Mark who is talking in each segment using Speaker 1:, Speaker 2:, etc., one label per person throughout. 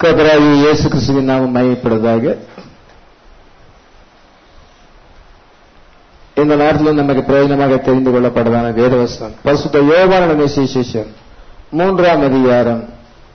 Speaker 1: கர்த்தராகி இயேசு கிறிஸ்துவின் நாமம் மையப்படுவதாக இந்த நேரத்தில் நமக்கு பிரயோஜனமாக தெரிந்து கொள்ளப்படுவதான வேதவசனம் பரிசுத்த யோகான விசேஷம் மூன்றாம் அதிகாரம்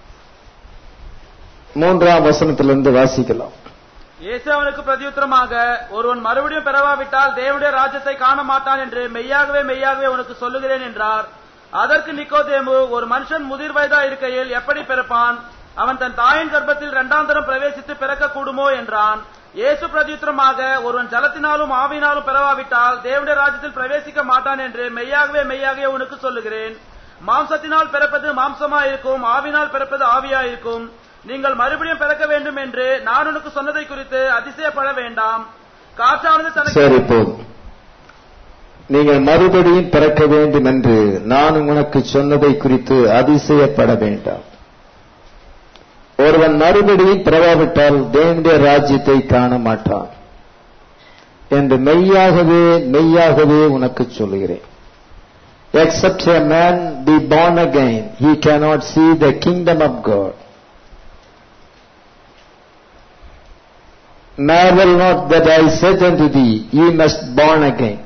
Speaker 1: மூன்றாம் வசனத்திலிருந்து வாசிக்கலாம்
Speaker 2: இயேசு அவனுக்கு பிரதியுத்தரமாக ஒருவன் மறுபடியும் பெறவாவிட்டால் தேவனுடைய ராஜ்யத்தை காண மாட்டான் என்று மெய்யாகவே மெய்யாகவே உனக்கு சொல்லுகிறேன் என்றார் அதற்கு நிக்கோதேமு ஒரு மனுஷன் முதிர் வயதா இருக்கையில் எப்படி பிறப்பான் அவன் தன் தாயின் கர்ப்பத்தில் இரண்டாம் தரம் பிரவேசித்து பிறக்க கூடுமோ என்றான் இயேசு பிரதியுத்தரமாக ஒருவன் ஜலத்தினாலும் ஆவியினாலும் பெறவாவிட்டால் தேவனுடைய ராஜ்யத்தில் பிரவேசிக்க மாட்டான் என்று மெய்யாகவே மெய்யாகவே உனக்கு சொல்லுகிறேன் மாம்சத்தினால் பிறப்பது மாம்சமா இருக்கும் ஆவினால் பிறப்பது ஆவியா இருக்கும் நீங்கள் மறுபடியும் பிறக்க வேண்டும் என்று நான் உனக்கு சொன்னதை குறித்து அதிசயப்பட வேண்டாம் காற்றானது தனக்கு
Speaker 1: சரி போதும் நீங்கள் மறுபடியும் பிறக்க வேண்டும் என்று நான் உனக்கு சொன்னதை குறித்து அதிசயப்பட வேண்டாம் ஒருவன் மறுபடியும் பிறவாவிட்டால் தேவனுடைய ராஜ்யத்தை காண மாட்டான் என்று மெய்யாகவே மெய்யாகவே உனக்கு சொல்லுகிறேன் except a man be born again he cannot see the kingdom of god marvel not that i said unto thee ye must born again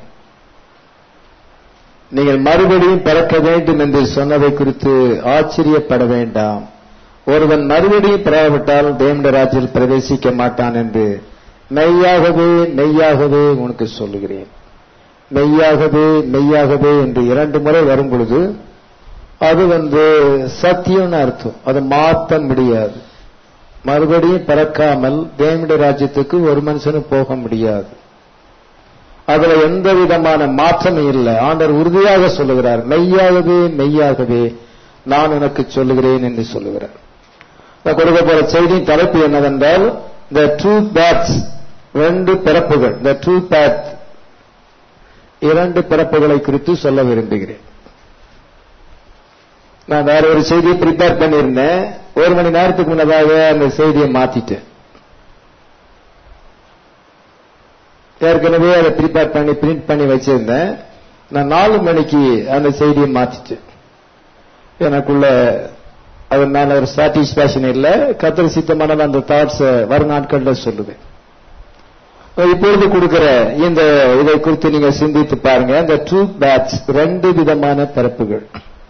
Speaker 1: நீங்கள் மறுபடியும் பிறக்க வேண்டும் என்று சொன்னதை குறித்து ஆச்சரியப்பட வேண்டாம் ஒருவன் மறுபடியும் பிறவிட்டால் தேவனுடைய ராஜ்யத்தில் பிரவேசிக்க மாட்டான் என்று மெய்யாகவே மெய்யாகவே உனக்கு சொல்லுகிறேன் மெய்யாகவே மெய்யாகவே என்று இரண்டு முறை வரும் பொழுது அது வந்து சத்தியம்னு அர்த்தம் அதை மாற்ற முடியாது மறுபடியும் பிறக்காமல் தேவனுடைய ராஜ்யத்துக்கு ஒரு மனுஷனும் போக முடியாது அதுல எந்த விதமான மாற்றமும் இல்லை ஆண்டவர் உறுதியாக சொல்லுகிறார் மெய்யாகவே மெய்யாகவே நான் உனக்கு சொல்லுகிறேன் என்று சொல்லுகிறார் நான் கொடுக்க போற செய்தி தலைப்பு என்னவென்றால் த ட்ரூ பேத்ஸ் ரெண்டு பிறப்புகள் த ட்ரூ பேத் இரண்டு பிறப்புகளை குறித்து சொல்ல விரும்புகிறேன் நான் வேற ஒரு செய்தியை ப்ரிப்பேர் பண்ணியிருந்தேன் ஒரு மணி நேரத்துக்கு முன்னதாக அந்த செய்தியை மாத்திட்டேன் ஏற்கனவே அதை ப்ரிப்பேர் பண்ணி பிரிண்ட் பண்ணி வச்சிருந்தேன் நான் நாலு மணிக்கு அந்த செய்தியை மாத்திட்டேன் எனக்குள்ள அது மேல ஒரு சாட்டிஸ்பேக்ஷன் இல்ல கத்திர சித்தமான அந்த தாட்ஸ் வரும் நாட்கள்ல சொல்லுவேன் இப்பொழுது கொடுக்கிற இந்த இதை குறித்து நீங்க சிந்தித்து பாருங்க இந்த ட்ரூ பேட்ச் ரெண்டு விதமான பிறப்புகள்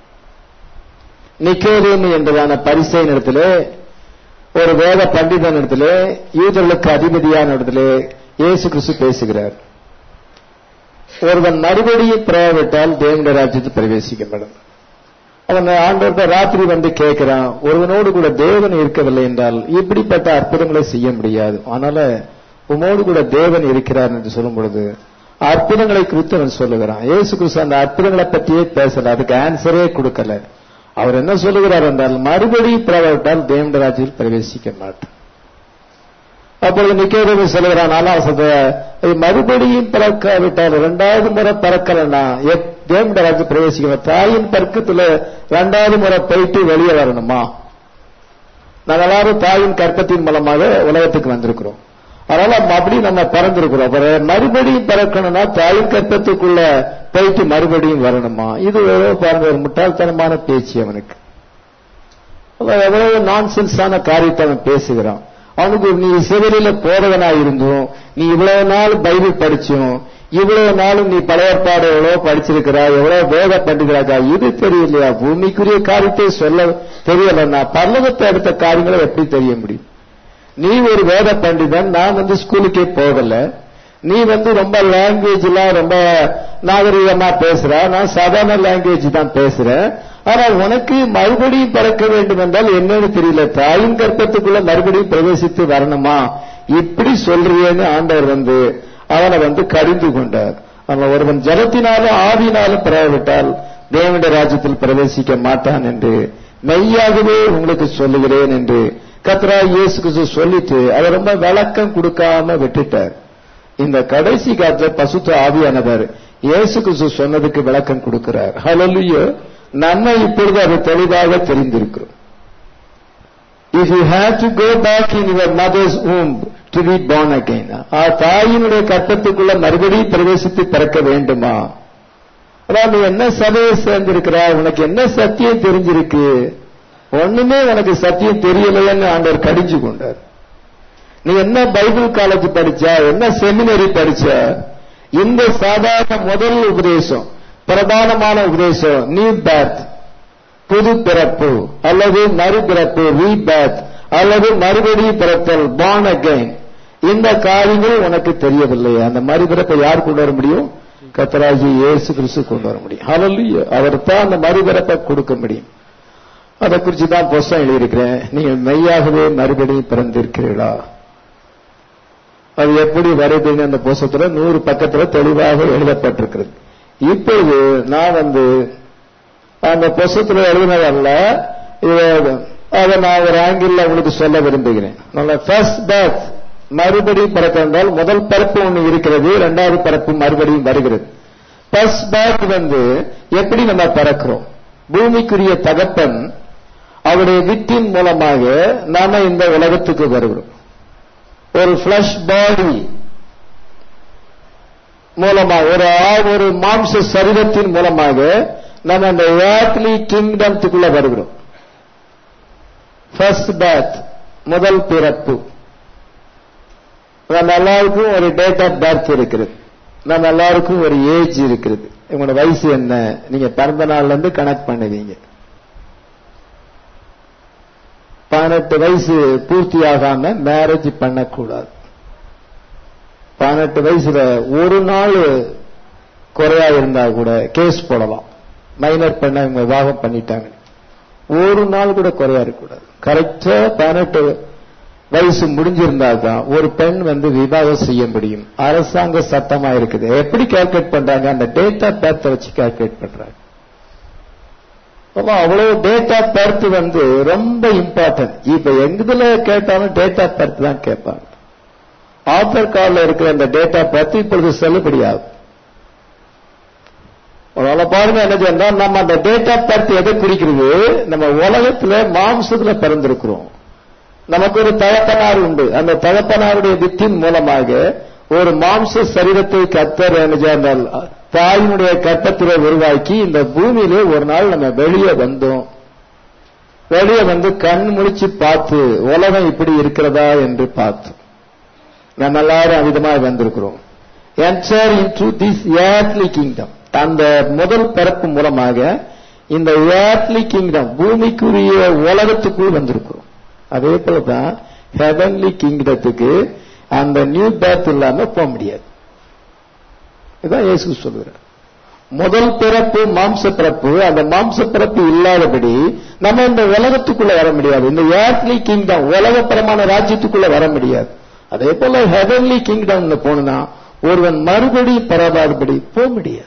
Speaker 1: நிக்கோதேமு என்பதான பரிசை இடத்துல ஒரு வேத பண்டிதன் இடத்துல யூதர்களுக்கு அதிபதியான இடத்துல இயேசு கிறிஸ்து பேசுகிறார் ஒருவன் மறுபடியும் பிறவிட்டால் தேவனுடைய ராஜ்யத்தில் பிரவேசிக்கப்படும் அவன் ஆண்டவர்கிட்ட ராத்திரி வந்து கேட்கிறான் ஒருவனோடு கூட தேவன் இருக்கவில்லை என்றால் இப்படிப்பட்ட அற்புதங்களை செய்ய முடியாது அதனால உமோடு கூட தேவன் இருக்கிறார் என்று சொல்லும் பொழுது அற்புதங்களை குறித்து அவன் சொல்லுகிறான் ஏசு கிறிஸ்து அந்த அற்புதங்களை பற்றியே பேசல அதுக்கு ஆன்சரே கொடுக்கல அவர் என்ன சொல்லுகிறார் என்றால் மறுபடியும் பிறவிட்டால் தேவனுடைய ராஜ்யத்தில் பிரவேசிக்க மாட்டான் அப்பொழுது நிக்கோதேமு சொல்லுகிறான் நாலாம் மறுபடியும் பிறக்காவிட்டால் இரண்டாவது முறை பிறக்கலன்னா தேவனுடைய ராஜ்யம் பிரவேசிக்க தாயின் பர்க்கத்துல இரண்டாவது முறை போயிட்டு வெளியே வரணுமா நாங்கள் எல்லாரும் தாயின் கற்பத்தின் மூலமாக உலகத்துக்கு வந்திருக்கிறோம் அதனால அப்படி நம்ம பிறந்திருக்கிறோம் மறுபடியும் பிறக்கணும்னா தாயின் கற்பத்துக்குள்ள போயிட்டு மறுபடியும் வரணுமா இது பாருங்க ஒரு முட்டாள்தனமான பேச்சு அவனுக்கு எவ்வளவு நான்சென்ஸான காரியத்தை அவன் பேசுகிறான் அவனுக்கு நீ சிவலில போறவனா இருந்தும் நீ இவ்வளவு நாள் பைபிள் படிச்சும் இவ்வளவு நாளும் நீ பழையற்பாடு எவ்வளவு படிச்சிருக்கிறா எவ்வளவு வேத பண்டிதராக்கா இது தெரியலையா பூமிக்குரிய காரியத்தை சொல்ல தெரியலன்னா பல்லவத்தை அடுத்த காரியங்களை எப்படி தெரிய முடியும் நீ ஒரு வேத பண்டிதன் நான் வந்து ஸ்கூலுக்கே போகல நீ வந்து ரொம்ப லாங்குவேஜ் எல்லாம் ரொம்ப நாகரிகமா பேசுற நான் சாதாரண லாங்குவேஜ் தான் பேசுறேன் ஆனால் உனக்கு மறுபடியும் பிறக்க வேண்டும் என்றால் என்னன்னு தெரியல தாயின் கற்பத்துக்குள்ள மறுபடியும் பிரவேசித்து வரணுமா இப்படி சொல்றியேன்னு ஆண்டவர் வந்து அவனை வந்து கடிந்து கொண்டார் அவன் ஒருவன் ஜலத்தினாலும் ஆவியினாலும் பிறவிட்டால் தேவனுடைய ராஜ்யத்தில் பிரவேசிக்க மாட்டான் என்று மெய்யாகவே உங்களுக்கு சொல்லுகிறேன் என்று கத்ரா இயேசு கிறிஸ்து சொல்லிட்டு அதை ரொம்ப விளக்கம் கொடுக்காம விட்டுட்டார் இந்த கடைசி காலத்துல பசுத்த ஆவியானவர் இயேசு கிறிஸ்து சொன்னதுக்கு விளக்கம் கொடுக்கிறார் ஹலலுயோ நம்ம இப்பொழுது அது தெளிவாக தெரிந்திருக்கிறோம் if you have to go back in your mother's home to be born again தாயினுடைய கட்டத்துக்குள்ள மறுபடியும் பிரவேசித்து பிறக்க வேண்டுமா அதான் நீ என்ன சபையை சேர்ந்திருக்கிறா உனக்கு என்ன சத்தியம் தெரிஞ்சிருக்கு ஒண்ணுமே உனக்கு சத்தியம் தெரியலைன்னு ஆண்டவர் கடிஞ்சு கொண்டார் நீ என்ன பைபிள் காலேஜ் படிச்சா என்ன செமினரி படிச்ச இந்த சாதாரண முதல் உபதேசம் பிரதானமான உபதேசம் நியூ பேத் புது பிறப்பு அல்லது மறுபிறப்பு ரீபேத் அல்லது மறுபடியும் பிறத்தல் born again இந்த காரியங்கள் உனக்கு தெரியவில்லை அந்த மறுபிறப்பை யார் கொண்டு வர முடியும் கத்தராகி இயேசு கிறிஸ்து கொண்டு வர முடியும் ஹalleluya அவர் தான் அந்த மறுபிறப்பை கொடுக்க முடியும் அதை குறித்து தான் புஸ்தகம் எழுதியிருக்கிறேன் நீங்கள் மெய்யாகவே மறுபடியும் பிறந்திருக்கிறீர்களா அது எப்படி வருதுன்னு அந்த புஸ்தகத்துல நூறு பக்கத்துல தெளிவாக எழுதப்பட்டிருக்கிறது இப்பொழுது நான் வந்து அந்த புஸ்தகத்துல எழுதினதல்ல இத- அதை நான் ஒரு ஆங்கிள் உங்களுக்கு சொல்ல விரும்புகிறேன் நல்ல ஃபர்ஸ்ட் பேத் மறுபடியும் பிறக்க என்றால் முதல் பிறப்பு ஒன்று இருக்கிறது இரண்டாவது பிறப்பு மறுபடியும் வருகிறது ஃபர்ஸ்ட் பேத் வந்து எப்படி நம்ம பிறக்கிறோம் பூமிக்குரிய தகப்பன் அவருடைய வித்தின் மூலமாக நாம இந்த உலகத்துக்கு வருகிறோம் ஒரு ஃபிளஷ் பாடி மூலமாக ஒரு ஆ- ஒரு மாம்ச சரீரத்தின் மூலமாக நம்ம அந்த ஏர்த்லி கிங்டம்த்துக்குள்ள வருகிறோம் ஃபர்ஸ்ட் பேத் முதல் பிறப்பு நம்ம எல்லாருக்கும் ஒரு டேட் ஆஃப் பர்த் இருக்கிறது நம்ம எல்லாருக்கும் ஒரு ஏஜ் இருக்கிறது உங்களோட வயசு என்ன நீங்க பிறந்த நாள்ல இருந்து கனெக்ட் பண்ணுவீங்க பதினெட்டு வயசு பூர்த்தியாகாம மேரேஜ் பண்ணக்கூடாது பதினெட்டு வயசுல ஒரு நாள் குறையா இருந்தா கூட கேஸ் போடலாம் மைனர் பண்ண இவங்க விவாகம் பண்ணிட்டாங்க ஒரு நாள் கூட குறையா இருக்கக்கூடாது கரெக்டா பதினெட்டு வயசு முடிஞ்சிருந்தா தான் ஒரு பெண் வந்து விவாகம் செய்ய முடியும் அரசாங்க சட்டமா இருக்குது எப்படி கால்குலேட் பண்றாங்க அந்த டேட் ஆஃப் பர்த் வச்சு கால்குலேட் பண்றாங்க அப்ப அவ்வளவு டேட் ஆஃப் பர்த் வந்து ரொம்ப இம்பார்ட்டன்ட் இப்ப எங்குதுல கேட்டாலும் டேட் ஆஃப் பர்த் தான் கேட்பாங்க ஆதார் கார்டுல இருக்கிற அந்த டேட் ஆஃப் பர்த் இப்பொழுது செல்லுபடியாகும் அதனால பாருங்க என்ன சொன்னா நம்ம அந்த டேட் ஆஃப் பர்த் எதை குறிக்கிறது நம்ம உலகத்துல மாம்சத்துல பிறந்திருக்கிறோம் நமக்கு ஒரு தகப்பனார் உண்டு அந்த தகப்பனாருடைய வித்தின் மூலமாக ஒரு மாம்ச சரீரத்தை கத்தர் என்ன செய்தால் தாயினுடைய கட்டத்திலே உருவாக்கி இந்த பூமியிலே ஒரு நாள் நம்ம வெளியே வந்தோம் வெளியே வந்து கண் முழிச்சு பார்த்து உலகம் இப்படி இருக்கிறதா என்று பார்த்தோம் நம்ம எல்லாரும் அவிதமாக வந்திருக்கிறோம் enter into this earthly kingdom அந்த முதல் பிறப்பு மூலமாக இந்த ஏர்த்லி கிங்டம் பூமிக்குரிய உலகத்துக்குள் வந்திருக்கிறோம் அதே போலதான் ஹெவன்லி கிங்டத்துக்கு அந்த நியூ பேர்த் இல்லாம போக முடியாது இதான் இயேசு சொல்லுகிறார் முதல் பிறப்பு மாம்ச பிறப்பு அந்த மாம்ச பிறப்பு இல்லாதபடி நம்ம இந்த உலகத்துக்குள்ள வர முடியாது இந்த ஏர்த்லி கிங்டம் உலகப்பரமான ராஜ்யத்துக்குள்ள வர முடியாது அதே போல ஹெவன்லி கிங்டம்ல போனா ஒருவன் மறுபடி பெறாதபடி போக முடியாது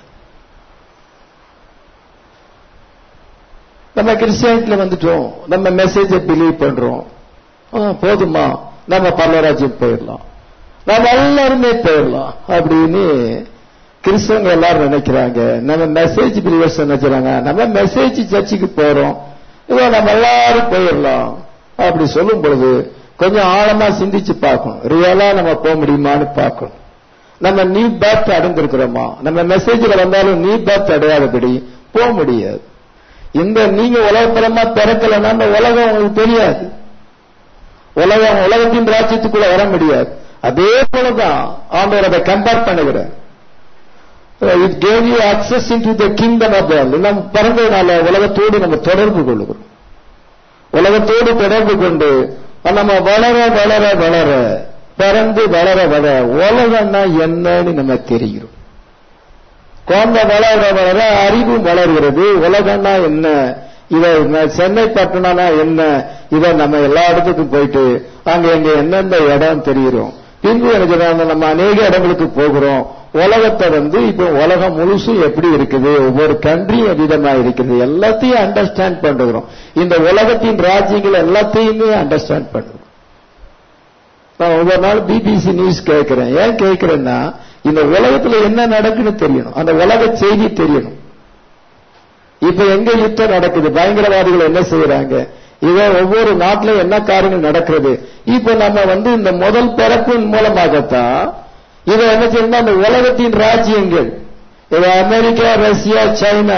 Speaker 1: நம்ம கிறிஸ்டியானிட்டில வந்துட்டோம் நம்ம மெசேஜை பிலீவ் பண்றோம் ஆ, போதுமா நம்ம பரலராஜ்யம் போயிடலாம் நம்ம எல்லாருமே போயிடலாம் அப்படின்னு கிறிஸ்தவங்க எல்லாரும் நினைக்கிறாங்க நம்ம மெசேஜ் பிலிவர்ஸ் நினைக்கிறாங்க நம்ம மெசேஜ் சர்ச்சுக்கு போறோம் இதோ நம்ம எல்லாரும் போயிடலாம் அப்படி சொல்லும் பொழுது கொஞ்சம் ஆழமா சிந்திச்சு பார்க்கணும் ரியலா நம்ம போக முடியுமான்னு பார்க்கணும் நம்ம நீ பேர்த் அடைந்திருக்கிறோமா நம்ம மெசேஜ்ல வந்தாலும் நீ பேர்த் அடையாதபடி போக முடியாது இந்த நீங்க உலகப்பரமா பிறக்கலன்னா அந்த உலகம் உங்களுக்கு தெரியாது உலகம் உலகத்தின் ராஜ்யத்துக்குள்ள வர முடியாது அதே போலதான் ஆண்டவர் அதை கம்பேர் பண்ணுகிறார் it gave you access into the kingdom of நம்ம பிறந்ததுனால உலகத்தோடு நம்ம தொடர்பு கொள்ளுகிறோம் உலகத்தோடு தொடர்பு கொண்டு நம்ம வளர வளர வளர பிறந்து வளர வளர உலகம்னா என்னன்னு நம்ம தெரிகிறோம் குழந்தை வளர வளர அறிவு வளர்கிறது உலகம்னா என்ன இத ந- சென்னை பட்டணம்னா என்ன இத நம்ம எல்லா இடத்துக்கும் போயிட்டு அங்க எங்க எந்தெந்த இடம் தெரிகிறோம் பின்பு எனக்கு நாம- நம்ம அநேக இடங்களுக்கு போகிறோம் உலகத்தை வந்து இப்போ உலகம் முழுசும் எப்படி இருக்குது ஒவ்வொரு கண்ட்ரியும் விதமா இருக்குது எல்லாத்தையும் அண்டர்ஸ்டாண்ட் பண்ணுகிறோம் இந்த உலகத்தின் ராஜ்யங்கள் எல்லாத்தையுமே அண்டர்ஸ்டாண்ட் பண்ணுறோம் நான் ஒவ்வொரு நாள் பிபிசி நியூஸ் கேட்கிறேன் ஏன் கேட்கிறேன்னா இந்த உலகத்துல என்ன நடக்குன்னு தெரியணும் அந்த உலக செய்தி தெரியணும் இப்ப எங்க யுத்தம் நடக்குது பயங்கரவாதிகள் என்ன செய்யறாங்க இத ஒவ்வொரு நாட்டிலும் என்ன காரியங்கள் நடக்கிறது இப்ப நம்ம வந்து இந்த முதல் பிறப்பின் மூலமாகத்தான் இதை என்ன செய்யணும் அந்த உலகத்தின் ராஜ்யங்கள் இது America Russia China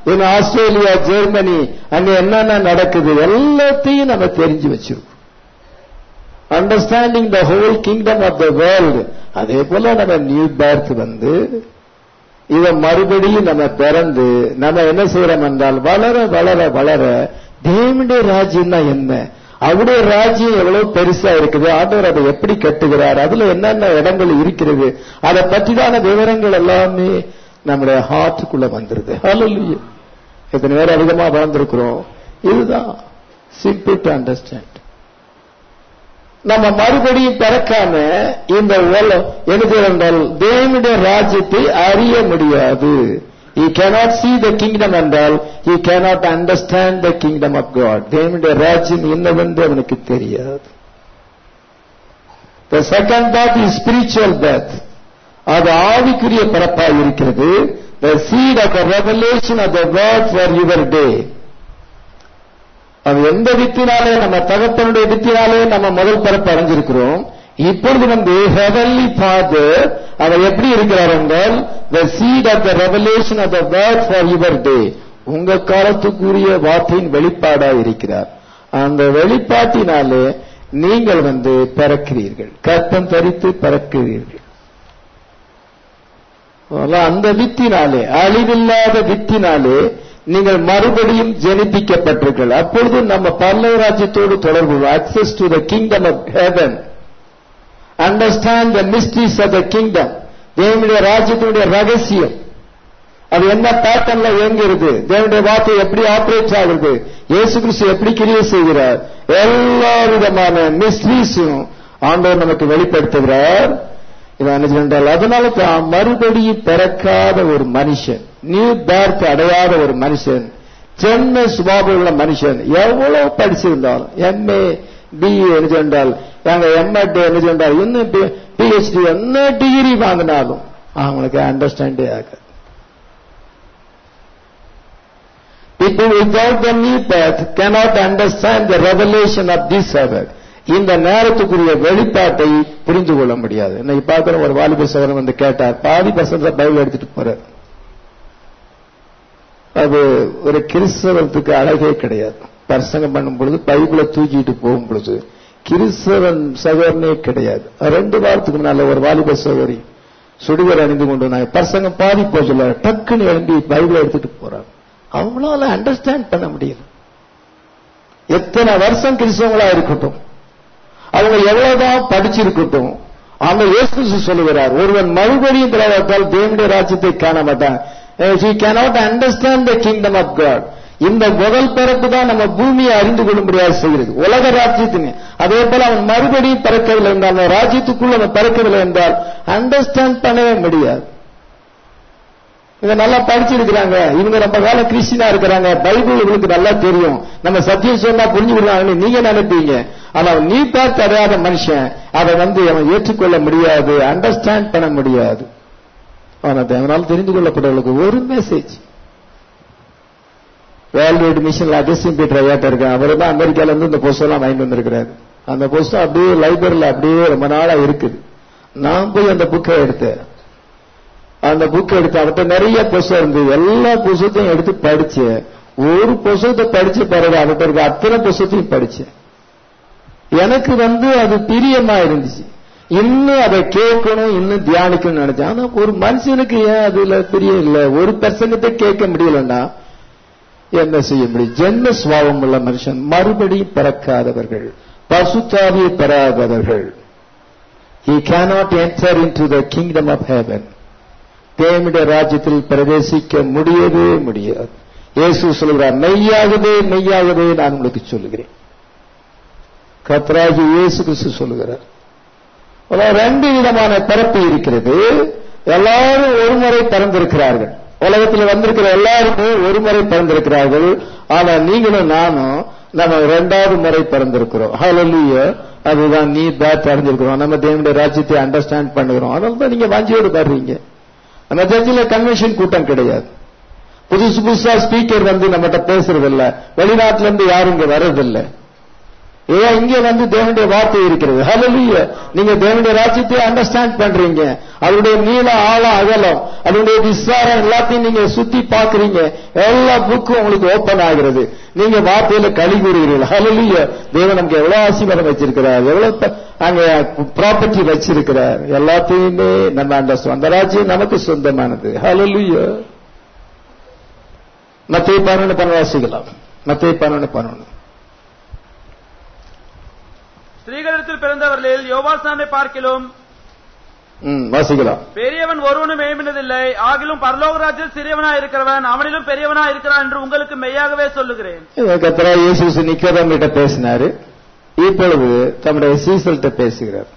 Speaker 1: in Australia Germany அங்க என்னென்ன நடக்குது எல்லாத்தையும் நம்ம தெரிஞ்சு வச்சிருக்கோம் understanding the whole kingdom of the world அதே போல நம்ம நியூ பேர்த் வந்து இத மறுபடியும் நம்ம பிறந்து நம்ம என்ன செய்யறோம் என்றால் வளர வளர வளர தேவனுடைய ராஜ்யம்னா என்ன அவருடைய ராஜ்யம் எவ்வளவு பெருசா இருக்குது ஆண்டவர் அதை எப்படி கட்டுகிறார் அதுல என்னென்ன இடங்கள் இருக்கிறது அதை பற்றிதான விவரங்கள் எல்லாமே நம்முடைய ஹார்ட்டுக்குள்ள வந்துருது ஹalleluya எத்தனை பேர் அதிகமா வளர்ந்திருக்கிறோம் இதுதான் சிம்பிள் டு அண்டர்ஸ்டாண்ட் நம்ம மறுபடியும் பிறக்காம இந்த உலகம் எனக்கு என்றால் தேவனுடைய ராஜ்யத்தை அறிய முடியாது he cannot see the kingdom என்றால் he cannot understand the kingdom of god தேவனுடைய ராஜ்யம் என்னவென்று அவனுக்கு தெரியாது the second birth is spiritual birth அது ஆவிக்குரிய பிறப்பாய் இருக்கிறது the seed of the revelation of the word for your day அது எந்த வித்தினாலே நம்ம தகப்பனுடைய வித்தினாலே நம்ம முதல் பிறப்பு அடைஞ்சிருக்கிறோம் இப்பொழுது வந்து ஹெவன்லி ஃபாதர் அவர் எப்படி இருக்கிறார் என்றால் the seat of the revelation of the word for your day உங்க காலத்துக்குரிய வார்த்தையின் வெளிப்பாடா இருக்கிறார் அந்த வெளிப்பாட்டினாலே நீங்கள் வந்து பிறக்கிறீர்கள் கற்பம் தரித்து பிறக்கிறீர்கள் அதெல்லாம் அந்த வித்தினாலே அழிவில்லாத வித்தினாலே நீங்கள் மறுபடியும் ஜெனிப்பிக்கப்பட்டீர்கள் அப்பொழுது நம்ம பல்லவ ராஜ்யத்தோடு தொடர்பு access to the kingdom of heaven understand the mysteries of the kingdom தேவனுடைய ராஜ்யத்தினுடைய ரகசியம் அது என்ன பேட்டர்ன்ல இயங்குகிறது தேவனுடைய வார்த்தை எப்படி ஆபரேட் ஆகுது இயேசு கிறிஸ்து எப்படி கிரியை செய்கிறார் எல்லா விதமான மிஸ்ட்ரீஸும் ஆண்டவர் நமக்கு வெளிப்படுத்துகிறார் இது என்ன என்றால் அதனால தான் மறுபடியும் பிறக்காத ஒரு மனுஷன் நியூ பேர்த் அடையாத ஒரு மனுஷன் ஜென்ம சுபாவம் உள்ள மனுஷன் எவ்வளவு படிச்சிருந்தாலும் எம்ஏ பிஏ என்ன சொன்னால் எங்க எம்எட் என்ன சொன்னால் இன்னும் பிஹெச்டி என்ன டிகிரி வாங்கினாலும் அவங்களுக்கு அண்டர்ஸ்டாண்டே ஆகாது People without the new birth cannot understand the revelation of this hour. இந்த நேரத்துக்குரிய வெளிப்பாட்டை புரிந்து கொள்ள முடியாது இன்னைக்கு பார்க்கிற ஒரு வாலிப சகோதரன் வந்து கேட்டார் பாதி பசங்க பைபிள் எடுத்துட்டு போறார் அது ஒரு கிறிஸ்தவத்துக்கு அழகே கிடையாது பிரசங்கம் பண்ணும் பொழுது பைபிளை தூக்கிட்டு போகும் பொழுது கிறிஸ்தவன் சகோதரனே கிடையாது ரெண்டு வாரத்துக்கு முன்னால ஒரு வாலிப சகோதரி சுடுவர் அணிந்து கொண்டு நாங்க பசங்கம் பாதி போக சொல்ல டக்குன்னு எழுந்தி பைபிளை எடுத்துட்டு போறாங்க அவங்களால அண்டர்ஸ்டாண்ட் பண்ண முடியல எத்தனை வருஷம் கிறிஸ்தவங்களா இருக்கட்டும் அவங்க எவ்வளவுதான் படிச்சிருக்கட்டும் அவங்க இயேசு சொல்லுகிறார் ஒருவன் மறுபடியும் பிறவாத்தால் தேவனுடைய ராஜ்யத்தை காண மாட்டான் he cannot understand the kingdom of god இந்த முதல் பிறப்பு தான் நம்ம பூமியை அறிந்து கொள்ளும்படியாக செய்கிறது உலக ராஜ்யத்தின் அதே போல அவன் மறுபடியும் பிறக்கவில்லை என்றால் அந்த ராஜ்யத்துக்குள்ள அவன் பிறக்கவில்லை என்றால் அண்டர்ஸ்டாண்ட் பண்ணவே முடியாது இவங்க நல்லா படிச்சிருக்கிறாங்க இவங்க நம்ம கால கிறிஸ்டினா இருக்கிறாங்க பைபிள் இவங்களுக்கு நல்லா தெரியும் நம்ம சத்தியம் சொன்னா புரிஞ்சுக்கிறாங்கன்னு நீங்க நினைப்பீங்க ஆனா நீ பார்த்து அறியாத மனுஷன் அதை வந்து அவன் ஏற்றுக்கொள்ள முடியாது அண்டர்ஸ்டாண்ட் பண்ண முடியாது ஆனா அதனால் தெரிந்து கொள்ளப்பட்டவர்களுக்கு ஒரு மெசேஜ் வேல்வேட் மிஷன்ல அகஸ்டின் பீட்டர் ஐயாட்ட இருக்கான் அவர் தான் அமெரிக்கால இருந்து இந்த புஸ்தகம் வாங்கிட்டு வந்திருக்கிறாரு அந்த புஸ்தகம் அப்படியே லைப்ரரியில அப்படியே ரொம்ப நாளா இருக்குது நான் போய் அந்த புக்கை எடுத்தேன் அந்த புக் எடுத்து அவர்கிட்ட நிறைய புஸ்தகம் இருந்தது எல்லா புஸ்தகத்தையும் எடுத்து படிச்சேன் ஒரு புஸ்தகத்தை படிச்ச பிறகு அவர்கிட்ட இருக்க அத்தனை புஸ்தகத்தையும் படிச்சேன் எனக்கு வந்து அது பிரியமா இருந்துச்சு இன்னும் அதை கேட்கணும் இன்னும் தியானிக்கணும்னு நினைச்சேன் ஆனா ஒரு மனுஷனுக்கு ஏன் அதுல பிரியம் இல்லை ஒரு பிரசங்கத்தை கேட்க முடியலன்னா என்ன செய்ய முடியும் ஜென்ம சுவாவம் உள்ள மனுஷன் மறுபடியும் பிறக்காதவர்கள் பசுத்தாவியை பெறாதவர்கள் he cannot enter into the kingdom of heaven தேவனுடைய ராஜ்யத்தில் பிரவேசிக்க முடியவே முடியாது இயேசு சொல்கிறார் மெய்யாகவே மெய்யாகவே நான் உங்களுக்கு சொல்லுகிறேன் கத்ராகி இயேசு கிறிஸ்து சொல்லுகிறார் ரெண்டு விதமான பிறப்பு இருக்கிறது எல்லாரும் ஒரு முறை பிறந்திருக்கிறார்கள் உலகத்தில் வந்திருக்கிற எல்லாருமே ஒரு முறை பிறந்திருக்கிறார்கள் ஆனா நீங்களும் நானும் நம்ம இரண்டாவது முறை பிறந்திருக்கிறோம் ஹலலிய அதுதான் நீ பேட் அடைஞ்சிருக்கிறோம் நம்ம தேவனுடைய ராஜ்யத்தை அண்டர்ஸ்டாண்ட் பண்ணுகிறோம் அதனால தான் நீங்க வாஞ்சியோடு பாடுறீங்க நம்ம சர்ச்சில் கன்வென்ஷன் கூட்டம் கிடையாது புதுசு புதுசா ஸ்பீக்கர் வந்து நம்மகிட்ட பேசுறது இல்ல வெளிநாட்டுல இருந்து யாரும் இங்க வர்றதில்ல ஏன் இங்க வந்து தேவனுடைய வார்த்தை இருக்கிறது ஹalleluya நீங்க தேவனுடைய ராஜ்யத்தை அண்டர்ஸ்டாண்ட் பண்றீங்க அதனுடைய நீள ஆழம் அகலம் அதனுடைய விசாரம் எல்லாத்தையும் நீங்க சுத்தி பாக்குறீங்க எல்லா புக்கும் உங்களுக்கு ஓபன் ஆகிறது நீங்க வார்த்தையில களி கூறுகிறீர்கள் ஹalleluya தேவன் நமக்கு எவ்வளவு ஆசீர்வாதம் வச்சிருக்கிறார் எவ்வளவு ப- அங்க ப்ராப்பர்ட்டி வச்சிருக்கிறார் எல்லாத்தையுமே நம்ம அண்டர்ஸ்டாண்ட் அந்த ராஜ்யம் நமக்கு சொந்தமானது ஹalleluya மத்திய பன்னெண்டு பண்ண வாசிக்கலாம் மத்திய பன்னெண்டு பன்னெண்டு
Speaker 2: ஸ்திரீகளிடத்தில் பிறந்தவர்களில் யோவாஸ்தானை பார்க்கிலும்
Speaker 1: ம் வாசிக்கலாம்
Speaker 2: பெரியவன் ஒருவனும் எழுப்பினதில்லை ஆகிலும் பரலோக ராஜ்யத்தில் சிறியவனா இருக்கிறவன் அவனிலும் பெரியவனா இருக்கிறான் என்று உங்களுக்கு மெய்யாகவே சொல்லுகிறேன்
Speaker 1: கத்தரா இயேசு நிக்கோதம் கிட்ட பேசினாரு இப்பொழுது தம்முடைய சீசல்கிட்ட பேசுகிறார்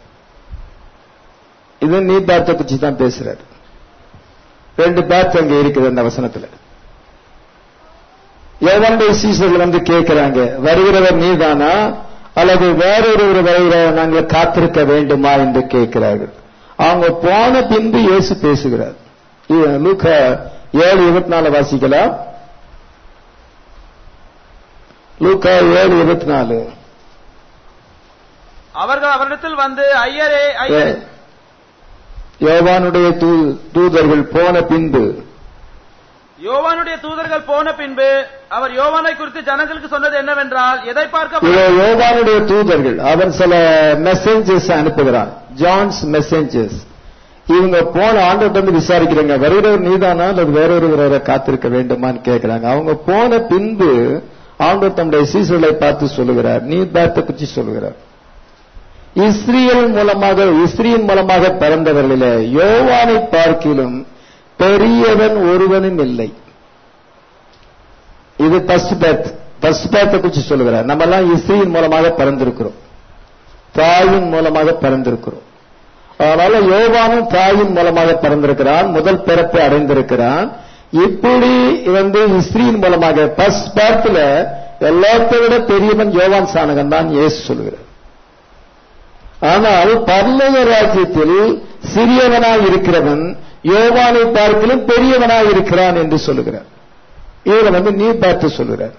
Speaker 1: இது நீ பார்த்த குச்சி தான் பேசுறாரு ரெண்டு பேர்த் அங்க இருக்குது அந்த வசனத்துல எவனுடைய சீசர்கள் வந்து கேட்கிறாங்க வருகிறவர் நீதானா அல்லது வேறொருவர் வருகிறவர் நாங்கள் காத்திருக்க வேண்டுமா என்று கேட்கிறார்கள் அவங்க போன பின்பு இயேசு பேசுகிறார் இது லூக்கா ஏழு இருபத்தி நாலு வாசிக்கலாம் லூக்கா ஏழு இருபத்தி நாலு
Speaker 2: அவர்கள் அவரிடத்தில் வந்து ஐயரே ஐயரே
Speaker 1: யோவானுடைய தூ- தூதர்கள் போன பின்பு
Speaker 2: யோவானுடைய தூதர்கள் போன பின்பு அவர் யோவானை குறித்து ஜனங்களுக்கு சொன்னது என்னவென்றால் எதை பார்க்க
Speaker 1: இதோ யோவானுடைய தூதர்கள் அவன் சில மெசேஜஸ் அனுப்புகிறான் ஜான்ஸ் மெசேஜஸ் இவங்க போன ஆண்டவர்ட்ட வந்து விசாரிக்கிறாங்க வருகிறவர் நீதானா அல்லது வேறொருவரை காத்திருக்க வேண்டுமான்னு கேட்கிறாங்க அவங்க போன பின்பு ஆண்டவர் தம்முடைய சீசர்களை பார்த்து சொல்லுகிறார் நீ பார்த்த குறிச்சு சொல்லுகிறார் இஸ்ரியல் மூலமாக இஸ்ரியின் மூலமாக பிறந்தவர்களிலே யோவானை பார்க்கிலும் பெரியவன் ஒருவனும் இல்லை இது ஃபர்ஸ்ட் பேத் ஃபர்ஸ்ட் பேத்தை குறிச்சு சொல்லுகிறார் நம்ம எல்லாம் இஸ்ரியின் மூலமாக பிறந்திருக்கிறோம் தாயின் மூலமாக பிறந்திருக்கிறோம் அதனால யோவானும் தாயின் மூலமாக பிறந்திருக்கிறான் முதல் பிறப்பை அடைந்திருக்கிறான் இப்படி வந்து இஸ்ரியின் மூலமாக ஃபர்ஸ்ட் பேர்த்ல எல்லாத்தை விட பெரியவன் யோவான் சானகன் தான் இயேசு சொல்லுகிறார் ஆனால் பரலோக ராஜ்யத்தில் சிறியவனாய் இருக்கிறவன் யோவானை பார்க்கிலும் பெரியவனாய் இருக்கிறான் என்று சொல்லுகிறார் இதுல வந்து நீ பார்த்து சொல்லுகிறார்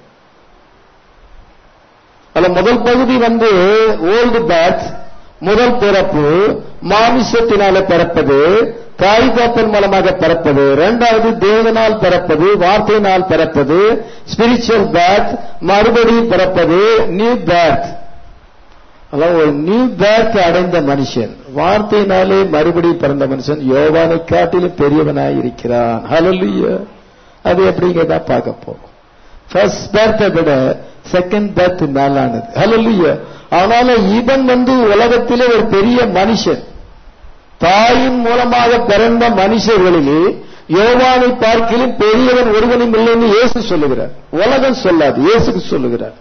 Speaker 1: அதுல முதல் பகுதி வந்து ஓல்டு பேத் முதல் பிறப்பு மாமிசத்தினால பிறப்பது தாய் தாப்பன் மூலமாக பிறப்பது இரண்டாவது தேவனால் பிறப்பது வார்த்தையினால் பிறப்பது ஸ்பிரிச்சுவல் பேத் மறுபடியும் பிறப்பது நியூ பேத் அதான் ஒரு நியூ பேர்த் அடைந்த மனுஷன் வார்த்தையினாலே மறுபடியும் பிறந்த மனுஷன் யோவானை காட்டிலும் பெரியவனாய் இருக்கிறான் ஹalleluya அது எப்படிங்க தான் பார்க்க போறோம் ஃபர்ஸ்ட் பேர்த்தை விட செகண்ட் பேர்த் மேலானது ஹalleluya அதனால இவன் வந்து உலகத்திலே ஒரு பெரிய மனுஷன் தாயின் மூலமாக பிறந்த மனுஷர்களிலே யோவானை பார்க்கிலும் பெரியவன் ஒருவனும் இல்லைன்னு இயேசு சொல்லுகிறார் உலகம் சொல்லாது இயேசுக்கு சொல்லுகிறார்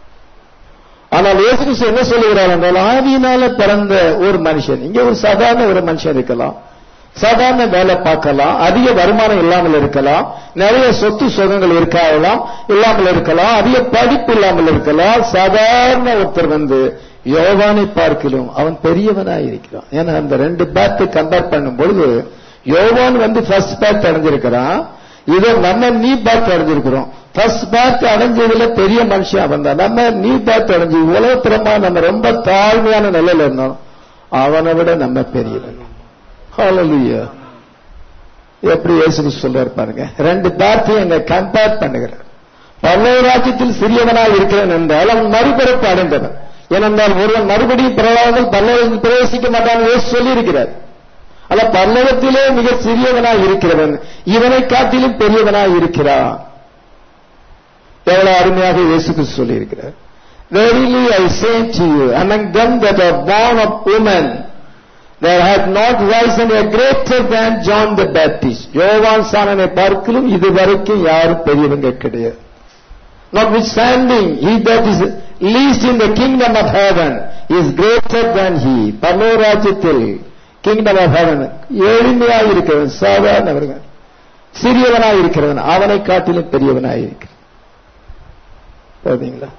Speaker 1: ஆனால் இயேசு கிறிஸ்து என்ன சொல்லுகிறார் என்றால் ஆவியினால பிறந்த ஒரு மனுஷன் இங்க ஒரு சாதாரண ஒரு மனுஷன் இருக்கலாம் சாதாரண வேலை பார்க்கலாம் அதிக வருமானம் இல்லாமல் இருக்கலாம் நிறைய சொத்து சுகங்கள் இருக்கலாம் இல்லாமல் இருக்கலாம் அதிக படிப்பு இல்லாமல் இருக்கலாம் சாதாரண ஒருத்தர் வந்து யோவானை பார்க்கிலும் அவன் பெரியவனாய் இருக்கிறான் ஏன்னா அந்த ரெண்டு பேத்தை கம்பேர் பண்ணும் பொழுது யோவான் வந்து ஃபர்ஸ்ட் பேத் அடைஞ்சிருக்கிறான் இதை நம்ம நீ பேத் அடைஞ்சிருக்கிறோம் ஃபர்ஸ்ட் பேத் அடைஞ்சதுல பெரிய மனுஷன் அவன் தான் நம்ம நீ பேத் அடைஞ்சு உலகப்புறமா நம்ம ரொம்ப தாழ்மையான நிலையில இருந்தோம் அவனை விட நம்ம பெரியவன் ஹalleluya எப்படி இயேசு சொல்றாரு பாருங்க ரெண்டு பேர்த்தையும் அங்க கம்பேர் பண்ணுகிறார் பல்லவ ராஜ்யத்தில் சிறியவனாக இருக்கிறேன் என்றால் அவன் மறுபிறப்பு அடைந்தவன் ஏனென்றால் ஒருவன் மறுபடியும் பிறவாமல் பல்லவத்தில் பிரவேசிக்க மாட்டான் இயேசு சொல்லி இருக்கிறார் அல்ல பல்லவத்திலே மிக சிறியவனாய் இருக்கிறவன் இவனை காட்டிலும் பெரியவனாய் இருக்கிறான் எவ்வளவு அருமையாக இயேசு கிறிஸ்து சொல்லி இருக்கிறார் Verily I say to you, among them that are born of women, there had not risen a greater than John the Baptist. யோவான் சானனை பார்க்கலும் இதுவரைக்கும் யாரும் பெரியவங்க கிடையாது Notwithstanding, he that is least in the kingdom of heaven is greater than he. பரலோராஜ்யத்தில் kingdom of heaven எளிமையாய் இருக்கிறவன் சாதாரணவர்கள் சிறியவனாய் இருக்கிறவன் அவனை காட்டிலும் பெரியவனாய் இருக்கிறான் பார்த்தீங்களா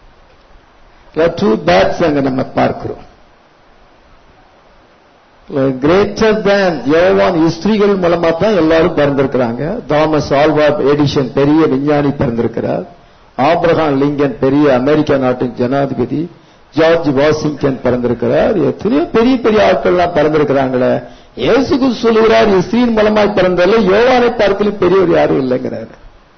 Speaker 1: டூ பேட்ஸ் அங்க நம்ம பார்க்கிறோம் கிரேட்டர் தேன் யோவான் ஸ்திரீகள் மூலமா தான் எல்லாரும் பிறந்திருக்கிறாங்க தாமஸ் ஆல்வா எடிஷன் பெரிய விஞ்ஞானி பிறந்திருக்கிறார் ஆப்ரஹாம் லிங்கன் பெரிய அமெரிக்க நாட்டின் ஜனாதிபதி ஜார்ஜ் வாஷிங்டன் பிறந்திருக்கிறார் எத்தனையோ பெரிய பெரிய ஆட்கள்லாம் பிறந்திருக்கிறாங்களே இயேசுக்கு சொல்லுகிறார் ஸ்திரீன் மூலமாய் பிறந்ததில்ல யோவானை பார்க்கலும் பெரியவர் யாரும் இல்லைங்கிறார்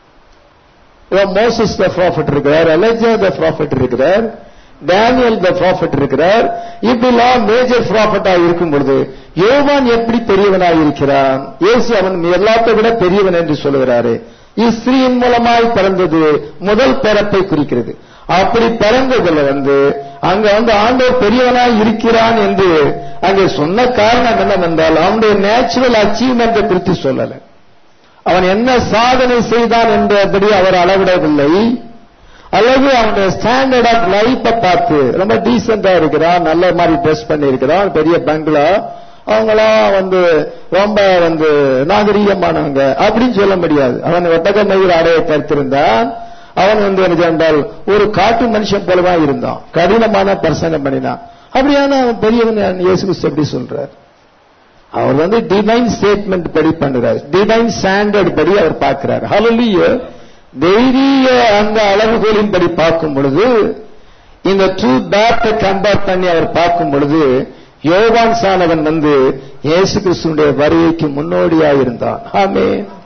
Speaker 1: மோசஸ் த ப்ராஃபிட் இருக்கிறார் அலெக்சா த ப்ராஃபிட் இருக்கிறார் டேனியல் த ப்ராஃபிட் இருக்கிறார் இப்படிலாம் மேஜர் ப்ராஃபிட்டா இருக்கும் பொழுது யோவான் எப்படி பெரியவனாய் இருக்கிறான் இயேசு அவன் எல்லாத்தை விட பெரியவன் என்று சொல்லுகிறாரு இஸ்திரியின் மூலமாய் பிறந்தது முதல் பிறப்பை குறிக்கிறது அப்படி பிறந்ததுல வந்து அங்க வந்து ஆண்டவர் பெரியவனாய் இருக்கிறான் என்று அங்கே சொன்ன காரணம் என்னவென்றால் அவனுடைய நேச்சுரல் அச்சீவ்மெண்ட்டை குறித்து சொல்லல அவன் என்ன சாதனை செய்தான் என்பபடி அவர் அளவிடவில்லை அல்லது அவனுடைய ஸ்டாண்டர்ட் ஆஃப் லைஃபை பார்த்து ரொம்ப டீசெண்டா இருக்கிறான் நல்ல மாதிரி ட்ரெஸ் பண்ணி இருக்கிறான் பெரிய பங்களா அவங்களாம் வந்து ரொம்ப வந்து நாகரீகமானவங்க அப்படின்னு சொல்ல முடியாது அவன் ஒட்டக மயிர் ஆடையை தரித்திருந்தான் அவன் வந்து என்ன என்றால் ஒரு காட்டு மனுஷன் போலதான் இருந்தான் கடினமான பிரசங்கம் பண்ணினான் அப்படியான அவன் பெரியவன் இயேசு கிறிஸ்து எப்படி சொல்றார் அவர் வந்து டிவைன் ஸ்டேட்மெண்ட் படி பண்ணுறார் டிவைன் ஸ்டாண்டர்ட் படி அவர் பார்க்கிறார் ஹலலிய தைரிய அந்த அளவுகோலின் படி பார்க்கும் பொழுது இந்த டூ பேட்டை கம்பேர் பண்ணி அவர் பார்க்கும் பொழுது யோவான் சானவன் வந்து இயேசு கிறிஸ்துடைய வருகைக்கு முன்னோடியாக இருந்தான் ஆமே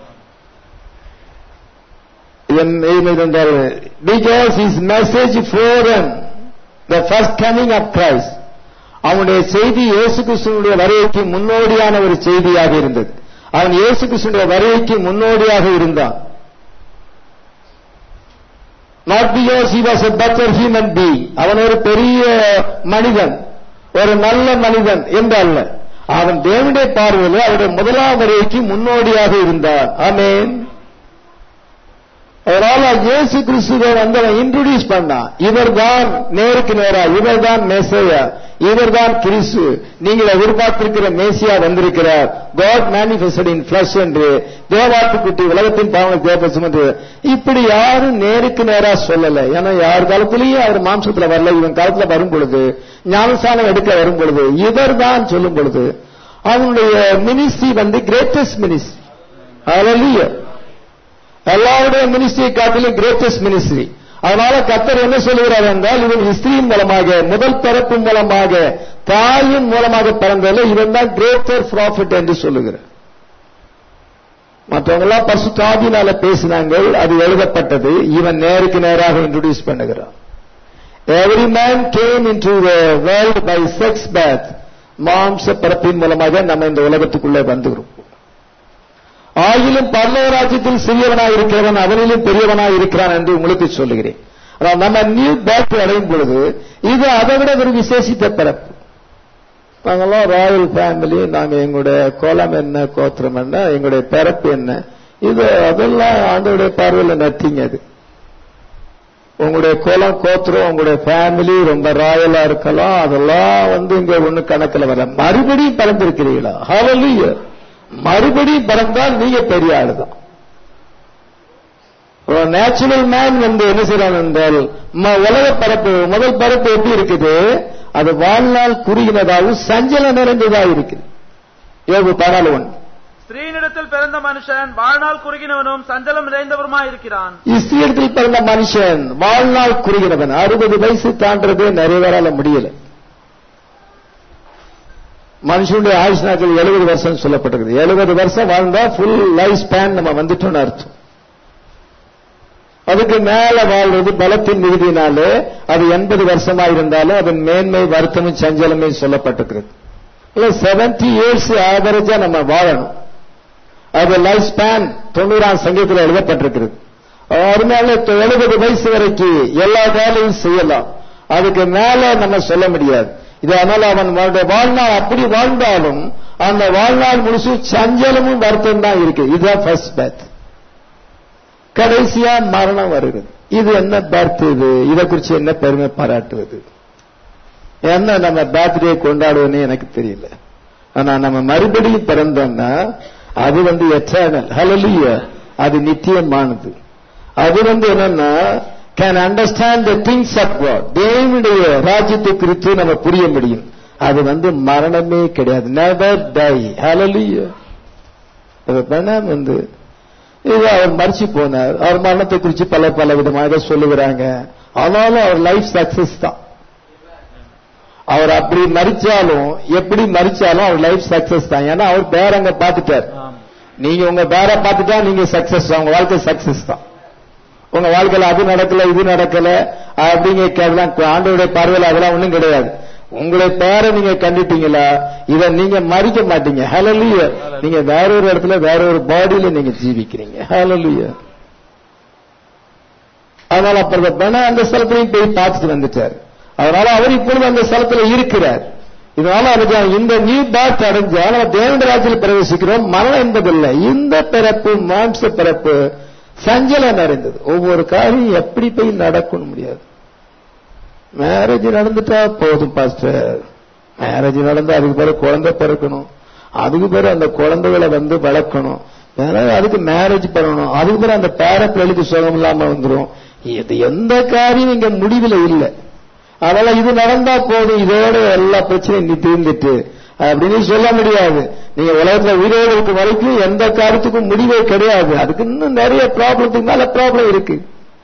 Speaker 1: because is message foreran the first coming of Christ அவனுடைய செய்தி இயேசு கிறிஸ்துவனுடைய வருகைக்கு முன்னோடியான ஒரு செய்தியாக இருந்தது அவன் இயேசு கிறிஸ்துவனுடைய வருகைக்கு முன்னோடியாக இருந்தான் not because he was a better human being அவன் ஒரு பெரிய மனிதன் ஒரு நல்ல மனிதன் என்று அல்ல அவன் தேவனுடைய பார்வையில் அவருடைய முதலாம் வருகைக்கு முன்னோடியாக இருந்தான் ஆமேன் அவரால் இயேசு கிறிஸ்துவை வந்து அவன் இன்ட்ரோடியூஸ் பண்ணான் இவர் தான் நேருக்கு நேரா இவர் தான் மேசையா இவர் தான் கிறிஸ்து நீங்கள் எதிர்பார்த்திருக்கிற மேசியா வந்திருக்கிறார் காட் மேனிபெஸ்டட் இன் பிளஸ் என்று தேவாட்டுக்குட்டி உலகத்தின் பாவனை தேவசம் என்று இப்படி யாரும் நேருக்கு நேரா சொல்லல ஏன்னா யார் காலத்திலேயும் அவர் மாம்சத்துல வரல இவன் காலத்துல வரும் பொழுது ஞானசானம் எடுக்க வரும் பொழுது இவர் தான் சொல்லும் பொழுது அவனுடைய மினிஸ்ட்ரி வந்து கிரேட்டஸ்ட் மினிஸ்ட்ரி அழலிய எல்லாருடைய மினிஸ்ட்ரியை காட்டிலும் கிரேட்டஸ்ட் மினிஸ்ட்ரி அதனால கத்தர் என்ன சொல்லுகிறார் என்றால் இவன் ஹிஸ்திரியின் மூலமாக முதல் பிறப்பு மூலமாக தாயின் மூலமாக பிறந்ததில் இவன் தான் கிரேட்டர் ப்ராஃபிட் என்று சொல்லுகிறார் மற்றவங்க எல்லாம் பசு தாதினால பேசினாங்க அது எழுதப்பட்டது இவன் நேருக்கு நேராக இன்ட்ரோடியூஸ் பண்ணுகிறான் every man came in to world by sex birth மாம்ச பிறப்பின் மூலமாக நம்ம இந்த உலகத்துக்குள்ளே வந்துகிறோம் ஆகிலும் பல்லவ ராஜ்யத்தில் சிறியவனாய் இருக்கிறவன் அவனிலும் பெரியவனாய் இருக்கிறான் என்று உங்களுக்கு சொல்லுகிறேன் நம்ம நியூ பேக் அடையும் பொழுது இது அதை விட ஒரு விசேஷித்த பிறப்பு நாங்கெல்லாம் ராயல் ஃபேமிலி நாங்க எங்களுடைய கோலம் என்ன கோத்திரம் என்ன எங்களுடைய பிறப்பு என்ன இது அதெல்லாம் ஆண்டோடைய பார்வையில் நத்திங்க அது உங்களுடைய குலம் கோத்திரம் உங்களுடைய ஃபேமிலி ரொம்ப ராயலா இருக்கலாம் அதெல்லாம் வந்து இங்க ஒண்ணு கணக்கில் வர மறுபடியும் பிறந்திருக்கிறீங்களா ஹalleluya மறுபடியும் பிறந்தால் நீங்க பெரிய ஆளுதான் நேச்சுரல் மேன் வந்து என்ன செய்யறான் என்றால் உலக பரப்பு முதல் பரப்பு எப்படி இருக்குது அது வாழ்நாள் குறுகினதாகவும் சஞ்சல நிறைந்ததா இருக்குது யோகு பதினாலு
Speaker 2: ஸ்திரீனிடத்தில் பிறந்த மனுஷன் வாழ்நாள் குறுகினவனும் சஞ்சலம் நிறைந்தவருமா இருக்கிறான்
Speaker 1: இஸ்தியத்தில் பிறந்த மனுஷன் வாழ்நாள் குறுகினவன் அறுபது வயசு தாண்டது நிறைய பேரால முடியல மனுஷனுடைய ஆயுஷ் நாட்கள் எழுபது வருஷம் சொல்லப்பட்டிருக்கு எழுபது வருஷம் வாழ்ந்தா ஃபுல் லைஃப் ஸ்பேன் நம்ம வந்துட்டோம்னு அர்த்தம் அதுக்கு மேல வாழ்றது பலத்தின் மிகுதியினாலே அது எண்பது வருஷமா இருந்தாலும் அதன் மேன்மை வருத்தமும் சஞ்சலமே சொல்லப்பட்டிருக்கிறது இல்ல செவன்டி இயர்ஸ் ஆவரேஜா நம்ம வாழணும் அது லைஃப் ஸ்பேன் தொண்ணூறாம் சங்கத்தில் எழுதப்பட்டிருக்கிறது அதனால எழுபது வயசு வரைக்கும் எல்லா வேலையும் செய்யலாம் அதுக்கு மேல நம்ம சொல்ல முடியாது இது அதனால அவன் வாழ்நாள் அப்படி வாழ்ந்தாலும் அந்த வாழ்நாள் முழுசு சஞ்சலமும் வருத்தம் தான் இருக்கு இதுதான் ஃபர்ஸ்ட் பேத் கடைசியா மரணம் வருகிறது இது என்ன பர்த் இது இதை குறிச்சு என்ன பெருமை பாராட்டுவது என்ன நம்ம பர்த்டே கொண்டாடுவோன்னு எனக்கு தெரியல ஆனா நம்ம மறுபடியும் பிறந்தோம்னா அது வந்து எட்டர்னல் ஹலலிய அது நித்தியமானது அது வந்து என்னன்னா can understand the things of God தேவனுடைய ராஜ்யத்தை குறித்து நம்ம புரிய முடியும் அது வந்து மரணமே கிடையாது நெவர் டை ஹலலிய பிரணாம் வந்து இது அவர் மறிச்சு போனார் அவர் மரணத்தை குறித்து பல பல விதமாக சொல்லுகிறாங்க ஆனாலும் அவர் லைஃப் சக்சஸ் தான் அவர் அப்படி மறிச்சாலும் எப்படி மறிச்சாலும் அவர் லைஃப் சக்சஸ் தான் ஏன்னா அவர் பேர அங்க பாத்துட்டார்
Speaker 2: ஆம்.
Speaker 1: நீங்க உங்க பேர பார்த்துட்டா நீங்க சக்சஸ் தான் உங்க வாழ்க்கை சக்சஸ் தான் உங்க வாழ்க்கையில அது நடக்கல இது நடக்கல அப்படிங்கிறதெல்லாம் ஆண்டோடைய பார்வையில் அதெல்லாம் ஒண்ணும் கிடையாது உங்களுடைய பேரை நீங்க கண்டுட்டீங்களா இத நீங்க மறிக்க மாட்டீங்க ஹalleluya நீங்க வேற ஒரு இடத்துல வேற ஒரு பாடியில நீங்க ஜீவிக்கிறீங்க ஹalleluya அதனால அப்புறம் பெண அந்த ஸ்தலத்திலையும் போய் பார்த்துட்டு வந்துட்டார் அதனால அவர் இப்பொழுது அந்த ஸ்தலத்துல இருக்கிறார் இதனால அவருக்கு இந்த நியூ பேர்த் அடைஞ்சா நம்ம தேவண்ட ராஜ்யத்தில் பிரவேசிக்கிறோம் மரணம் என்பதில்லை இந்த பிறப்பு மாம்ச பிறப்பு சஞ்சலம் நிறைந்தது ஒவ்வொரு காரியம் எப்படி போய் நடக்கணும் முடியாது மேரேஜ் நடந்துட்டா போதும் பாஸ்டர் மேரேஜ் நடந்தா அதுக்கு பிறகு குழந்தை பிறக்கணும் அதுக்கு பிறகு அந்த குழந்தைகளை வந்து வளர்க்கணும் வேற அதுக்கு மேரேஜ் பண்ணணும் அதுக்கு பிறகு அந்த பேர பிள்ளைக்கு சுகம் இல்லாம வந்துரும் இது எந்த காரியம் இங்க முடிவில் இல்லை அதனால இது நடந்தா போதும் இதோட எல்லா பிரச்சனையும் நீ தீர்ந்துட்டு அப்படின்னு சொல்ல முடியாது நீங்க உலகத்துல உயிரோடு இருக்க வரைக்கும் எந்த காரியத்துக்கும் முடிவே கிடையாது அதுக்கு இன்னும் நிறைய ப்ராப்ளத்துக்கு மேல ப்ராப்ளம் இருக்கு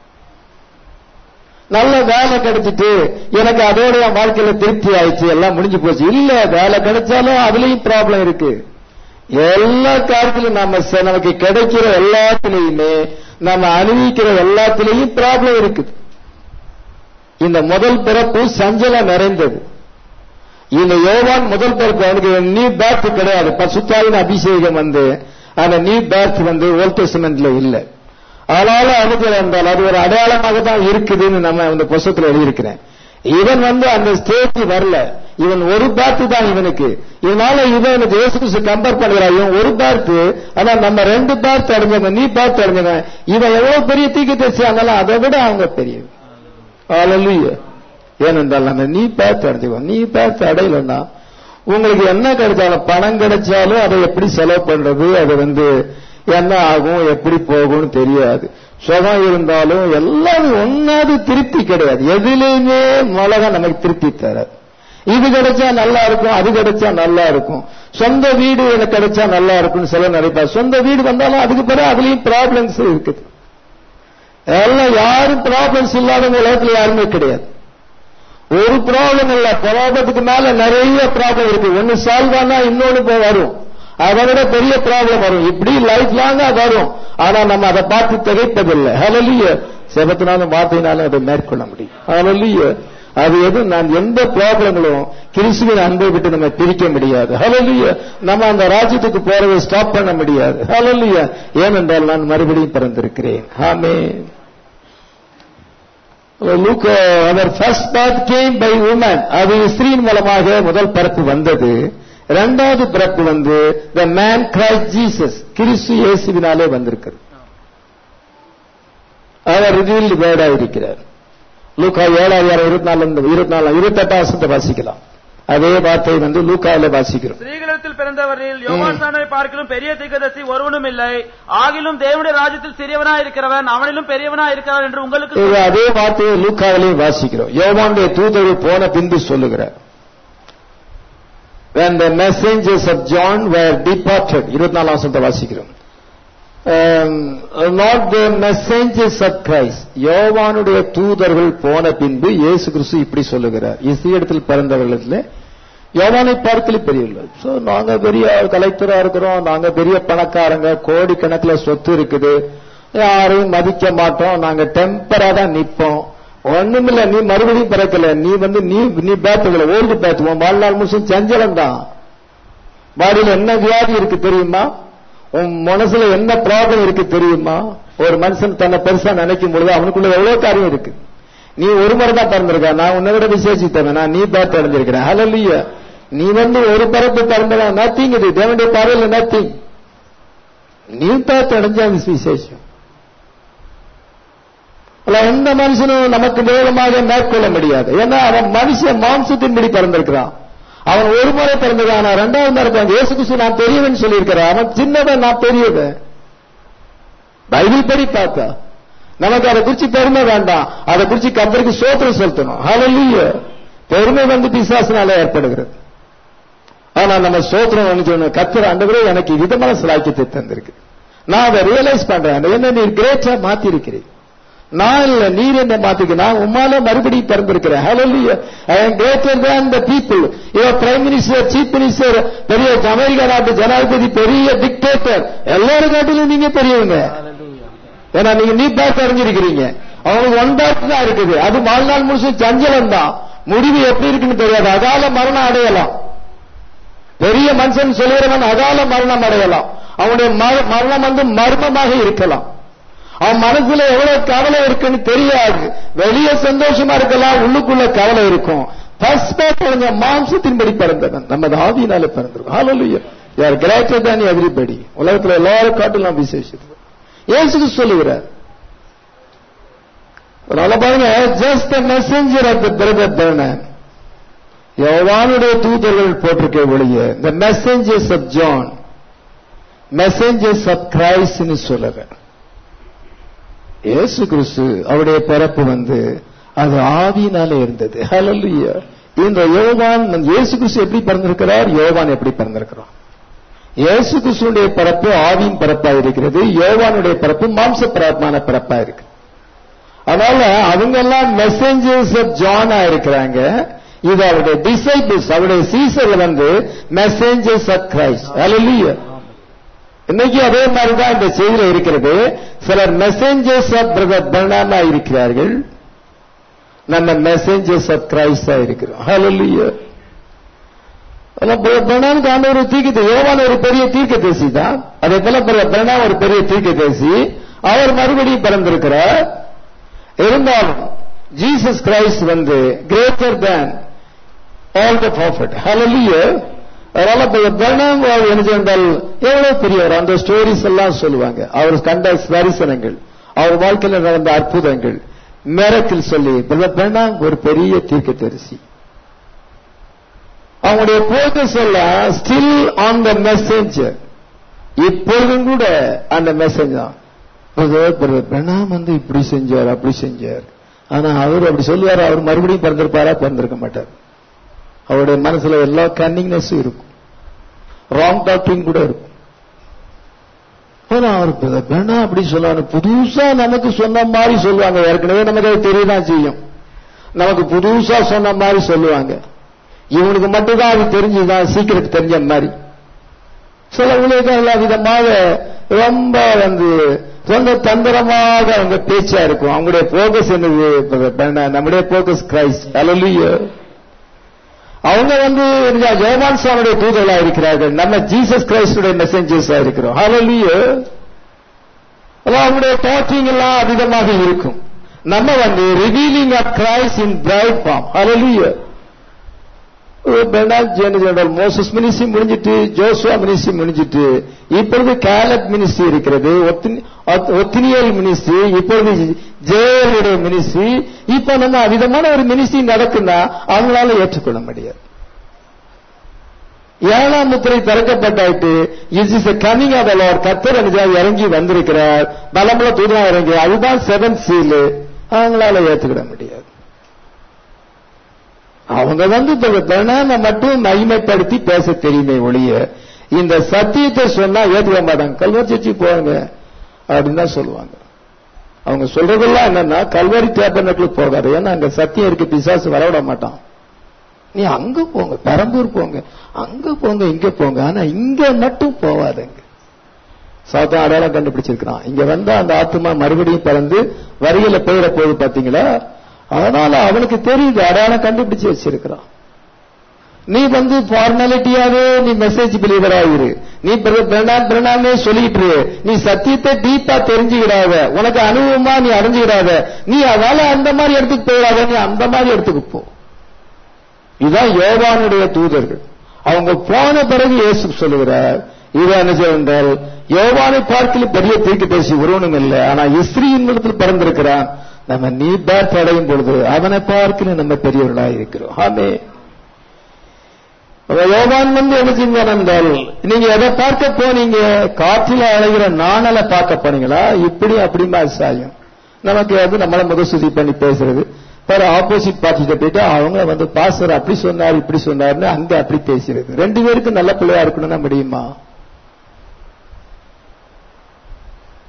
Speaker 1: நல்ல வேலை கிடைச்சிட்டு எனக்கு அதோட என் வாழ்க்கையில திருப்தி ஆயிடுச்சு எல்லாம் முடிஞ்சு போச்சு இல்ல வேலை கிடைச்சாலும் அதுலயும் ப்ராப்ளம் இருக்கு எல்லா காரியத்திலும் நம்ம ச- நமக்கு கிடைக்கிற எல்லாத்துலயுமே நம்ம அனுபவிக்கிற எல்லாத்துலயும் ப்ராப்ளம் இருக்குது இந்த முதல் பிறப்பு சஞ்சலம் நிறைந்தது இந்த யோவான் முதல் பிறப்பு அவனுக்கு நியூ பேர்த் கிடையாது பசுத்தாவின் அபிஷேகம் வந்து அந்த நியூ பேர்த் வந்து ஓல்ட் டெஸ்டமெண்ட்ல இல்ல அதனால அவனுக்கு என்றால் அது ஒரு அடையாளமாக தான் இருக்குதுன்னு நம்ம அந்த புஸ்தகத்தில் எழுதியிருக்கிறேன் இவன் வந்து அந்த ஸ்டேஜ் வரல இவன் ஒரு பேர்த்து தான் இவனுக்கு இதனால இவன் எனக்கு இயேசு கிறிஸ்து கம்பேர் பண்ணுகிறான் இவன் ஒரு பேர்த்து ஆனா நம்ம ரெண்டு பேர்த்து அடைஞ்சவன் நீ பேர்த்து அடைஞ்சவன் இவன் எவ்வளவு பெரிய தீக்கு தச்சு அதனால அதை விட அவங்க பெரியவன் Hallelujah. ஏனென்றால் நம்ம நீ பார்த்து அடைஞ்சுக்கோ நீ பார்த்து அடையலன்னா உங்களுக்கு என்ன கிடைச்சாலும் பணம் கிடைச்சாலும் அதை எப்படி செலவு பண்றது அது வந்து என்ன ஆகும் எப்படி போகும்னு தெரியாது சுகம் இருந்தாலும் எல்லாம் ஒன்னாவது திருப்தி கிடையாது எதுலையுமே மிளகா நமக்கு திருப்தி தராது இது கிடைச்சா நல்லா இருக்கும் அது கிடைச்சா நல்லா இருக்கும் சொந்த வீடு எனக்கு கிடைச்சா நல்லா இருக்கும்னு சில நினைப்பா சொந்த வீடு வந்தாலும் அதுக்கு பிறகு அதுலயும் ப்ராப்ளம்ஸ் இருக்குது எல்லாம் யாரும் ப்ராப்ளம்ஸ் இல்லாதவங்க உலகத்துல யாருமே கிடையாது ஒரு ப்ராப்ளம் இல்ல ப்ராப்ளத்துக்கு மேல நிறைய ப்ராப்ளம் இருக்கு ஒன்னு சால்வ் ஆனா இன்னொன்னு போய் வரும் அதை விட பெரிய ப்ராப்ளம் வரும் இப்படி லைஃப் லாங்கா வரும் ஆனா நம்ம அதை பார்த்து திகைப்பதில்லை ஹலலிய செபத்தினாலும் வார்த்தையினாலும் அதை மேற்கொள்ள முடியும் ஹலலிய அது எது நான் எந்த ப்ராப்ளங்களும் கிறிஸ்துவின் அன்பை விட்டு நம்ம பிரிக்க முடியாது ஹலலிய நம்ம அந்த ராஜ்யத்துக்கு போறதை ஸ்டாப் பண்ண முடியாது ஹலலிய ஏனென்றால் நான் மறுபடியும் பிறந்திருக்கிறேன் ஆமே look our first birth came by woman அது ஸ்திரீன் மூலமாக முதல் பிறப்பு வந்தது இரண்டாவது பிறப்பு வந்து த மேன் கிரைஸ்ட் ஜீசஸ் கிறிஸ்து இயேசுவினாலே வந்திருக்கிறது அவர் ரிவீல்டு வேர்டா இருக்கிறார் லூக்கா ஏழாயிரம் இருபத்தி நாலு இருபத்தி நாலு இருபத்தெட்டாம் வருஷத்தை வாசிக்கலாம் அதே வார்த்தை வந்து லூக்காவில வாசிக்கிறோம்
Speaker 2: ஸ்திரீகளிடத்தில் பிறந்தவரில் யோவான்சானை பார்க்கிலும் பெரிய தீர்க்கதரிசி ஒருவனும் இல்லை ஆகிலும் தேவனுடைய ராஜ்யத்தில் சிறியவனாய் இருக்கிறவன் அவனிலும் பெரியவனாய் இருக்கிறான் என்று உங்களுக்கு
Speaker 1: இது அதே வார்த்தையை லூக்காவிலையும் வாசிக்கிறோம் யோவானுடைய தூதர்கள் போன பின்பு சொல்லுகிறார் when the messengers of John were departed இருபத்தி நாலாம் வசனத்தை வாசிக்கிறோம் um, not the messengers of Christ யோவானுடைய தூதர்கள் போன பின்பு இயேசு கிறிஸ்து இப்படி சொல்லுகிறார் இசையிடத்தில் பிறந்தவர்களில் யோவானை பார்க்கல பெரியவர்கள் சோ நாங்க பெரிய கலைத்துறா இருக்கிறோம் நாங்க பெரிய பணக்காரங்க கோடிக்கணக்கில் சொத்து இருக்குது யாரையும் மதிக்க மாட்டோம் நாங்க டெம்பரா தான் நிப்போம் ஒண்ணுமில்ல நீ மறுபடியும் பிறக்கல நீ வந்து நீ நீ பேத்துக்கல ஓல்டு பேத்து உன் வாழ்நாள் முழுசும் சஞ்சலம் தான் பாடியில என்ன வியாதி இருக்கு தெரியுமா உன் மனசுல என்ன ப்ராப்ளம் இருக்கு தெரியுமா ஒரு மனுஷன் தன்னை பெருசா நினைக்கும் பொழுது அவனுக்குள்ள எவ்வளவு காரியம் இருக்கு நீ ஒரு முறை தான் பிறந்திருக்க நான் உன்னை விட விசேஷித்தவன் நான் நீ பேத்து அடைஞ்சிருக்கிறேன் ஹலல்லிய நீ வந்து ஒரு பிறப்பு பிறந்தவன் நத்திங் இது தேவனுடைய பார்வையில் நத்திங் நீ பேத்து அடைஞ்சா அது விசேஷம் அல்ல எந்த மனுஷனும் நமக்கு வேகமாக மேற்கொள்ள முடியாது ஏன்னா அவன் மனுஷன் மாம்சத்தின்படி பிறந்திருக்கிறான் அவன் ஒரு முறை பிறந்திருக்கான் ஆனா ரெண்டாவது முறை பிறந்த இயேசு கிறிஸ்து நான் பெரியவன் சொல்லியிருக்கிறான் அவன் சின்னவன் நான் பெரியவன் பைபிள் படி பார்த்தா நமக்கு அதை குறிச்சு பெருமை வேண்டாம் அதை குறிச்சு கத்தருக்கு சோத்திரம் செலுத்தணும் ஹalleluya பெருமை வந்து பிசாசினால ஏற்படுகிறது ஆனா நம்ம சோத்திரம் நினைச்சோம் கத்தர் ஆண்டவரே எனக்கு விதமான சிலாக்கியத்தை தந்திருக்கு நான் அதை ரியலைஸ் பண்றேன் என்ன நீ கிரேட்டா மாத்தி இருக்கிறேன் நான் இல்ல நீர் என்னை மாத்துக்கு நான் உம்மால மறுபடியும் பிறந்திருக்கிறேன் hallelujah I am greater than the people your prime minister chief minister பெரிய அமெரிக்கா நாட்டு ஜனாதிபதி பெரிய டிக்டேட்டர் எல்லாரும் காட்டிலும் நீங்க பெரியவங்க ஏன்னா நீங்க நீ பேக் அறிஞ்சிருக்கிறீங்க அவங்களுக்கு ஒன் பேக் தான் இருக்குது அது வாழ்நாள் முழுசும் சஞ்சலம் தான் முடிவு எப்படி இருக்குன்னு தெரியாது அதால மரணம் அடையலாம் பெரிய மனுஷன் சொல்லுகிறவன் அதால மரணம் அடையலாம் அவனுடைய மர- மரணம் வந்து மர்மமாக இருக்கலாம் அவன் மனசுல எவ்வளவு கவலை இருக்குன்னு தெரியாது வெளியே சந்தோஷமா இருக்கலாம் உள்ளுக்குள்ள கவலை இருக்கும் ஃபர்ஸ்ட் கொஞ்சம் மாம்சத்தின்படி பிறந்தவன் நம்ம ஆவியினால பிறந்திருக்கோம் ஹalleluya யார் கிரேட்டர் than everybody உலகத்துல எல்லாரும் காட்டிலும் விசேஷித்து இயேசுக்கு சொல்லுகிறார் அதனால பாருங்க just the messenger of the brother Branham யோவானுடைய தூதர்கள் போட்டிருக்க ஒழிய the messengers of John messengers of கிரைஸ்ட்னு சொல்லுற இயேசு கிறிஸ்து அவருடைய பிறப்பு வந்து அது ஆவியினால இருந்தது ஹalleluya இந்த யோவான் வந்து இயேசு கிறிஸ்து எப்படி பிறந்திருக்கிறார் யோவான் எப்படி பிறந்திருக்கிறான் இயேசு கிறிஸ்துடைய பிறப்பு ஆவியின் பிறப்பா இருக்கிறது யோவானுடைய பிறப்பு மாம்ச பிறப்பான பிறப்பா இருக்கு அதனால அவங்க எல்லாம் மெசேஞ்சர்ஸ் ஆஃப் ஜானா இருக்கிறாங்க இது அவருடைய டிசைபிள்ஸ் அவருடைய சீசர்ல வந்து மெசேஞ்சர்ஸ் ஆஃப் கிரைஸ்ட் ஹalleluya இன்னைக்கு அதே மாதிரி தான் இந்த செய்தியில இருக்கிறது சிலர் மெசேஞ்சர்ஸ் ஆஃப் பிரதர் பர்னாமா இருக்கிறார்கள் நம்ம மெசேஞ்சர்ஸ் ஆஃப் கிரைஸ்டா இருக்கிறோம் ஹalleluya பிரணாமுக்கு ஆண்டவர் தீர்க்க யோவான் ஒரு பெரிய தீர்க்க தேசி தான் அதே போல பிரணா ஒரு பெரிய தீர்க்க தேசி அவர் மறுபடியும் பிறந்திருக்கிறார் இருந்தாலும் ஜீசஸ் கிரைஸ்ட் வந்து greater than all the prophet hallelujah அதனால பிரணாம் என்ன சொன்னால் எவ்வளவு பெரியவர் அந்த ஸ்டோரிஸ் எல்லாம் சொல்லுவாங்க அவர் கண்ட தரிசனங்கள் அவர் வாழ்க்கையில் நடந்த அற்புதங்கள் மிரக்கில் சொல்லி பிரணாம் ஒரு பெரிய தீர்க்க தரிசி அவங்களுடைய போக்கஸ் எல்லாம் ஸ்டில் ஆன் த மெசேஞ்சர் இப்பொழுதும் கூட அந்த மெசேஜ் தான் பிரணாம் வந்து இப்படி செஞ்சார் அப்படி செஞ்சார் ஆனா அவர் அப்படி சொல்லுவார் அவர் மறுபடியும் பிறந்திருப்பாரா பிறந்திருக்க மாட்டார் அவருடைய மனசுல எல்லா கன்னிங்னஸும் இருக்கும் ராங் டாக்டிங் கூட இருக்கும் ஆனா அவர் வேணா அப்படி சொல்லுவாங்க புதுசா நமக்கு சொன்ன மாதிரி சொல்லுவாங்க ஏற்கனவே நமக்கு அது தெரியதான் செய்யும் நமக்கு புதுசா சொன்ன மாதிரி சொல்லுவாங்க இவனுக்கு மட்டும்தான் அது தெரிஞ்சுதான் சீக்கிரம் தெரிஞ்ச மாதிரி சில ஊழியர்கள் எல்லா விதமாக ரொம்ப வந்து ரொம்ப தந்திரமாக அவங்க பேச்சா இருக்கும் அவங்களுடைய போக்கஸ் என்னது நம்முடைய போக்கஸ் கிரைஸ்ட் அலலியோ அவங்க வந்து ஜெயமான் சாமியுடைய தூதர்களா இருக்கிறார்கள் நம்ம ஜீசஸ் கிரைஸ்டுடைய மெசேஞ்சர்ஸா இருக்கிறோம் ஹalleluya அவங்களுடைய டாக்கிங் எல்லாம் அதிகமாக இருக்கும் நம்ம வந்து revealing of Christ in bride form hallelujah Bernard general Moses ministry முடிஞ்சிட்டு ஜோசுவா மினிஸ்ட்ரி முடிஞ்சிட்டு இப்பொழுது கேலப் மினிஸ்ட்ரி இருக்கிறது ஒத்தினியல் மினிஸ்ட்ரி இப்பொழுது ஜேஎலுடைய மினிஸ்ட்ரி இப்ப நம்ம விதமான ஒரு மினிஸ்ட்ரி நடக்குன்னா அவங்களால ஏற்றுக்கொள்ள முடியாது ஏழாம் முத்திரை திறக்கப்பட்டாயிட்டு is is coming of lord கத்தர் இறங்கி வந்திருக்கிறார் பலமுள்ள தூதனா இறங்கி அதுதான் செவன் சீல் அவங்களால ஏற்றுக்கிட முடியாது அவங்க வந்து பிரணாம மட்டும் மகிமைப்படுத்தி பேச தெரியுமே ஒழிய இந்த சத்தியத்தை சொன்னா ஏற்றுக்க மாட்டாங்க கல்வர் சர்ச்சி போவாங்க அப்படின்னு தான் சொல்லுவாங்க அவங்க சொல்றதெல்லாம் என்னன்னா கல்வாரி தேப்பனக்குள்ள போகாது ஏன்னா அங்க சத்தியம் இருக்கு பிசாசு வரவிட மாட்டான் நீ அங்க போங்க பெரம்பூர் போங்க அங்க போங்க இங்க போங்க ஆனா இங்க மட்டும் போவாதுங்க சாத்தா அடையாளம் கண்டுபிடிச்சிருக்கிறான் இங்க வந்தா அந்த ஆத்மா மறுபடியும் பிறந்து வரியில போயிட போகுது பாத்தீங்களா அதனால அவனுக்கு தெரியுது அடையாளம் கண்டுபிடிச்சு வச்சிருக்கிறான் நீ வந்து ஃபார்மாலிட்டியாவே நீ மெசேஜ் பிலீவர் ஆகிரு நீ பிரணாம் பிரணாமே சொல்லிட்டு நீ சத்தியத்தை டீப்பா தெரிஞ்சுக்கிடாத உனக்கு அனுபவமா நீ அடைஞ்சுக்கிடாத நீ அதனால அந்த மாதிரி இடத்துக்கு போயிடாத நீ அந்த மாதிரி இடத்துக்கு போ இதுதான் யோவானுடைய தூதர்கள் அவங்க போன பிறகு இயேசு சொல்லுகிறார் இது என்ன என்றால் யோவானை பார்க்கல பெரிய தீர்க்க பேசி ஒருவனும் இல்லை ஆனா இஸ்ரீயின் இடத்தில் பிறந்திருக்கிறான் நம்ம நீ பேர்த் அடையும் பொழுது அவனை பார்க்கல நம்ம பெரியவர்களாக இருக்கிறோம் ஆமே யோகான் வந்து என்ன செஞ்சான் என்றால் நீங்க எதை பார்க்க போனீங்க காற்றில் அழைகிற நாணலை பார்க்க போனீங்களா இப்படி அப்படிமா சாயம் நமக்கு வந்து நம்மள முகசுதி பண்ணி பேசுறது வேற ஆப்போசிட் பார்ட்டிட்ட போயிட்டு அவங்க வந்து பாஸ்டர் அப்படி சொன்னார் இப்படி சொன்னார்னு அங்க அப்படி பேசுறது ரெண்டு பேருக்கு நல்ல பிள்ளையா இருக்கணும்னா முடியுமா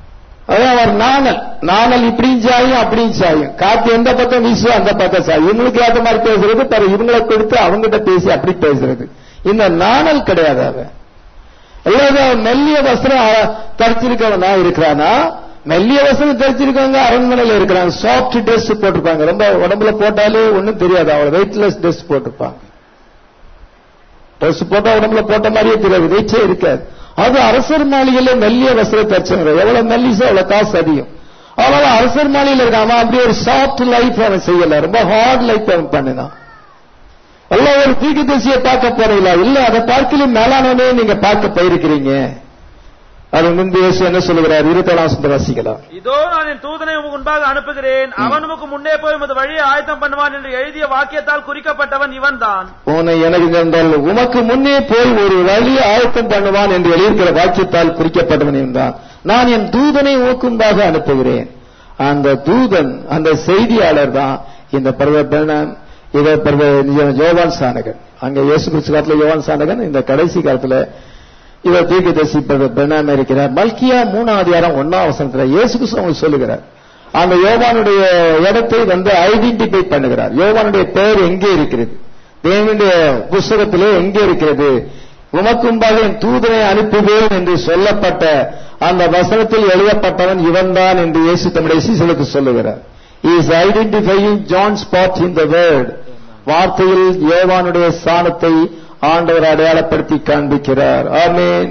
Speaker 1: அதான் அவர் நாணல் நாணல் இப்படியும் சாயும் அப்படியும் சாயும் காத்து எந்த பக்கம் வீசும் அந்த பக்கம் சாயும் இவங்களுக்கு ஏத்த மாதிரி பேசுறது பிற இவங்களை கொடுத்து அவங்ககிட்ட பேசி அப்படி பேசுறது இந்த நாணல் கிடையாது அவன் எல்லாம் மெல்லிய வஸ்திரம் அ- தரிச்சிருக்கவனா இருக்கிறானா மெல்லிய வஸ்திரம் தரிச்சிருக்கவங்க அரண்மனையில இருக்கிறாங்க சாஃப்ட் ட்ரெஸ் போட்டிருப்பாங்க ரொம்ப உடம்புல போட்டாலே ஒண்ணும் தெரியாது அவ்வளவு வெயிட்லெஸ் ட்ரெஸ் போட்டிருப்பாங்க ட்ரெஸ் போட்டா உடம்புல போட்ட மாதிரியே தெரியாது வெயிட்டே இருக்காது அது அரசர் மாளிகையில மெல்லிய வஸ்திரம் தரிச்சவங்க எவ்வளவு மெல்லிசோ அவ்வளவு காசு அதிகம் அதனால அரசர் மாளிகையில இருக்கான் அவன் அப்படி ஒரு சாஃப்ட் லைஃப் அவன் செய்யல ரொம்ப ஹார்ட் லைஃப் அவன் பண்ணினான் எல்லாம் ஒரு தீக்கு தரிசியை பார்க்க போறீங்களா இல்ல அதை பார்க்கலும் மேலானவே நீங்க பார்க்க போயிருக்கிறீங்க அது முன்பு இயேசு என்ன சொல்லுகிறார் இருபத்தேழாம் ரசிக்கலாம்
Speaker 2: இதோ நான் என் தூதனை உமக்கு முன்பாக அனுப்புகிறேன் அவன் உமக்கு முன்னே போய் உமது வழியை ஆயத்தம் பண்ணுவான் என்று எழுதிய வாக்கியத்தால் குறிக்கப்பட்டவன் இவன்தான்
Speaker 1: உன்னை எனக்கு என்றால் உமக்கு முன்னே போய் ஒரு வழி ஆயத்தம் பண்ணுவான் என்று எழுதியிருக்கிற வாக்கியத்தால் குறிக்கப்பட்டவன் தான் நான் என் தூதனை ஊக்கும்பாக அனுப்புகிறேன் அந்த தூதன் அந்த செய்தியாளர் தான் இந்த பர்வத்தனம் இதை பர்வ யோவான் சானகன் அங்க இயேசு கிறிஸ்து காலத்துல யோவான் சானகன் இந்த கடைசி காலத்துல இவர் தீர்க்கதரிசி பெண்ணாம இருக்கிறார் மல்கியா மூணாவது அதிகாரம் ஒன்னாம் வசனத்துல இயேசு கிறிஸ்து அவங்களுக்கு சொல்லுகிறார் அந்த யோவானுடைய இடத்தை வந்து ஐடென்டிஃபை பண்ணுகிறார் யோவானுடைய பெயர் எங்கே இருக்கிறது தேவனுடைய புஸ்தகத்திலே எங்கே இருக்கிறது உமக்கும்பாக என் தூதனை அனுப்புவேன் என்று சொல்லப்பட்ட அந்த வசனத்தில் எழுதப்பட்டவன் இவன்தான் என்று இயேசு தம்முடைய சீசலுக்கு சொல்லுகிறார் is identifying John spot in the word வார்த்தையில் யோவானுடைய ஸ்தானத்தை ஆண்டவர் அடையாளப்படுத்தி காண்பிக்கிறார் ஆமேன்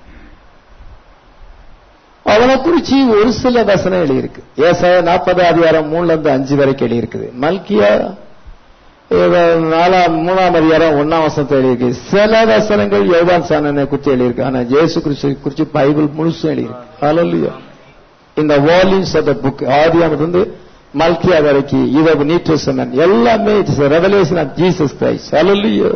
Speaker 1: அவனை குறிச்சு ஒரு சில வசனம் எழுதியிருக்கு ஏசாய நாற்பது அதிகாரம் மூணுல இருந்து அஞ்சு வரைக்கும் எழுதியிருக்குது மல்கியா இவன் நாலாம் மூணாம் அதிகாரம் ஒன்னாம் வசனத்தை எழுதியிருக்கு சில வசனங்கள் யோவான் சாணனை குறித்து எழுதியிருக்கு ஆனா இயேசு கிறிஸ்து குறிச்சு பைபிள் முழுசும் எழுதியிருக்கு ஹalleluya இந்த வால்யூம்ஸ் ஆஃப் த புக் ஆதியாமிலிருந்து மல்கியா வரைக்கும் இதை நியூ டெஸ்டமென்ட் எல்லாமே it's revelation of Jesus Christ hallelujah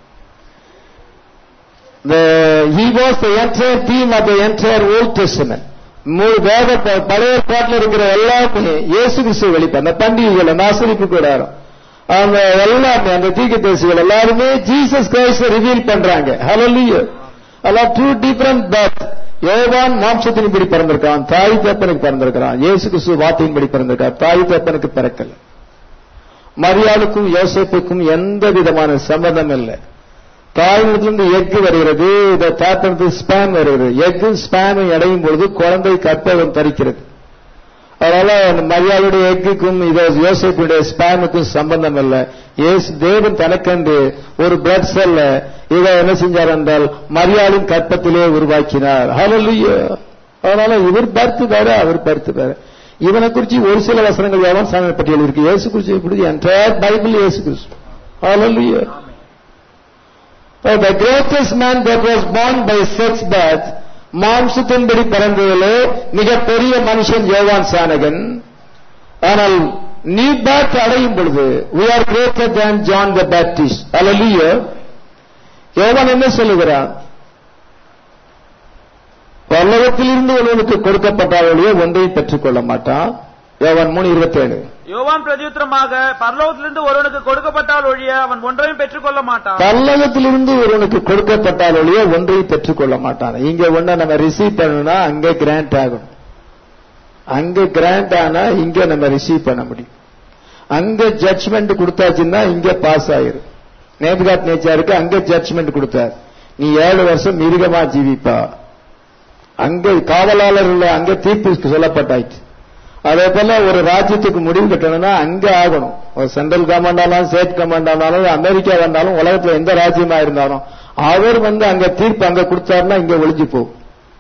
Speaker 1: the he was the entire theme of the entire old testament மு- வேத ப- பழைய பாட்டில் இருக்கிற எல்லாமே இயேசு கிறிஸ்து வெளிப்பாடு அந்த பண்டிகைகள் நாசரிப்பு கூடாரம் அந்த எல்லாமே அந்த தீர்க்கதரிசிகள் எல்லாருமே ஜீசஸ் கிரைஸ்ட ரிவீல் பண்றாங்க ஹalleluya அல்லாம் டூ டிஃபரண்ட் பர்த் யோவான் மாம்சத்தின்படி பிறந்திருக்கான் தாய் தப்பனுக்கு பிறந்திருக்கிறான் இயேசு கிறிஸ்து வார்த்தையின்படி பிறந்திருக்கார் தாய் தப்பனுக்கு பிறக்கல மரியாளுக்கும் யோசேப்புக்கும் எந்த விதமான சம்பந்தம் இல்லை தாயிலிருந்து எக்கு வருகிறது இந்த தாத்திலிருந்து ஸ்பேம் வருகிறது எக்கும் ஸ்பேமும் இடையும் பொழுது குழந்தை கற்பகம் தரிக்கிறது அதனால அந்த மரியாதையுடைய எக்குக்கும் இதோ யோசிப்புடைய ஸ்பேமுக்கும் சம்பந்தம் இல்லை ஏசு தேவன் தனக்கென்று ஒரு பிளட் செல்ல இதை என்ன செஞ்சார் என்றால் மரியாதையின் கற்பத்திலே உருவாக்கினார் ஹalleluya அதனால இவர் பர்த்து வேற அவர் பர்த்து வேற இவனை குறிச்சு ஒரு சில வசனங்கள் எவன் சாமி பட்டியல் இருக்கு இயேசு குறிச்சு இப்படி என்டையர் பைபிள் இயேசு கிறிஸ்து ஹalleluya Uh, the greatest man that was born by sex birth மாம்சத்தின்படி பிறந்ததிலே மிகப்பெரிய மனுஷன் யோவான் சானகன் ஆனால் நியூ பேர்த் அடையும் பொழுது we are greater than John the Baptist hallelujah யோவான் என்ன சொல்லுகிறான் பல்லவத்திலிருந்து ஒருவனுக்கு கொடுக்கப்பட்டாலேயே ஒன்றையும் பெற்றுக்கொள்ள மாட்டான் யோவான் மூணு இருபத்தேழு
Speaker 2: யோவான் பிரதியுத்தரமாக பரலோகத்திலிருந்து ஒருவனுக்கு கொடுக்கப்பட்டால் ஒழிய அவன் ஒன்றையும் பெற்றுக்கொள்ள மாட்டான்
Speaker 1: பல்லவத்திலிருந்து ஒருவனுக்கு கொடுக்கப்பட்டால் ஒழிய ஒன்றையும் பெற்றுக்கொள்ள மாட்டான் இங்க ஒண்ண நம்ம ரிசீவ் பண்ணணும்னா அங்க கிராண்ட் ஆகும் அங்க கிராண்ட் ஆனா இங்க நம்ம ரிசீவ் பண்ண முடியும் அங்க ஜட்ஜ்மெண்ட் கொடுத்தாச்சுன்னா இங்க பாஸ் ஆயிரும் நேபுகாத் நேச்சாருக்கு அங்க ஜட்ஜ்மெண்ட் கொடுத்தார் நீ ஏழு வருஷம் மிருகமா ஜீவிப்பா அங்க காவலாளர்கள் அங்க தீர்ப்பு சொல்லப்பட்டாச்சு அதே போல ஒரு ராஜ்யத்துக்கு முடிவு கட்டணும்னா அங்க ஆகணும் ஒரு சென்ட்ரல் கவர்மெண்ட் ஆனாலும் ஸ்டேட் கவர்மெண்ட் ஆனாலும் அமெரிக்கா வந்தாலும் உலகத்துல எந்த ராஜ்யமா இருந்தாலும் அவர் வந்து அங்க தீர்ப்பு அங்க கொடுத்தாருன்னா இங்க ஒளிஞ்சு போகும்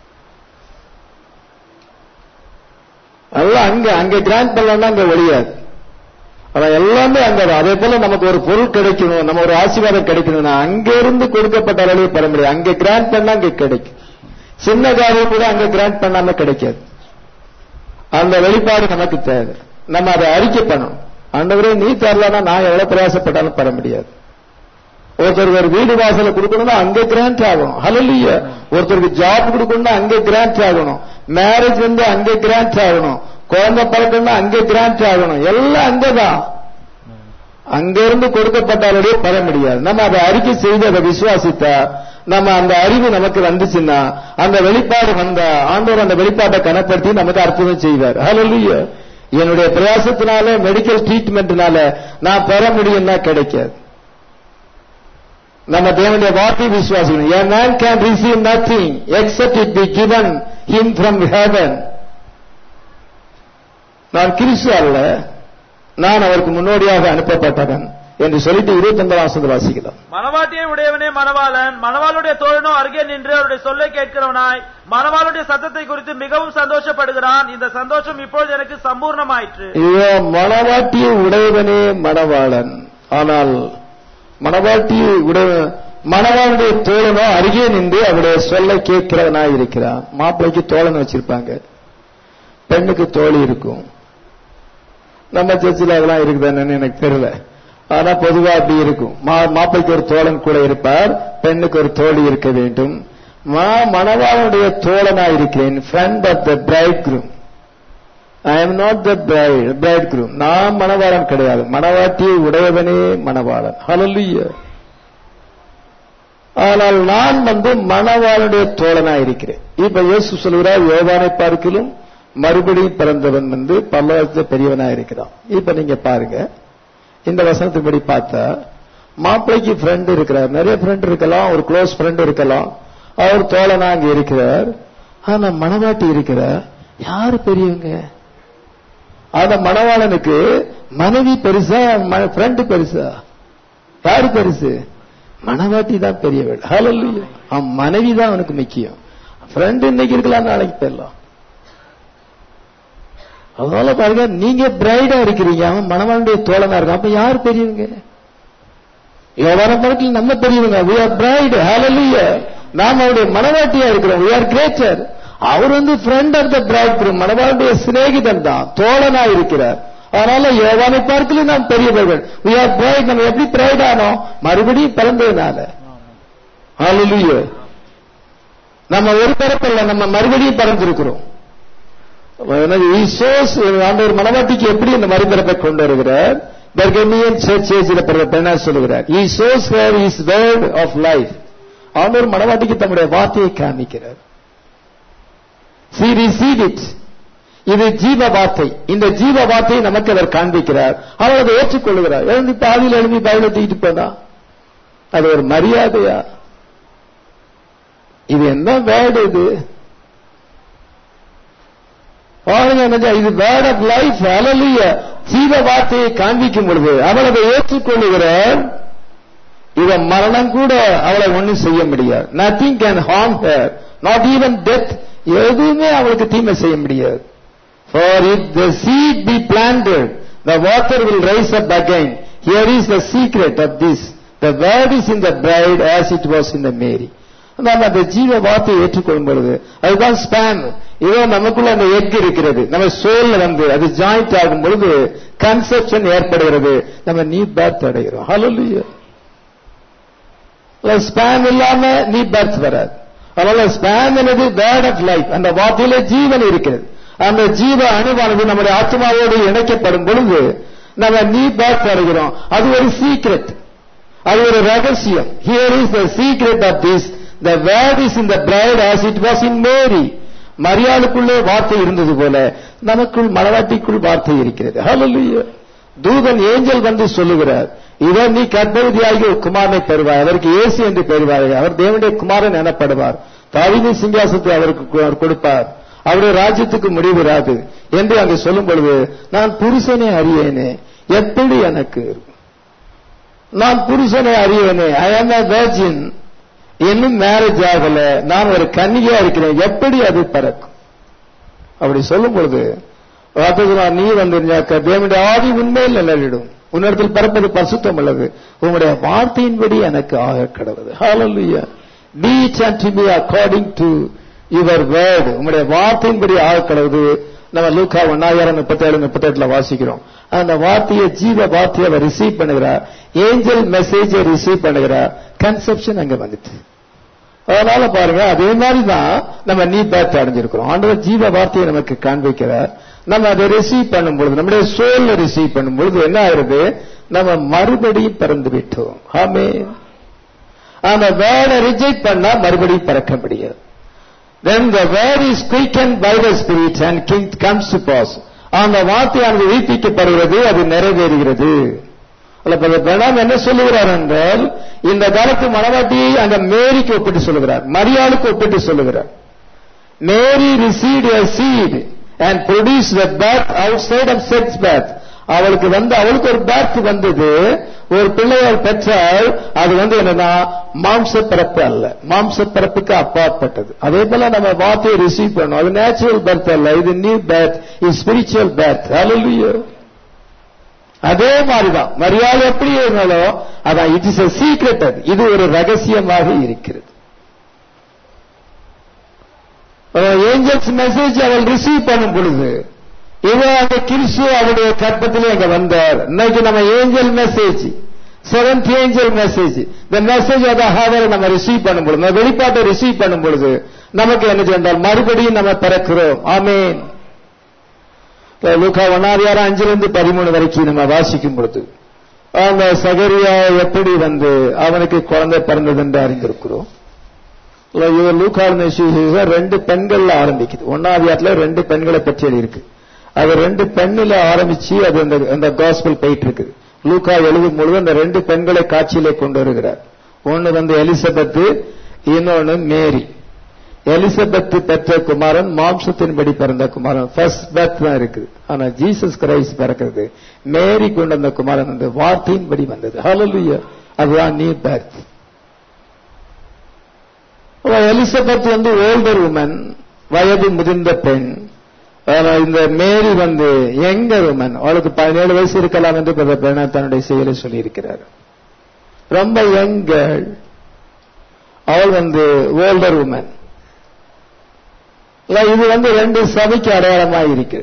Speaker 1: அதெல்லாம் அங்க அங்க கிராண்ட் பண்ணலன்னா அங்க ஒழியாது அதான் எல்லாமே அங்க தான். அதே போல நமக்கு ஒரு பொருள் கிடைக்கணும் நம்ம ஒரு ஆசீர்வாதம் கிடைக்கணும்னா அங்க இருந்து கொடுக்கப்பட்ட அளவு பெற முடியும் அங்க கிராண்ட் பண்ணா அங்க கிடைக்கும் சின்ன காரியம் கூட அங்க கிராண்ட் பண்ணாம கிடைக்காது அந்த வெளிப்பாடு நமக்கு தேவை நம்ம அதை அறிக்கை பண்ணணும் ஆண்டவரே நீ தரலன்னா நான் எவ்வளவு பிரயாசப்பட்டாலும் பெற முடியாது ஒருத்தருக்கு ஒரு வீடு வாசல கொடுக்கணும்னா அங்க கிராண்ட் ஆகணும் ஹலலிய ஒருத்தருக்கு ஜாப் கொடுக்கணும்னா அங்க கிராண்ட் ஆகணும் மேரேஜ் வந்து அங்க கிராண்ட் ஆகணும் குழந்தை பழக்கம்னா அங்க கிராண்ட் ஆகணும் எல்லாம் அங்கதான் அங்கிருந்து கொடுக்கப்பட்டாலே பெற முடியாது நம்ம அதை அறிக்கை செய்து அதை விசுவாசித்தா நம்ம அந்த அறிவு நமக்கு வந்துச்சுன்னா அந்த வெளிப்பாடு வந்த ஆண்டவர் அந்த வெளிப்பாட்டை கனப்படுத்தி நமக்கு அற்புதம் செய்வார் ஹalleluya என்னுடைய பிரயாசத்தினால மெடிக்கல் ட்ரீட்மெண்ட்னால நான் பெற முடியும்னா கிடைக்காது நம்ம தேவனுடைய வார்த்தை விசுவாசிக்கணும் a man can receive nothing except it be given him from heaven நான் கிறிஸ்து அல்ல நான் அவருக்கு முன்னோடியாக அனுப்பப்பட்டவன் என்று சொல்லிட்டு இருபத்தி ஒன்பதாம் வசனத்தை வாசிக்கலாம்
Speaker 2: மணவாட்டியை உடையவனே மணவாளன் மணவாளுடைய தோழனோ அருகே நின்று அவருடைய சொல்லை கேட்கிறவனாய் மணவாளுடைய சத்தத்தை குறித்து மிகவும் சந்தோஷப்படுகிறான் இந்த சந்தோஷம் இப்பொழுது எனக்கு சம்பூர்ணமாயிற்று
Speaker 1: இதோ மணவாட்டியை உடையவனே மணவாளன் ஆனால் மணவாட்டியை உடைய மணவாளுடைய தோழனோ அருகே நின்று அவருடைய சொல்லை கேட்கிறவனாய் இருக்கிறான் மாப்பிள்ளைக்கு தோழன் வச்சிருப்பாங்க பெண்ணுக்கு தோழி இருக்கும் நம்ம சர்ச்சில் அதெல்லாம் இருக்குதான்னு எனக்கு தெரியல ஆனா பொதுவா அப்படி இருக்கும் மா- மாப்பிள்ளைக்கு ஒரு தோழன் கூட இருப்பார் பெண்ணுக்கு ஒரு தோழி இருக்க வேண்டும் மா மணவாளனுடைய தோழனா இருக்கிறேன் friend of the bridegroom I am not the bride bridegroom நான் மணவாளன் கிடையாது மணவாட்டியை உடையவனே மணவாளன் ஹalleluya ஆனால் நான் வந்து மணவாளனுடைய தோழனா இருக்கிறேன் இப்ப இயேசு சொல்கிறார் யோவானை பார்க்கிலும் மறுபடியும் பிறந்தவன் வந்து பல்லவத்தில் பெரியவனா இருக்கிறான் இப்ப நீங்க பாருங்க இந்த வசனத்துப்படி பார்த்தா மாப்பிள்ளைக்கு ஃப்ரெண்ட் இருக்கிறார் நிறைய ஃப்ரெண்ட் இருக்கலாம் ஒரு க்ளோஸ் ஃப்ரெண்ட் இருக்கலாம் அவர் தோழனா அங்க இருக்கிறார் ஆனா மணவாட்டி இருக்கிறார் யாரு பெரியவங்க அந்த மணவாளனுக்கு மனைவி பெருசா ஃப்ரெண்ட் பெருசா யாரு பெருசு மணவாட்டி தான் பெரியவள் ஹalleluya அவன் மனைவி தான் அவனுக்கு முக்கியம் ஃப்ரெண்ட் இன்னைக்கு இருக்கலாம் நாளைக்கு போயிடலாம் அதனால பாருங்க நீங்க பிரைடா இருக்கிறீங்க அவன் மணவாளுடைய தோழனா இருக்கான் அப்ப யார் பெரியவங்க யோவான படத்தில் நம்ம பெரியவங்க we are bride hallelujah நாம் அவருடைய மணவாட்டியா இருக்கிறோம் we are greater அவர் வந்து friend of the bridegroom மணவாளுடைய சிநேகிதன் தான் தோழனா இருக்கிறார் அதனால யோவானை பார்க்கல நாம் பெரியவர்கள் we are bride நம்ம எப்படி பிரைட் ஆனோம் மறுபடியும் பிறந்ததுனால hallelujah நம்ம ஒரு பிறப்பல்ல நம்ம மறுபடியும் பிறந்திருக்கிறோம் எனவே ஈசோஸ் ஆண்டவர் மனவாட்டிக்கு எப்படி இந்த மறுபிறப்பை கொண்டு வருகிறார் பெர்கமியன் சர்ச் ஏஜில் என்ன சொல்லுகிறார் Jesus her is word of life ஆண்டவர் மனவாட்டிக்கு தம்முடைய வார்த்தையை காமிக்கிறார் சி ரிசீவ் இட் இது ஜீவ வார்த்தை இந்த ஜீவ வார்த்தையை நமக்கு அவர் காண்பிக்கிறார் அவர் அதை ஏற்றுக்கொள்கிறார் எழுந்து பாதியில் எழுதி பயில தூக்கிட்டு போனா அது ஒரு மரியாதையா இது என்ன வேர்டு இது பாருங்க என்னங்க, இது வேர்ட் ஆஃப் லைஃப் அலலிய ஜீவ வார்த்தையை காண்பிக்கும் பொழுது அவள் அதை ஏற்றுக்கொள்ளுகிறார் இவன் மரணம் கூட அவளை ஒண்ணும் செய்ய முடியாது nothing can harm her not even death எதுவுமே அவளுக்கு தீமை செய்ய முடியாது for if the seed be planted the water will rise up again here is the secret of this the word is in the bride as it was in the mary நம்ம அந்த ஜீவ வார்த்தையை ஏற்றுக்கொள்ளும் பொழுது அதுதான் ஸ்பேம் இதோ நமக்குள்ள அந்த எக் இருக்கிறது நம்ம சோல்ல வந்து அது ஜாயிண்ட் ஆகும் பொழுது கன்செப்ஷன் ஏற்படுகிறது நம்ம நீ பேர்த் அடைகிறோம் ஹalleluya ஸ்பேம் இல்லாம நீ பர்த் வராது அதனால ஸ்பேம் என்பது வேர்ட் ஆஃப் லைஃப் அந்த வார்த்தையில ஜீவன் இருக்கிறது அந்த ஜீவ அணுவானது நம்முடைய ஆத்மாவோடு இணைக்கப்படும் பொழுது நம்ம நீ பர்த் அடைகிறோம் அது ஒரு சீக்ரெட் அது ஒரு ரகசியம் here is the secret of this the word is in the bride as it was in Mary மரியாளுக்குள்ளே வார்த்தை இருந்தது போல நமக்குள் மனவாட்டிக்குள் வார்த்தை இருக்கிறது ஹalleluya தூதன் ஏஞ்சல் வந்து சொல்லுகிறார் இதோ நீ கர்ப்பவதியாகி ஒரு குமாரனை பெறுவாய் அவருக்கு இயேசு என்று பெறுவார்கள் அவர் தேவனுடைய குமாரன் எனப்படுவார் தாவீதின் சிங்காசத்தை அவருக்கு கு- அவர் கொடுப்பார் அவருடைய ராஜ்யத்துக்கு முடிவிராது என்று அங்கு சொல்லும் பொழுது நான் புருஷனை அறியேனே எப்படி எனக்கு நான் புருஷனை அறியேனே ஐ ஆம் a virgin இன்னும் மேரேஜ் ஆகல நான் ஒரு கன்னிகையா இருக்கிறேன் எப்படி அது பிறக்கும் அப்படி சொல்லும் பொழுது வார்த்தை நீ வந்திருந்தாக்க தேவனுடைய ஆதி உண்மையில் நிழலிடும் உன்னிடத்தில் பிறப்பது பரிசுத்தம் உள்ளது உங்களுடைய வார்த்தையின்படி எனக்கு ஆக கடவுது ஹalleluya be it unto me according to your word உங்களுடைய வார்த்தையின்படி ஆக கடவுது நம்ம லூக்கா ஒன்னாயிரம் முப்பத்தேழு முப்பத்தெட்டுல வாசிக்கிறோம் அந்த வார்த்தையை ஜீவ வார்த்தையை அவர் ரிசீவ் பண்ணுகிறார் ஏஞ்சல் மெசேஜை ரிசீவ் பண்ணுகிறார் கன்செப்ஷன் அங்க வந்துட்டு அதனால பாருங்க அதே மாதிரி தான் நம்ம நீ பேர்த் அடைஞ்சிருக்கிறோம் ஆண்டவர் ஜீவ வார்த்தையை நமக்கு காண்பிக்கிறார் நம்ம அதை ரிசீவ் பண்ணும் பொழுது நம்முடைய சோல்ல ரிசீவ் பண்ணும் பொழுது என்ன ஆகுறது நம்ம மறுபடியும் பிறந்து விட்டோம் ஆமே அந்த வேர்டை ரிஜெக்ட் பண்ணா மறுபடியும் பிறக்க முடியாது then the word is quickened by the spirit and king comes to pass அந்த வார்த்தையானது உயிர்ப்பிக்கப்படுகிறது அது நிறைவேறுகிறது அல்ல பிரணாம் என்ன சொல்லுகிறார் என்றால் இந்த காலத்து மனவாட்டியை அந்த மேரிக்கு ஒப்பிட்டு சொல்லுகிறார் மரியாளுக்கு ஒப்பிட்டு சொல்லுகிறார் மேரி received a seed and produced the birth outside of sex birth அவளுக்கு வந்து அவளுக்கு ஒரு பேர்த் வந்தது ஒரு பிள்ளையால் பெற்றால் அது வந்து என்னன்னா மாம்ச பிறப்பு அல்ல மாம்ச பிறப்புக்கு அப்பாற்பட்டது அதே போல நம்ம வார்த்தையை ரிசீவ் பண்ணோம் அது நேச்சுரல் பர்த் அல்ல இது நியூ பேர்த் இது ஸ்பிரிச்சுவல் பேர்த் ஹalleluya அதே மாதிரிதான் மரியாதை எப்படி இருந்தாலும் அதான் இட் இஸ் a சீக்ரெட் அது இது ஒரு ரகசியமாக இருக்கிறது ஏஞ்சல்ஸ் மெசேஜ் அவள் ரிசீவ் பண்ணும் பொழுது இவன் அந்த கிறிஸ்து அவருடைய கற்பத்திலே அங்க வந்தார் இன்னைக்கு நம்ம angel message seventh angel message இந்த மெசேஜ் அதை ஹாவரை நம்ம ரிசீவ் பண்ணும் பொழுது நம்ம வெளிப்பாட்டை ரிசீவ் பண்ணும் பொழுது நமக்கு என்ன சென்றால் மறுபடியும் நம்ம பிறக்கிறோம் ஆமேன் லூக்கா ஒன்னாதியாரம் அஞ்சிலிருந்து பதிமூணு வரைக்கும் நம்ம வாசிக்கும் பொழுது அந்த சகரியா எப்படி வந்து அவனுக்கு குழந்தை பிறந்தது என்று அறிந்திருக்கிறோம் இவர் லூக்காவின் சுவிசேஷம் ரெண்டு பெண்கள்ல ஆரம்பிக்குது ஒன்னாவது ரெண்டு பெண்களை பற்றி எழுதியிருக்கு அது ரெண்டு பெண்ணில ஆரம்பிச்சு அது அந்த அந்த காஸ்பிள் போயிட்டு இருக்கு லூக்கா எழுதும் பொழுது அந்த ரெண்டு பெண்களை காட்சியிலே கொண்டு வருகிறார் ஒன்னு வந்து எலிசபெத்து இன்னொன்னு மேரி எலிசபெத் பெற்ற குமாரன் மாம்சத்தின்படி பிறந்த குமாரன் ஃபர்ஸ்ட் பர்த் தான் இருக்குது ஆனா ஜீசஸ் கிரைஸ்ட் பிறக்கிறது மேரி கொண்டு வந்த குமாரன் வந்து வார்த்தையின்படி வந்தது ஹalleluya அதுதான் நியூ பர்த் எலிசபெத் வந்து ஓல்டர் உமன் வயது முதிர்ந்த பெண் ஆனா இந்த மேரி வந்து யங்கர் உமன் அவளுக்கு பதினேழு வயசு இருக்கலாம் என்று பெண்ணா தன்னுடைய செயலை சொல்லியிருக்கிறார் ரொம்ப யங்கர் அவள் வந்து ஓல்டர் உமன் இது வந்து ரெண்டு சபைக்கு அடையாளமாக இருக்கு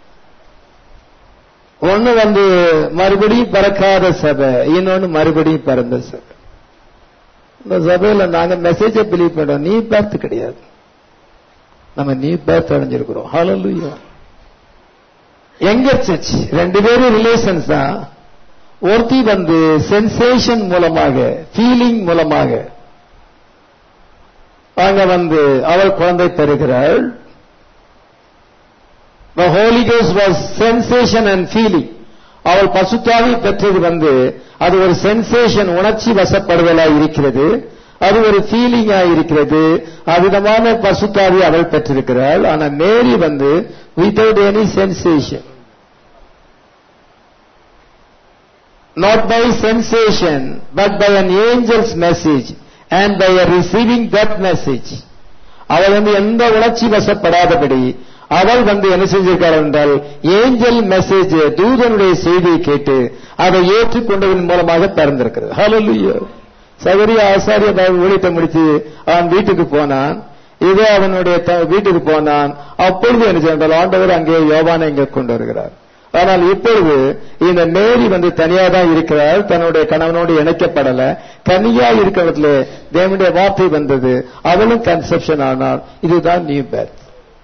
Speaker 1: ஒன்னு வந்து மறுபடியும் பிறக்காத சபை இன்னொன்னு மறுபடியும் பிறந்த சபை இந்த சபையில நாங்க மெசேஜை பிலீவ் பண்றோம் நீ பேர்த்து கிடையாது நம்ம நீ பேர்த்து அடைஞ்சிருக்கிறோம் ஹalleluya எங்க சர்ச் ரெண்டு பேரும் ரிலேஷன்ஸ் தான் ஒருத்தி வந்து சென்சேஷன் மூலமாக ஃபீலிங் மூலமாக அங்க வந்து அவள் குழந்தை பெறுகிறாள் The Holy Ghost was sensation and feeling. அவள் பசுத்தாவி பெற்றது வந்து அது ஒரு சென்சேஷன் உணர்ச்சி வசப்படுதலா இருக்கிறது அது ஒரு ஃபீலிங்கா இருக்கிறது அவ்விதமான பசுத்தாவி அவள் பெற்றிருக்கிறாள் ஆனா மேரி வந்து without any sensation not by sensation but by an angel's message and by receiving that message அவள் வந்து எந்த உணர்ச்சி வசப்படாதபடி அவள் வந்து என்ன செஞ்சிருக்காள் என்றால் ஏஞ்சல் மெசேஜ் தூதனுடைய செய்தியை கேட்டு அதை ஏற்றுக்கொண்டதன் மூலமாக பிறந்திருக்கிறது ஹalleluya சகரிய ஆசாரிய ஊழியத்தை முடித்து அவன் வீட்டுக்கு போனான் இதோ அவனுடைய வீட்டுக்கு போனான் அப்பொழுது என்ன செய்தால் ஆண்டவர் அங்கே யோவானை இங்கே கொண்டு வருகிறார் ஆனால் இப்பொழுது இந்த மேரி வந்து தனியா தான் இருக்கிறார் தன்னுடைய கணவனோடு இணைக்கப்படல தனியா இருக்கிறதுல தேவனுடைய வார்த்தை வந்தது அவளும் கன்செப்ஷன் ஆனால் இதுதான் நியூ பேர்த்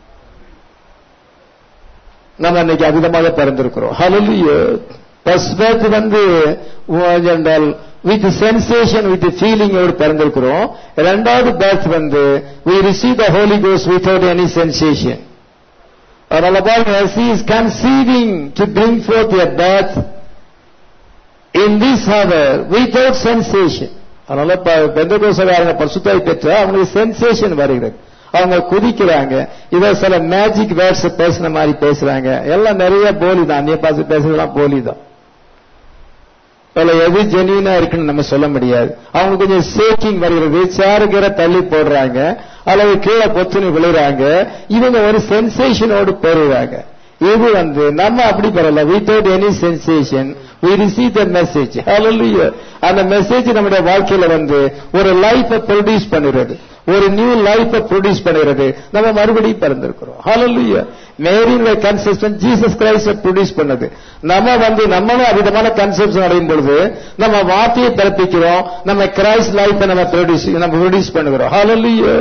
Speaker 1: நம்ம இன்னைக்கு அதிகமாக பிறந்திருக்கிறோம் ஹalleluya ஃபர்ஸ்ட் பர்த் வந்து என்றால் வித் சென்சேஷன் வித் ஃபீலிங்கோடு பிறந்திருக்கிறோம் இரண்டாவது பர்த் வந்து we receive the holy ghost without any sensation அதனால பாருங்க she is conceiving to bring forth a birth in this hour without sensation அதனால பெந்தகோசகாரங்க பசுத்தாய் பெற்ற அவங்களுக்கு சென்சேஷன் வருகிறது அவங்க குதிக்கிறாங்க இத சில மேஜிக் வேர்ட்ஸ் பேசுன மாதிரி பேசுறாங்க எல்லாம் நிறைய போலி தான் அந்நிய பாச பேசுறதுலாம் போலி தான் அதுல எது ஜெனியூனா இருக்குன்னு நம்ம சொல்ல முடியாது அவங்க கொஞ்சம் சேக்கிங் வருகிறது சேருகிற தள்ளி போடுறாங்க அல்லது கீழே பொத்துன்னு விழுறாங்க இவங்க ஒரு சென்சேஷனோடு பெறுறாங்க இது வந்து நம்ம அப்படி பெறல without any sensation we receive the message hallelujah அந்த மெசேஜ் நம்முடைய வாழ்க்கையில வந்து ஒரு லைஃப ப்ரொடியூஸ் பண்ணுகிறது ஒரு நியூ லைஃப ப்ரொடியூஸ் பண்ணுகிறது நம்ம மறுபடியும் பிறந்திருக்கிறோம் hallelujah மேரியுடைய கன்செப்ஷன் ஜீசஸ் கிரைஸ்ட ப்ரொடியூஸ் பண்ணது நம்ம வந்து நம்மளும் அவிதமான கன்செப்ஷன் அடையும் பொழுது நம்ம வார்த்தையை பிறப்பிக்கிறோம் நம்ம கிரைஸ்ட் லைஃபை நம்ம ப்ரொடியூஸ் நம்ம ப்ரொடியூஸ் பண்ணுகிறோம் hallelujah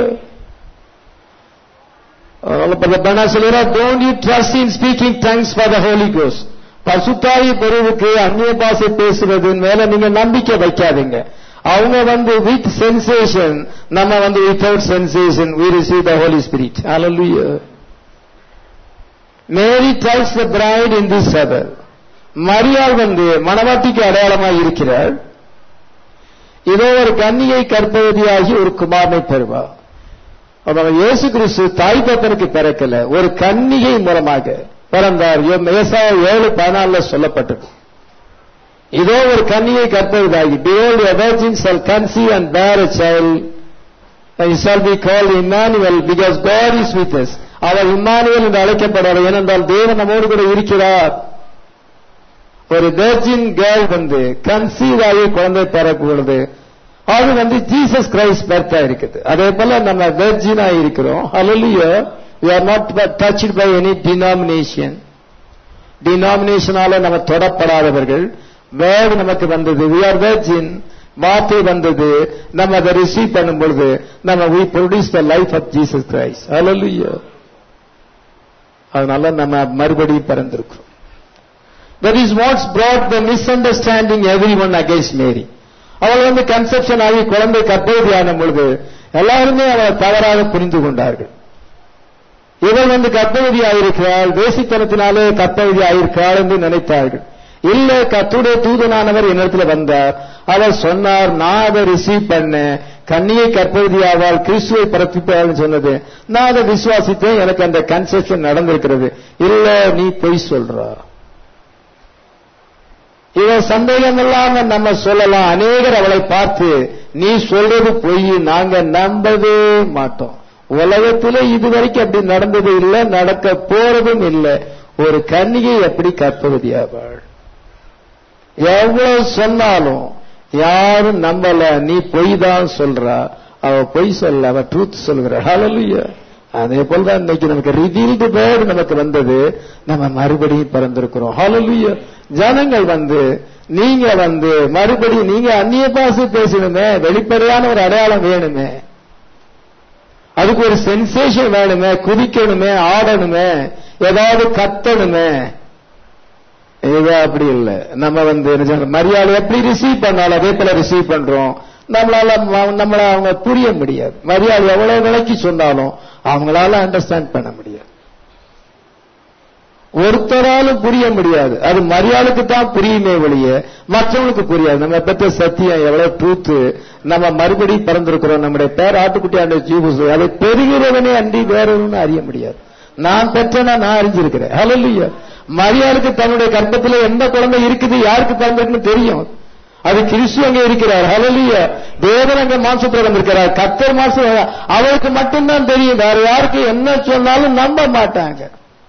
Speaker 1: don't you trust in speaking tongues for the holy ghost பசுத்தாயி பெருவுக்கு அந்நிய பாசை பேசுறது மேல நீங்க நம்பிக்கை வைக்காதீங்க அவங்க வந்து வித் சென்சேஷன் நம்ம வந்து without sensation we receive the holy spirit hallelujah Mary tells the bride in this other மரியாள் வந்து மணவாட்டிக்கு அடையாளமாக இருக்கிறார் இதோ ஒரு கன்னியை கற்பவதியாகி ஒரு குமாரனை பெறுவா அப்ப இயேசு கிறிஸ்து தாய் தப்பனுக்கு பிறக்கல ஒரு கன்னிகை மூலமாக பிறந்தார் மேசா ஏழு பதினாலுல சொல்லப்பட்டது இதோ ஒரு கன்னியை கற்பவதாகி behold a virgin shall conceive and bear a child and he shall be called Emmanuel because God is with us அவர் இம்மானுவேல் என்று அழைக்கப்படுவார் ஏனென்றால் தேவன் நம்மோடு கூட இருக்கிறார் ஒரு வெர்ஜின் கேர்ள் வந்து கன்சீவ் ஆகி குழந்தை பிறக்கிறது அது வந்து ஜீசஸ் கிரைஸ்ட் பர்த்தா இருக்குது அதே போல நம்ம வெர்ஜினா இருக்கிறோம் ஹalleluya we are not touched by any denomination டினாமினேஷனால நம்ம தொடப்படாதவர்கள் வேர்டு நமக்கு வந்தது we are virgin வார்த்தை வந்தது நம்ம அதை ரிசீவ் பண்ணும் பொழுது நம்ம we produce the life of Jesus Christ hallelujah அதனால நம்ம மறுபடியும் பிறந்திருக்கிறோம் that is what's brought the misunderstanding everyone against Mary அவள் வந்து கன்செப்ஷன் ஆகி குழந்தை கர்ப்பவதியான பொழுது எல்லாருமே அவளை தவறாக புரிந்து கொண்டார்கள் இவள் வந்து கர்ப்பவதி ஆயிருக்கிறாள் தேசித்தனத்தினாலே கர்ப்பவதி ஆயிருக்கிறாள் என்று நினைத்தார்கள் இல்ல கத்துடைய தூதனானவர் என்னிடத்துல வந்தார் அவர் சொன்னார் நான் அதை ரிசீவ் பண்ணேன் கண்ணியை கற்பவதி ஆவாள் கிறிஸ்துவை பிறப்பிப்பாள்னு சொன்னது நான் அதை விசுவாசித்தேன் எனக்கு அந்த கன்செப்ஷன் நடந்திருக்கிறது இல்ல நீ பொய் சொல்றா இவ சந்தேகம் இல்லாம நம்ம சொல்லலாம் அநேகர் அவளை பார்த்து நீ சொல்றது பொய் நாங்க நம்பவே மாட்டோம் உலகத்திலே இதுவரைக்கும் அப்படி நடந்தது இல்லை நடக்க போறதும் இல்லை ஒரு கன்னிகை எப்படி கற்பவதியாவாள் எவ்வளவு சொன்னாலும் யாரும் நம்பல நீ பொய் தான் சொல்றா அவ பொய் சொல்ல அவ ட்ரூத் சொல்கிறாள் ஹalleluya அதே போலதான் இன்னைக்கு நமக்கு ரிவீல்டு வேர்டு நமக்கு வந்தது நம்ம மறுபடியும் பிறந்திருக்கிறோம் ஹalleluya ஜனங்கள் வந்து நீங்க வந்து மறுபடியும் நீங்க அந்நிய பாசை பேசணுமே வெளிப்படையான ஒரு அடையாளம் வேணுமே அதுக்கு ஒரு சென்சேஷன் வேணுமே குதிக்கணுமே ஆடணுமே ஏதாவது கத்தணுமே இது அப்படி இல்லை நம்ம வந்து என்ன சொல்றது, மரியாதை எப்படி ரிசீவ் பண்ணாலும் அதே போல ரிசீவ் பண்றோம் நம்மளால ம- நம்மள அவங்க புரிய முடியாது மரியாதை எவ்வளவு விலைக்கு சொன்னாலும் அவங்களால அண்டர்ஸ்டாண்ட் பண்ண முடியாது ஒருத்தராலும் புரிய முடியாது அது மரியாதைக்கு தான் புரியுமே ஒழிய மற்றவங்களுக்கு புரியாது நம்ம பெற்ற சத்தியம் எவ்வளவு ட்ரூத்து நம்ம மறுபடி பிறந்திருக்கிறோம் நம்முடைய பேர் ஆட்டுக்குட்டி ஆண்டு ஜீவஸ் அதை பெறுகிறவனே அன்றி வேறொன்னு அறிய முடியாது நான் பெற்றனா நான் அறிஞ்சிருக்கிறேன் ஹalleluya மரியாதைக்கு தன்னுடைய கர்ப்பத்தில் எந்த குழந்தை இருக்குது யாருக்கு பிறந்திருக்குன்னு தெரியும் அது கிறிஸ்து அங்கே இருக்கிறார் ஹalleluya தேவன் அங்க மாம்சத்தில் இருக்கிறார் கத்தர் மாசம் அவருக்கு மட்டும்தான் தெரியும் வேற யாருக்கு என்ன சொன்னாலும் நம்ப மாட்டாங்க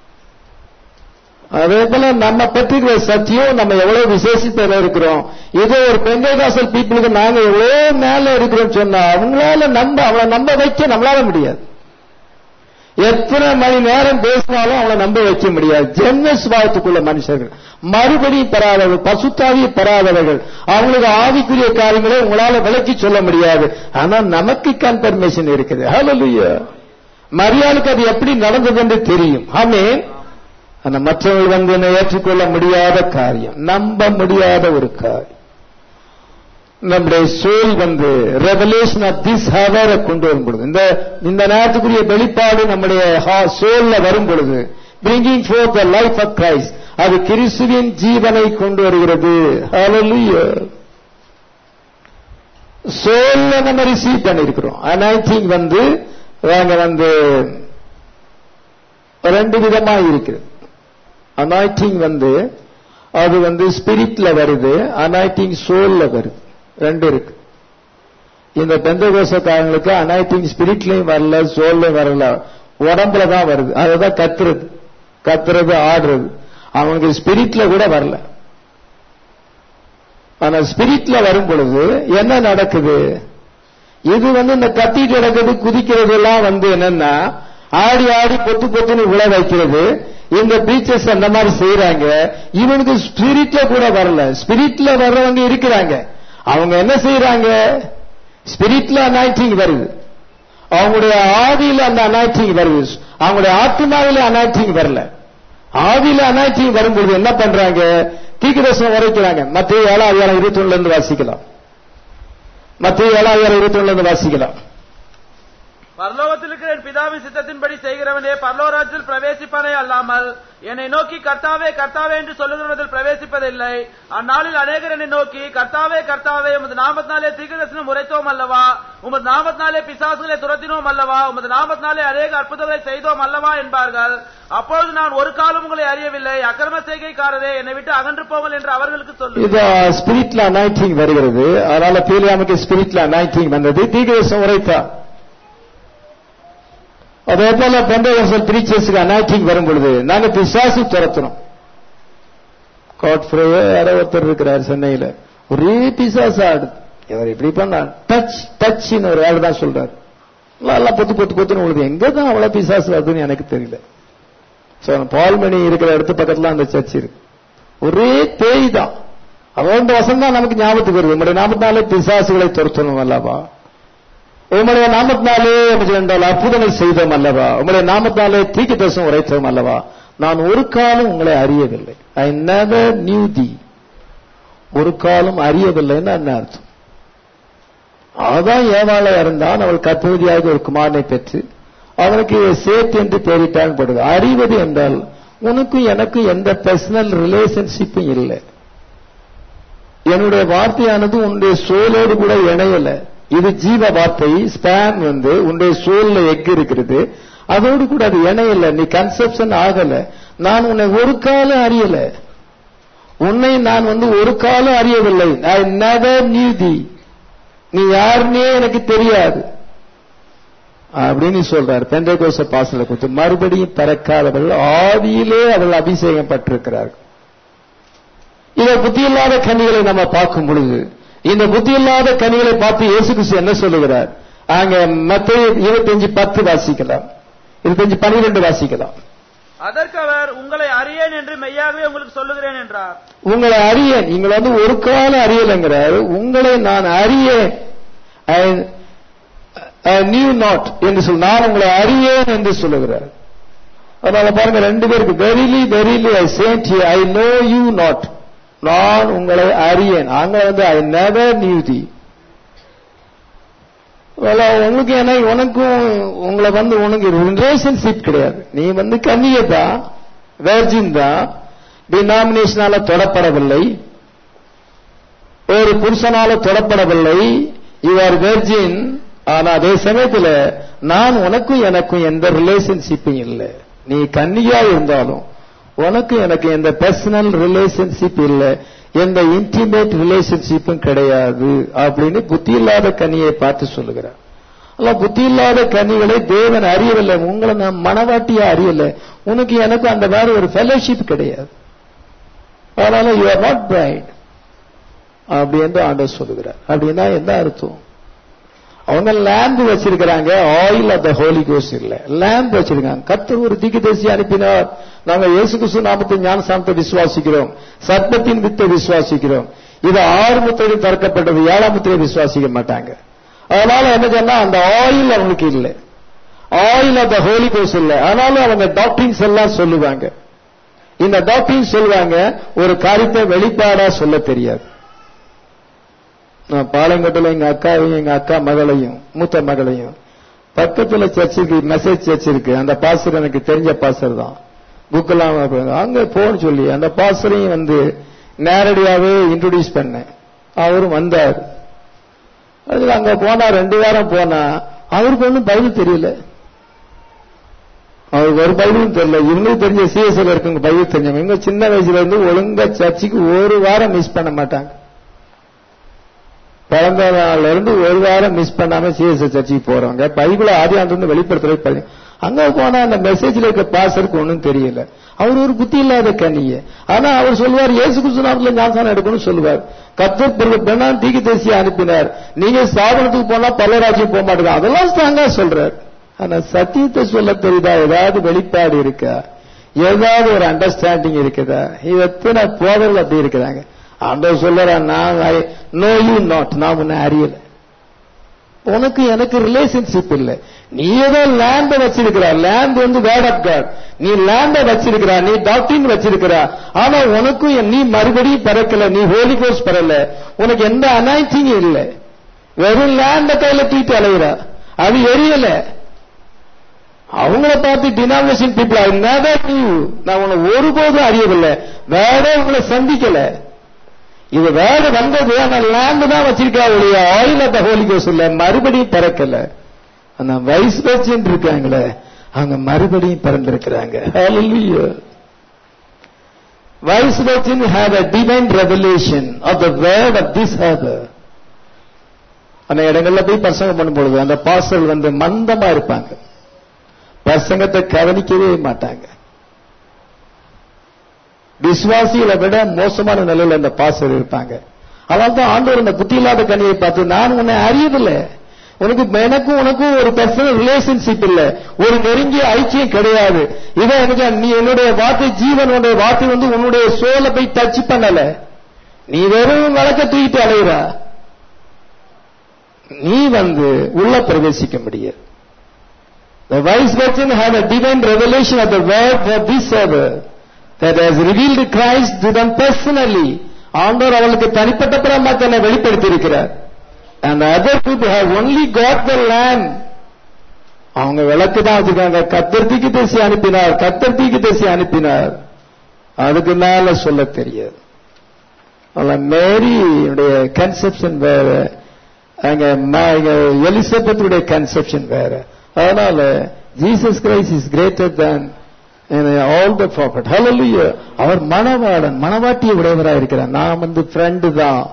Speaker 1: அதே போல நம்ம பெற்றிருக்கிற சத்தியம் நம்ம எவ்வளவு விசேஷத்துல இருக்கிறோம் இதே ஒரு பெங்ககாசல் பீப்புளுக்கு நாங்க எவ்வளவு மேல இருக்கிறோம் சொன்னா அவங்களால நம்ப அவளை நம்ப வைக்க நம்மளால முடியாது எத்தனை மணி நேரம் பேசினாலும் அவளை நம்ப வைக்க முடியாது ஜென்ம சுபாவத்துக்குள்ள மனுஷர்கள் மறுபடியும் பெறாதவர்கள் பசுத்தாவியை பெறாதவர்கள் அவங்களுக்கு ஆவிக்குரிய காரியங்களை உங்களால விளக்கி சொல்ல முடியாது ஆனா நமக்கு கன்ஃபர்மேஷன் இருக்குது ஹalleluya மரியாளுக்கு அது எப்படி நடந்தது என்று தெரியும் ஆமென் ஆனா மற்றவர்கள் வந்து என்னை ஏற்றுக்கொள்ள முடியாத காரியம் நம்ப முடியாத ஒரு காரியம் நம்முடைய சோல் வந்து ரெவலேஷன் ஆஃப் திஸ் ஹவரை கொண்டு வரும் பொழுது இந்த இந்த நேரத்துக்குரிய வெளிப்பாடு நம்முடைய சோல்ல வரும் பொழுது bringing forth the life of Christ அது கிறிஸ்துவின் ஜீவனை கொண்டு வருகிறது ஹalleluya சோல்ல நம்ம ரிசீவ் பண்ணிருக்கிறோம் அனாய்டிங் வந்து நாங்க வந்து ரெண்டு விதமா இருக்குது அனாய்டிங் வந்து அது வந்து ஸ்பிரிட்ல வருது அனாய்டிங் சோல்ல வருது ரெண்டு இருக்கு இந்த பெந்தகோசக்காரங்களுக்கு அனாய்டிங் ஸ்பிரிட்லயும் வரல சோல்லையும் வரல உடம்புல தான் வருது அதுதான் கத்துறது கத்துறது ஆடுறது அவங்களுக்கு ஸ்பிரிட்ல கூட வரல ஆனா ஸ்பிரிட்ல வரும் பொழுது என்ன நடக்குது இது வந்து இந்த கத்திட்டு நடக்கிறது குதிக்கிறது எல்லாம் வந்து என்னன்னா ஆடி ஆடி பொத்து பொத்துன்னு விழ வைக்கிறது இந்த பீச்சர்ஸ் அந்த மாதிரி செய்யறாங்க இவனுக்கு ஸ்பிரிட்ல கூட வரல ஸ்பிரிட்ல வர்றவங்க இருக்கிறாங்க அவங்க என்ன செய்யறாங்க ஸ்பிரிட்ல அனாய்டிங் வருது அவங்களுடைய ஆதியில அந்த அனாய்டிங் வருது அவங்களுடைய ஆத்மாவில அனாய்டிங் வரல ஆவியில அனாய்டிங் வரும்போது என்ன பண்றாங்க தீக்கிரசம் உரைக்கிறாங்க மற்ற ஏழாவது ஏழாம் இருபத்தி ஒண்ணுல இருந்து வாசிக்கலாம் மத்திய ஏழாயிரம் இருபத்தி ஒண்ணுல வாசிக்கலாம்
Speaker 2: பரலோகத்தில் இருக்கிற என் பிதாவின் சித்தத்தின்படி செய்கிறவனே பரலோராஜில் பிரவேசிப்பானே அல்லாமல் என்னை நோக்கி கர்த்தாவே கர்த்தாவே என்று சொல்லுகிறவதில் பிரவேசிப்பதில்லை அந்நாளில் அநேகர் என்னை நோக்கி கர்த்தாவே கர்த்தாவே உமது நாமத்தினாலே தீர்க்கதரிசனம் உரைத்தோம் அல்லவா உமது நாமத்தினாலே பிசாசுகளை துரத்தினோம் அல்லவா உமது நாமத்தினாலே அநேக அற்புதங்களை செய்தோம் அல்லவா என்பார்கள் அப்பொழுது நான் ஒரு காலம் உங்களை அறியவில்லை அக்கிரம செய்கைக்காரரே என்னை விட்டு அகன்று போங்கள் என்று அவர்களுக்கு சொல்லு
Speaker 1: இது ஸ்பிரிட்ல அனாயிட்டிங் வருகிறது அதனால பீலியாமுக்கு ஸ்பிரிட்ல அனாயிட்டிங் வந்தது தீர்க்கதரிசனம் உரைத்தார் அதே போல பெண்டகோசல் பிரீச்சர்ஸுக்கு அனாயிட்டிங் வரும் பொழுது நாங்க பிசாசு துரத்துறோம் காட்ஃப்ரேயோ யாரோ ஒருத்தர் இருக்கிறார் சென்னையில ஒரே பிசாசு ஆடு இவர் இப்படி பண்ணார் டச் டச்னு ஒரு ஆள் தான் சொல்றாரு எல்லாம் பொத்து பொத்து பொத்துன்னு உழுது எங்க தான் அவ்வளவு பிசாசு வருதுன்னு எனக்கு தெரியல சோ பால்மணி இருக்கிற இடத்து பக்கத்துல அந்த சர்ச் இருக்கு ஒரே பேய் தான் அவன் வசம் தான் நமக்கு ஞாபகத்துக்கு வருது உங்களுடைய நாமத்தினாலே பிசாசுகளை துரத்தணும் அல்லவா உம்முடைய நாமத்தினாலே என்றால் அற்புதங்கள் செய்தோம் அல்லவா உம்முடைய நாமத்தினாலே தீக்கு தரிசனம் உரைத்தோம் அல்லவா நான் ஒரு காலம் உங்களை அறியவில்லை ஐ நெவர் நியூ தி ஒரு காலம் அறியவில்லைன்னு என்ன அர்த்தம் அவதான் ஏவாளா இருந்தான் அவள் கத்தவதியாக ஒரு குமாரனை பெற்று அவனுக்கு சேத் என்று பெயரிட்டான் போடுது அறிவது என்றால் உனக்கும் எனக்கும் எந்த பர்சனல் ரிலேஷன்ஷிப்பும் இல்லை என்னுடைய வார்த்தையானது உன்னுடைய சோலோடு கூட இணையல இது ஜீவ வார்த்தை ஸ்பேன் வந்து உன்னுடைய சோல்ல எக் இருக்கிறது அதோடு கூட அது இணையல நீ கன்செப்ஷன் ஆகல நான் உன்னை ஒரு காலம் அறியல உன்னை நான் வந்து ஒரு காலம் அறியவில்லை ஐ நெவர் நியூ தி நீ யாருன்னே எனக்கு தெரியாது அப்படின்னு சொல்றார் பெந்தைகோச பாசல கொடுத்து மறுபடியும் பிறக்காதவள் ஆவியிலே அவள் அபிஷேகம் பட்டிருக்கிறார்கள் இதை புத்தியில்லாத கனிகளை நம்ம பார்க்கும் பொழுது இந்த புத்தியில்லாத கனிகளை பார்த்து இயேசு கிறிஸ்து என்ன சொல்லுகிறார் அங்க மத்த இருபத்தஞ்சு பத்து வாசிக்கலாம் இருபத்தஞ்சு பன்னிரெண்டு வாசிக்கலாம்
Speaker 2: அதற்கு அவர் உங்களை அறியேன் என்று மெய்யாகவே உங்களுக்கு சொல்லுகிறேன் என்றார்
Speaker 1: உங்களை அறியேன் நீங்கள் வந்து ஒரு காலம் அறியலைங்கிறார் உங்களை நான் அறியேன் நியூ நாட் என்று சொல் நான் உங்களை அறியேன் என்று சொல்லுகிறார் அதனால பாருங்க ரெண்டு பேருக்கு verily verily I said you I know you not நான் உங்களை அறியேன் அங்க வந்து ஐ நெவர் நியூ தி உங்களுக்கு என்ன உனக்கும் உங்களை வந்து உனக்கு ரிலேஷன்ஷிப் கிடையாது நீ வந்து கன்னிகை தான் வேர்ஜின் தான் டினாமினேஷனால தொடப்படவில்லை ஒரு புருஷனால தொடப்படவில்லை யூ ஆர் வெர்ஜின் ஆனா அதே சமயத்துல நான் உனக்கும் எனக்கும் எந்த ரிலேஷன்ஷிப்பும் இல்லை நீ கன்னியா இருந்தாலும் உனக்கு எனக்கு எந்த பர்சனல் ரிலேஷன்ஷிப் இல்லை எந்த இன்டிமேட் ரிலேஷன்ஷிப்பும் கிடையாது அப்படின்னு புத்தி இல்லாத கனியை பார்த்து சொல்லுகிறார் அல்ல புத்தி இல்லாத கனிகளை தேவன் அறியவில்லை உங்களை நான் மனவாட்டியா அறியல உனக்கு எனக்கு அந்த மாதிரி ஒரு ஃபெலோஷிப் கிடையாது அதனால யூ ஆர் நாட் பிரைட் அப்படி என்று ஆண்டவர் சொல்லுகிறார் அப்படின்னா என்ன அர்த்தம் அவங்க லேம்ப் வச்சிருக்கிறாங்க ஆயில் ஆஃப் த ஹோலி கோஸ் இல்ல லேம்ப் வச்சிருக்காங்க கத்தர் ஒரு திகுதேசி அனுப்பினார் நாங்க இயேசு கிறிஸ்து நாமத்தின் ஞானசானத்தை விசுவாசிக்கிறோம் சர்ப்பத்தின் வித்தை விசுவாசிக்கிறோம் இது ஆறு முத்திரையும் திறக்கப்பட்டது ஏழாம் முத்திரையை விசுவாசிக்க மாட்டாங்க அதனால என்ன சொன்னா அந்த ஆயில் அவங்களுக்கு இல்ல ஆயில் ஆஃப் த ஹோலி கோஸ் இல்ல ஆனாலும் அவங்க டாக்டரிங்ஸ் எல்லாம் சொல்லுவாங்க இந்த டாக்டரிங் சொல்லுவாங்க ஒரு காரியத்தை வெளிப்பாடா சொல்ல தெரியாது நான் பாளையங்கோட்டையில் எங்க அக்காவையும் எங்க அக்கா மகளையும் மூத்த மகளையும் பக்கத்துல சர்ச் இருக்கு மெசேஜ் சர்ச் இருக்கு அந்த பாஸ்டர் எனக்கு தெரிஞ்ச பாஸ்டர் தான் புக்கெல்லாம் அங்க போன்னு சொல்லி அந்த பாஸ்டரையும் வந்து நேரடியாவே இன்ட்ரோடியூஸ் பண்ணேன் அவரும் வந்தார் அதுல அங்க போனா ரெண்டு வாரம் போனா அவருக்கு ஒன்றும் பைபிள் தெரியல அவருக்கு ஒரு பைபிளும் தெரியல இவங்களுக்கு தெரிஞ்ச சிஎஸ்எல் இருக்குங்க பைபிள் தெரிஞ்சவங்க இவங்க சின்ன வயசுல இருந்து ஒழுங்கா சர்ச்சுக்கு ஒரு வாரம் மிஸ் பண்ண மாட்டாங்க பிறந்த நாள்ல இருந்து ஒரு வாரம் மிஸ் பண்ணாம சிஎஸ்ஐ சர்ச்சுக்கு போறவங்க பைபிளை ஆதி ஆண்டு வெளிப்படுத்துறது அங்க போனா அந்த மெசேஜ்ல இருக்க பாசருக்கு ஒன்றும் தெரியல அவர் ஒரு புத்தி இல்லாத கண்ணிய ஆனா அவர் சொல்லுவார் இயேசு கிறிஸ்துநாமத்துல ஞானசானம் எடுக்கணும்னு சொல்லுவார் கத்தர் பெண்ணான் தீக்கு தேசிய அனுப்பினார் நீங்க சாதனத்துக்கு போனா பல்லராஜ்யம் போக மாட்டேங்க அதெல்லாம் ஸ்ட்ராங்கா சொல்றார் ஆனா சத்தியத்தை சொல்ல தெரியுதா ஏதாவது வெளிப்பாடு இருக்கா ஏதாவது ஒரு அண்டர்ஸ்டாண்டிங் இருக்குதா இது எத்தனை போதல் அப்படி இருக்கிறாங்க ஆண்டவர் சொல்லுறா நான் நோ யூ நாட் நான் உன்னை அறியல உனக்கு எனக்கு ரிலேஷன்ஷிப் இல்லை நீ ஏதோ லேண்ட வச்சிருக்கிற லேண்ட் வந்து வேர்ட் ஆஃப் காட் நீ லேண்ட வச்சிருக்கிறா நீ டாக்டிங் வச்சிருக்கிறா ஆனா உனக்கும் நீ மறுபடியும் பிறக்கல நீ ஹோலி கோர்ஸ் பெறல உனக்கு எந்த அனாய்டிங் இல்லை வெறும் லேண்ட கையில தூக்கிட்டு அலைகிறா அது எரியல அவங்கள பார்த்து denomination people I never knew நான் உன்னை ஒருபோதும் அறியவில்லை வேற உங்களை சந்திக்கல இது வேற வந்தது ஆனா லேண்ட் தான் வச்சிருக்கா ஒழிய ஆயில் ஆஃப் ஹோலி கோஸ் இல்ல மறுபடியும் பிறக்கல ஆனா வைஸ் வச்சுட்டு இருக்காங்களே அவங்க மறுபடியும் பிறந்திருக்கிறாங்க Hallelujah. Wise virgin have a divine revelation of the word of this hour. அந்த இடங்கள்ல போய் பிரசங்கம் பண்ணும்பொழுது அந்த பாசல் வந்து மந்தமா இருப்பாங்க பிரசங்கத்தை கவனிக்கவே மாட்டாங்க விசுவாசிகளை விட மோசமான நிலையில அந்த பாசல் இருப்பாங்க அதனால தான் ஆண்டவர் அந்த புத்தி இல்லாத கனியை பார்த்து நான் உன்னை அறியவில்லை உனக்கு எனக்கும் உனக்கும் ஒரு பர்சனல் ரிலேஷன்ஷிப் இல்ல ஒரு நெருங்கிய ஐக்கியம் கிடையாது இதை எனக்கு நீ என்னுடைய வார்த்தை ஜீவன் உன்னுடைய வார்த்தை வந்து உன்னுடைய சோலை போய் டச் பண்ணல நீ வெறும் வழக்க தூக்கிட்டு அலைகிறா நீ வந்து உள்ள பிரவேசிக்க முடியாது The wise virgin had a divine revelation of the word for this hour that has revealed Christ to them personally. ஆண்டவர் அவளுக்கு தனிப்பட்ட பிரமா தன்னை வெளிப்படுத்தி இருக்கிறார் and the other people have only got the lamb அவங்க விளக்கு தான் வச்சிருக்காங்க கத்தர் தீக்கு தேசி அனுப்பினார் கத்தர் தீக்கு தேசி அனுப்பினார் அதுக்கு மேல சொல்ல தெரியாது மேரியுடைய கன்செப்ஷன் வேற அங்க எலிசபெத்துடைய கன்செப்ஷன் வேற அதனால Jesus Christ is greater than all the prophet hallelujah அவர் மணவாளன் மணவாட்டிய உடையவராக இருக்கிறார் நான் வந்து ஃப்ரெண்டு தான்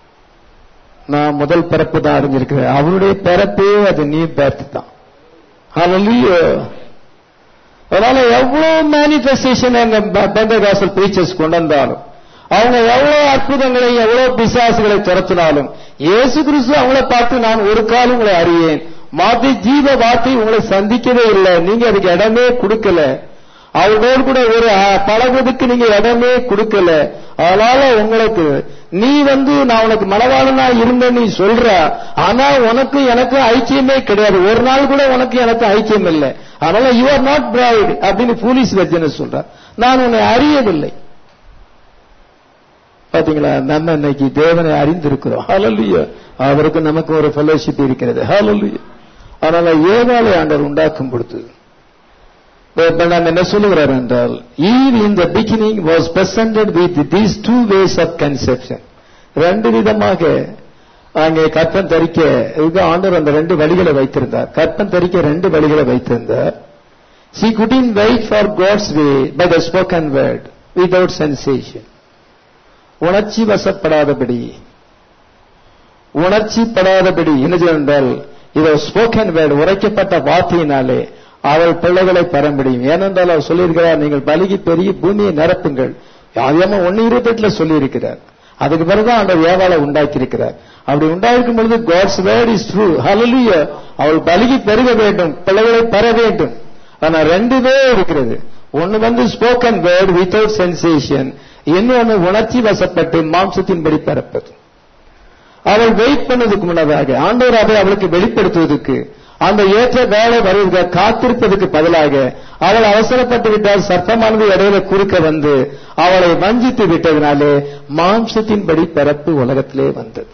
Speaker 1: நான் முதல் பிறப்பு தான் அறிஞ்சிருக்கிறேன் அவருடைய பிறப்பே அது நியூ பர்த் தான் ஹalleluya அதனால எவ்வளவு மேனிஃபெஸ்டேஷன் எங்க பெந்தகாசல் பிரீச்சர்ஸ் கொண்டு வந்தாலும் அவங்க எவ்வளவு அற்புதங்களை எவ்வளவு பிசாசுகளை துரத்தினாலும் இயேசு கிறிஸ்து அவங்கள பார்த்து நான் ஒரு காலம் உங்களை அறியேன் மாத்தி ஜீவ வார்த்தை உங்களை சந்திக்கவே இல்லை நீங்க அதுக்கு இடமே கொடுக்கல அவர்களோடு கூட ஒரு பழகுவதற்கு நீங்க இடமே கொடுக்கல அதனால உங்களுக்கு நீ வந்து நான் உனக்கு மனவாளனா இருந்தேன் நீ சொல்ற ஆனா உனக்கு எனக்கு ஐக்கியமே கிடையாது ஒரு நாள் கூட உனக்கு எனக்கு ஐக்கியம் இல்லை அதனால யூ ஆர் நாட் பிரைட் அப்படின்னு போலீஸ் வர்ஜன சொல்ற நான் உன்னை அறியவில்லை பாத்தீங்களா நம்ம இன்னைக்கு தேவனை அறிந்திருக்கிறோம் ஹalleluya அவருக்கு நமக்கு ஒரு ஃபெலோஷிப் இருக்கிறது ஹalleluya அதனால ஏவாளை ஆண்டவர் உண்டாக்கும் பொழுது நான் என்ன சொல்லுகிறார் என்றால் Eve in the beginning was presented with these two ways of conception ரெண்டு விதமாக அங்கே கற்பன் தரிக்க இதுக்கு ஆண்டவர் அந்த ரெண்டு வழிகளை வைத்திருந்தார் கற்பன் தரிக்க ரெண்டு வழிகளை வைத்திருந்தார் she couldn't wait for God's way by the spoken word without sensation உணர்ச்சி வசப்படாதபடி உணர்ச்சி படாதபடி என்ன என்றால் இதோ ஸ்போக்கன் வேர்டு உரைக்கப்பட்ட வார்த்தையினாலே அவள் பிள்ளைகளை பெற முடியும் ஏனென்றால் அவர் சொல்லியிருக்கிறார் நீங்கள் பலிகி பெரிய பூமியை நிரப்புங்கள் அதிகமா ஒன்னு இருபத்தி எட்டுல சொல்லியிருக்கிறார் அதுக்கு பிறகுதான் அந்த ஏவாளை உண்டாக்கி இருக்கிறார் அப்படி உண்டாயிருக்கும் பொழுது God's word is true hallelujah அவள் பலிகி பெருக வேண்டும் பிள்ளைகளை பெற வேண்டும் ஆனா ரெண்டுமே இருக்கிறது ஒன்னு வந்து ஸ்போக்கன் வேர்ட் வித்தவுட் சென்சேஷன் இன்னொன்னு உணர்ச்சி வசப்பட்டு மாம்சத்தின்படி பிறப்பது அவள் வெயிட் பண்ணதுக்கு முன்னதாக ஆண்டவர் அதை அவளுக்கு வெளிப்படுத்துவதற்கு அந்த ஏற்ற வேலை வருவதற்கு காத்திருப்பதற்கு பதிலாக அவள் அவசரப்பட்டு விட்டால் சர்ப்பமானது இடையில குறுக்க வந்து அவளை வஞ்சித்து விட்டதினாலே மாம்சத்தின்படி பிறப்பு உலகத்திலே வந்தது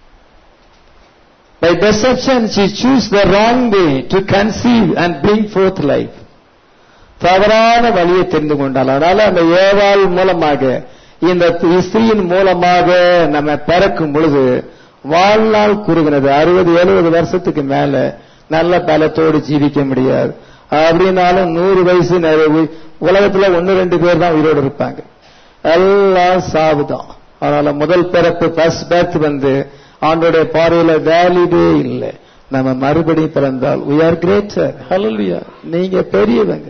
Speaker 1: By deception she choose the wrong way to conceive and bring forth life. தவறான வழியை தெரிந்து கொண்டால் அதனால அந்த ஏவாள் மூலமாக இந்த ஸ்திரீயின் மூலமாக நம்ம பிறக்கும் பொழுது வாழ்நாள் குறுகினது அறுபது எழுபது வருஷத்துக்கு மேல நல்ல பலத்தோடு ஜீவிக்க முடியாது அப்படின்னாலும் நூறு வயசு நிறைவு உலகத்துல ஒன்னு ரெண்டு பேர் தான் உயிரோடு இருப்பாங்க எல்லாம் சாவுதான் அதனால முதல் பிறப்பு ஃபர்ஸ்ட் பர்த் வந்து ஆண்டோடைய பார்வையில வேலிடே இல்லை நம்ம மறுபடியும் பிறந்தால் we are greater hallelujah நீங்க பெரியவங்க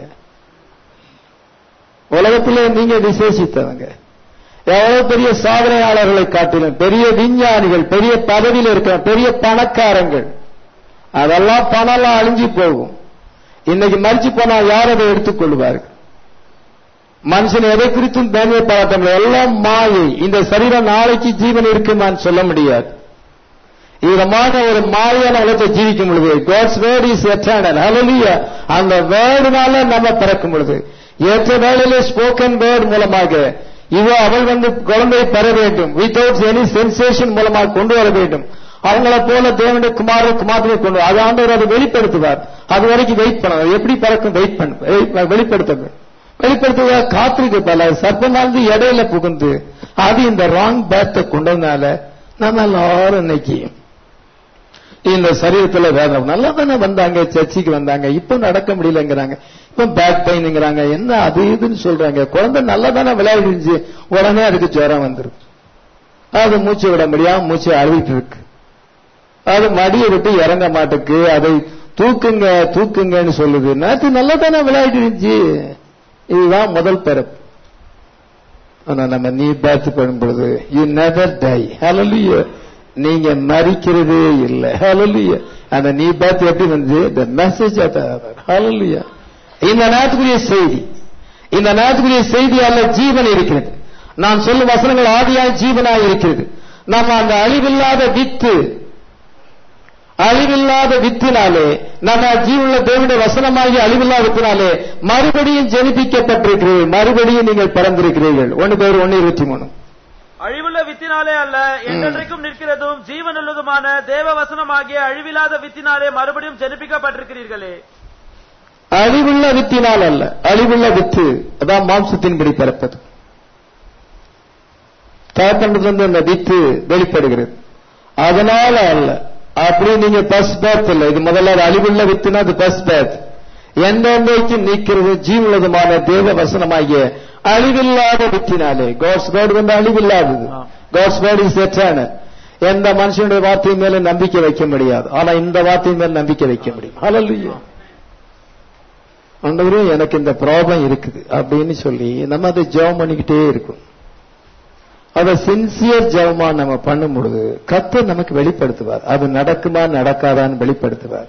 Speaker 1: உலகத்திலே நீங்க விசேஷித்தவங்க எவ்வளவு பெரிய சாதனையாளர்களை காட்டிலும் பெரிய விஞ்ஞானிகள் பெரிய பதவியில் இருக்கிற பெரிய பணக்காரங்கள் அதெல்லாம் பணம்லாம் அழிஞ்சு போகும் இன்னைக்கு மறிச்சு போனா யார் அதை எடுத்துக்கொள்வார்கள் மனுஷன் எதை குறித்தும் மேன்மை பாராட்ட எல்லாம் மாயை இந்த சரீரம் நாளைக்கு ஜீவன் இருக்குமான்னு சொல்ல முடியாது இதமான ஒரு மாயான உலகத்தை ஜீவிக்கும் பொழுது God's word is eternal hallelujah அந்த வேர்டுனால நம்ம பிறக்கும் பொழுது ஏற்ற வேளையிலே ஸ்போக்கன் வேர்ட் மூலமாக இவோ அவள் வந்து குழந்தை பெற வேண்டும் வித்தவுட் எனி சென்சேஷன் மூலமாக கொண்டு வர வேண்டும் அவங்கள போல தேவனுடைய குமார குமாரத்தை கொண்டு அது ஆண்டவர் அதை வெளிப்படுத்துவார் அது வரைக்கும் வெயிட் பண்ணணும் எப்படி பறக்கும் வெயிட் பண்ண வெளிப்படுத்த வெளிப்படுத்துவதா காத்திருக்க பல சர்ப்பமானது இடையில புகுந்து அது இந்த ராங் பேத்தை கொண்டதுனால நம்ம எல்லாரும் இன்னைக்கு இந்த சரீரத்துல வேதம் நல்லா தானே வந்தாங்க சர்ச்சைக்கு வந்தாங்க இப்ப நடக்க முடியலங்கிறாங்க இப்ப பேக் பெயின்ங்கிறாங்க என்ன அது இதுன்னு சொல்றாங்க குழந்தை நல்லா தானே விளையாடிருந்துச்சு உடனே அதுக்கு ஜுரம் வந்துருக்கு அது மூச்சு விட முடியாம மூச்சு அழுவிட்டு இருக்கு அது மடியை விட்டு இறங்க மாட்டுக்கு அதை தூக்குங்க தூக்குங்கன்னு சொல்லுது நேற்று நல்லா தானே விளையாடி இருந்துச்சு இதுதான் முதல் பிறப்பு ஆனா நம்ம நீ பேத்து பண்ணும் பொழுது யூ நெவர் டை ஹalleluya நீங்க மறிக்கிறதே இல்லை ஹalleluya அந்த நீ பேத்து எப்படி வந்து the message of the ஹalleluya இந்த நேரத்துக்குரிய செய்தி இந்த நேரத்துக்குரிய செய்தியால ஜீவன் இருக்கிறது நான் சொல்லும் வசனங்கள் ஆதியாய் ஜீவனாய் இருக்கிறது நம்ம அந்த அழிவில்லாத வித்து அழிவில்லாத வித்தினாலே நம்ம ஜீவனுள்ள தேவனுடைய வசனமாகி அழிவில்லாத வித்தினாலே மறுபடியும் ஜெனிப்பிக்கப்பட்டிருக்கிறீர்கள் மறுபடியும் நீங்கள் பிறந்திருக்கிறீர்கள் ஒன்னு பேர் ஒன்னு இருபத்தி மூணு
Speaker 2: அழிவுள்ள வித்தினாலே அல்ல என்றென்றைக்கும் நிற்கிறதும் ஜீவனுள்ளதுமான தேவ வசனமாகிய அழிவில்லாத வித்தினாலே மறுபடியும் ஜெனிப்பிக்கப்பட்டிருக்கிறீர்களே
Speaker 1: அழிவுள்ள வித்தினால் அல்ல அழிவுள்ள வித்து அதான் மாம்சத்தின்படி பிறப்பது தகப்பனிலிருந்து அந்த வித்து வெளிப்படுகிறது அதனால அல்ல அப்படி நீங்க பஸ் பேத் இல்ல இது முதல்ல அழிவுள்ள வித்துனா அது பஸ் பேத் எந்தெந்தைக்கு நீக்கிறது ஜீவனதுமான தேவ வசனமாகிய அழிவில்லாத வித்தினாலே காட்ஸ் வேர்டு வந்து அழிவில்லாதது காட்ஸ் வேர்டு இஸ் எட்டர்னல் எந்த மனுஷனுடைய வார்த்தை மேல நம்பிக்கை வைக்க முடியாது ஆனா இந்த வார்த்தை மேல நம்பிக்கை வைக்க முடியும் ஹalleluya ஆண்டவரே எனக்கு இந்த ப்ராப்ளம் இருக்குது அப்படின்னு சொல்லி நம்ம அதை ஜெபம் பண்ணிக்கிட்டே இருக்கும் அதை சின்சியர் ஜெபமா நம்ம பண்ணும் பொழுது கத்தர் நமக்கு வெளிப்படுத்துவார் அது நடக்குமா நடக்காதான்னு வெளிப்படுத்துவார்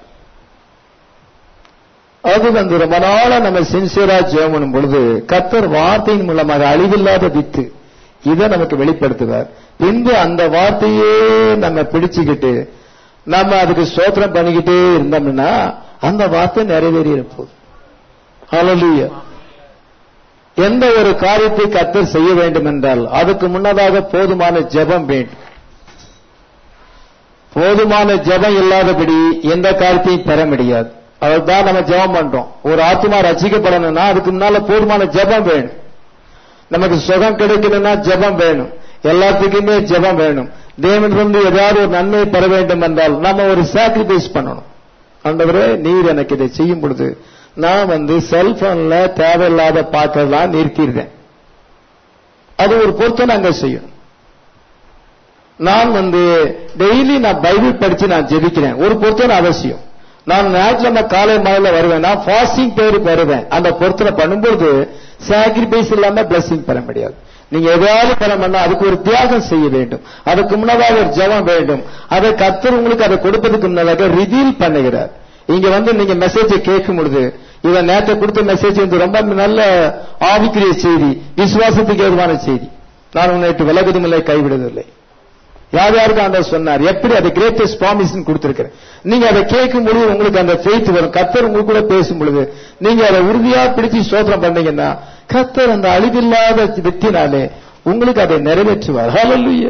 Speaker 1: அது வந்து ரொம்ப நாளா நம்ம சின்சியரா ஜெபம் பண்ணும் பொழுது கத்தர் வார்த்தையின் மூலமாக அழிவில்லாத வித்து இதை நமக்கு வெளிப்படுத்துவார் பின்பு அந்த வார்த்தையே நம்ம பிடிச்சுக்கிட்டு நம்ம அதுக்கு ஸ்தோத்திரம் பண்ணிக்கிட்டே இருந்தோம்னா அந்த வார்த்தை நிறைவேறி இருப்போம் ஹalleluya எந்த ஒரு காரியத்தை கத்தர் செய்ய வேண்டும் என்றால் அதுக்கு முன்னதாக போதுமான ஜெபம் வேண்டும் போதுமான ஜெபம் இல்லாதபடி எந்த காரியத்தையும் பெற முடியாது அதுதான் நம்ம ஜெபம் பண்றோம் ஒரு ஆத்மா ரசிக்கப்படணும்னா அதுக்கு முன்னால போதுமான ஜெபம் வேணும் நமக்கு சுகம் கிடைக்கணும்னா ஜெபம் வேணும் எல்லாத்துக்குமே ஜெபம் வேணும் தேவனிலிருந்து ஏதாவது ஒரு நன்மை பெற வேண்டும் என்றால் நம்ம ஒரு சாக்ரிஃபைஸ் பண்ணணும் ஆண்டவரே நீர் எனக்கு இதை செய்யும் பொழுது நான் வந்து செல்போன்ல தேவையில்லாத பாட்டெல்லாம் நிறுத்திடுறேன் அது ஒரு பொருத்தம் அங்க செய்யணும் நான் வந்து டெய்லி நான் பைபிள் படிச்சு நான் ஜெபிக்கிறேன் ஒரு பொருத்தம் அவசியம் நான் ஞாயிற்றுக்கிழமை காலை மழையில வருவேன் நான் ஃபாஸ்டிங் பேரு பெறுவேன் அந்த பொருத்தனை பண்ணும்போது சாக்ரிஃபைஸ் இல்லாம பிளஸிங் பெற முடியாது நீங்க எதாவது பண்ண அதுக்கு ஒரு தியாகம் செய்ய வேண்டும் அதுக்கு முன்னதாக ஒரு ஜெபம் வேண்டும் அதை கத்தர் உங்களுக்கு அதை கொடுப்பதற்கு முன்னதாக ரிவீல் பண்ணுகிறார் இங்க வந்து நீங்க மெசேஜை கேட்கும் பொழுது இவன் நேற்று கொடுத்த மெசேஜ் வந்து ரொம்ப நல்ல ஆவிக்குரிய செய்தி விசுவாசத்துக்கு ஏதுவான செய்தி நான் உன்னை விலகுதுமில்லை கைவிடுவதில்லை யார் யாருக்கு ஆண்டவர் சொன்னார் எப்படி அதை கிரேட்டஸ்ட் ப்ராமிஸ் கொடுத்திருக்கிறேன் நீங்க அதை கேட்கும் பொழுது உங்களுக்கு அந்த ஃபெய்த் வரும் கத்தர் உங்களுக்கு கூட பேசும் பொழுது நீங்க அதை உறுதியா பிடிச்சு சோதனை பண்ணீங்கன்னா கத்தர் அந்த அழிவில்லாத வித்தினாலே உங்களுக்கு அதை நிறைவேற்றுவார் ஹalleluya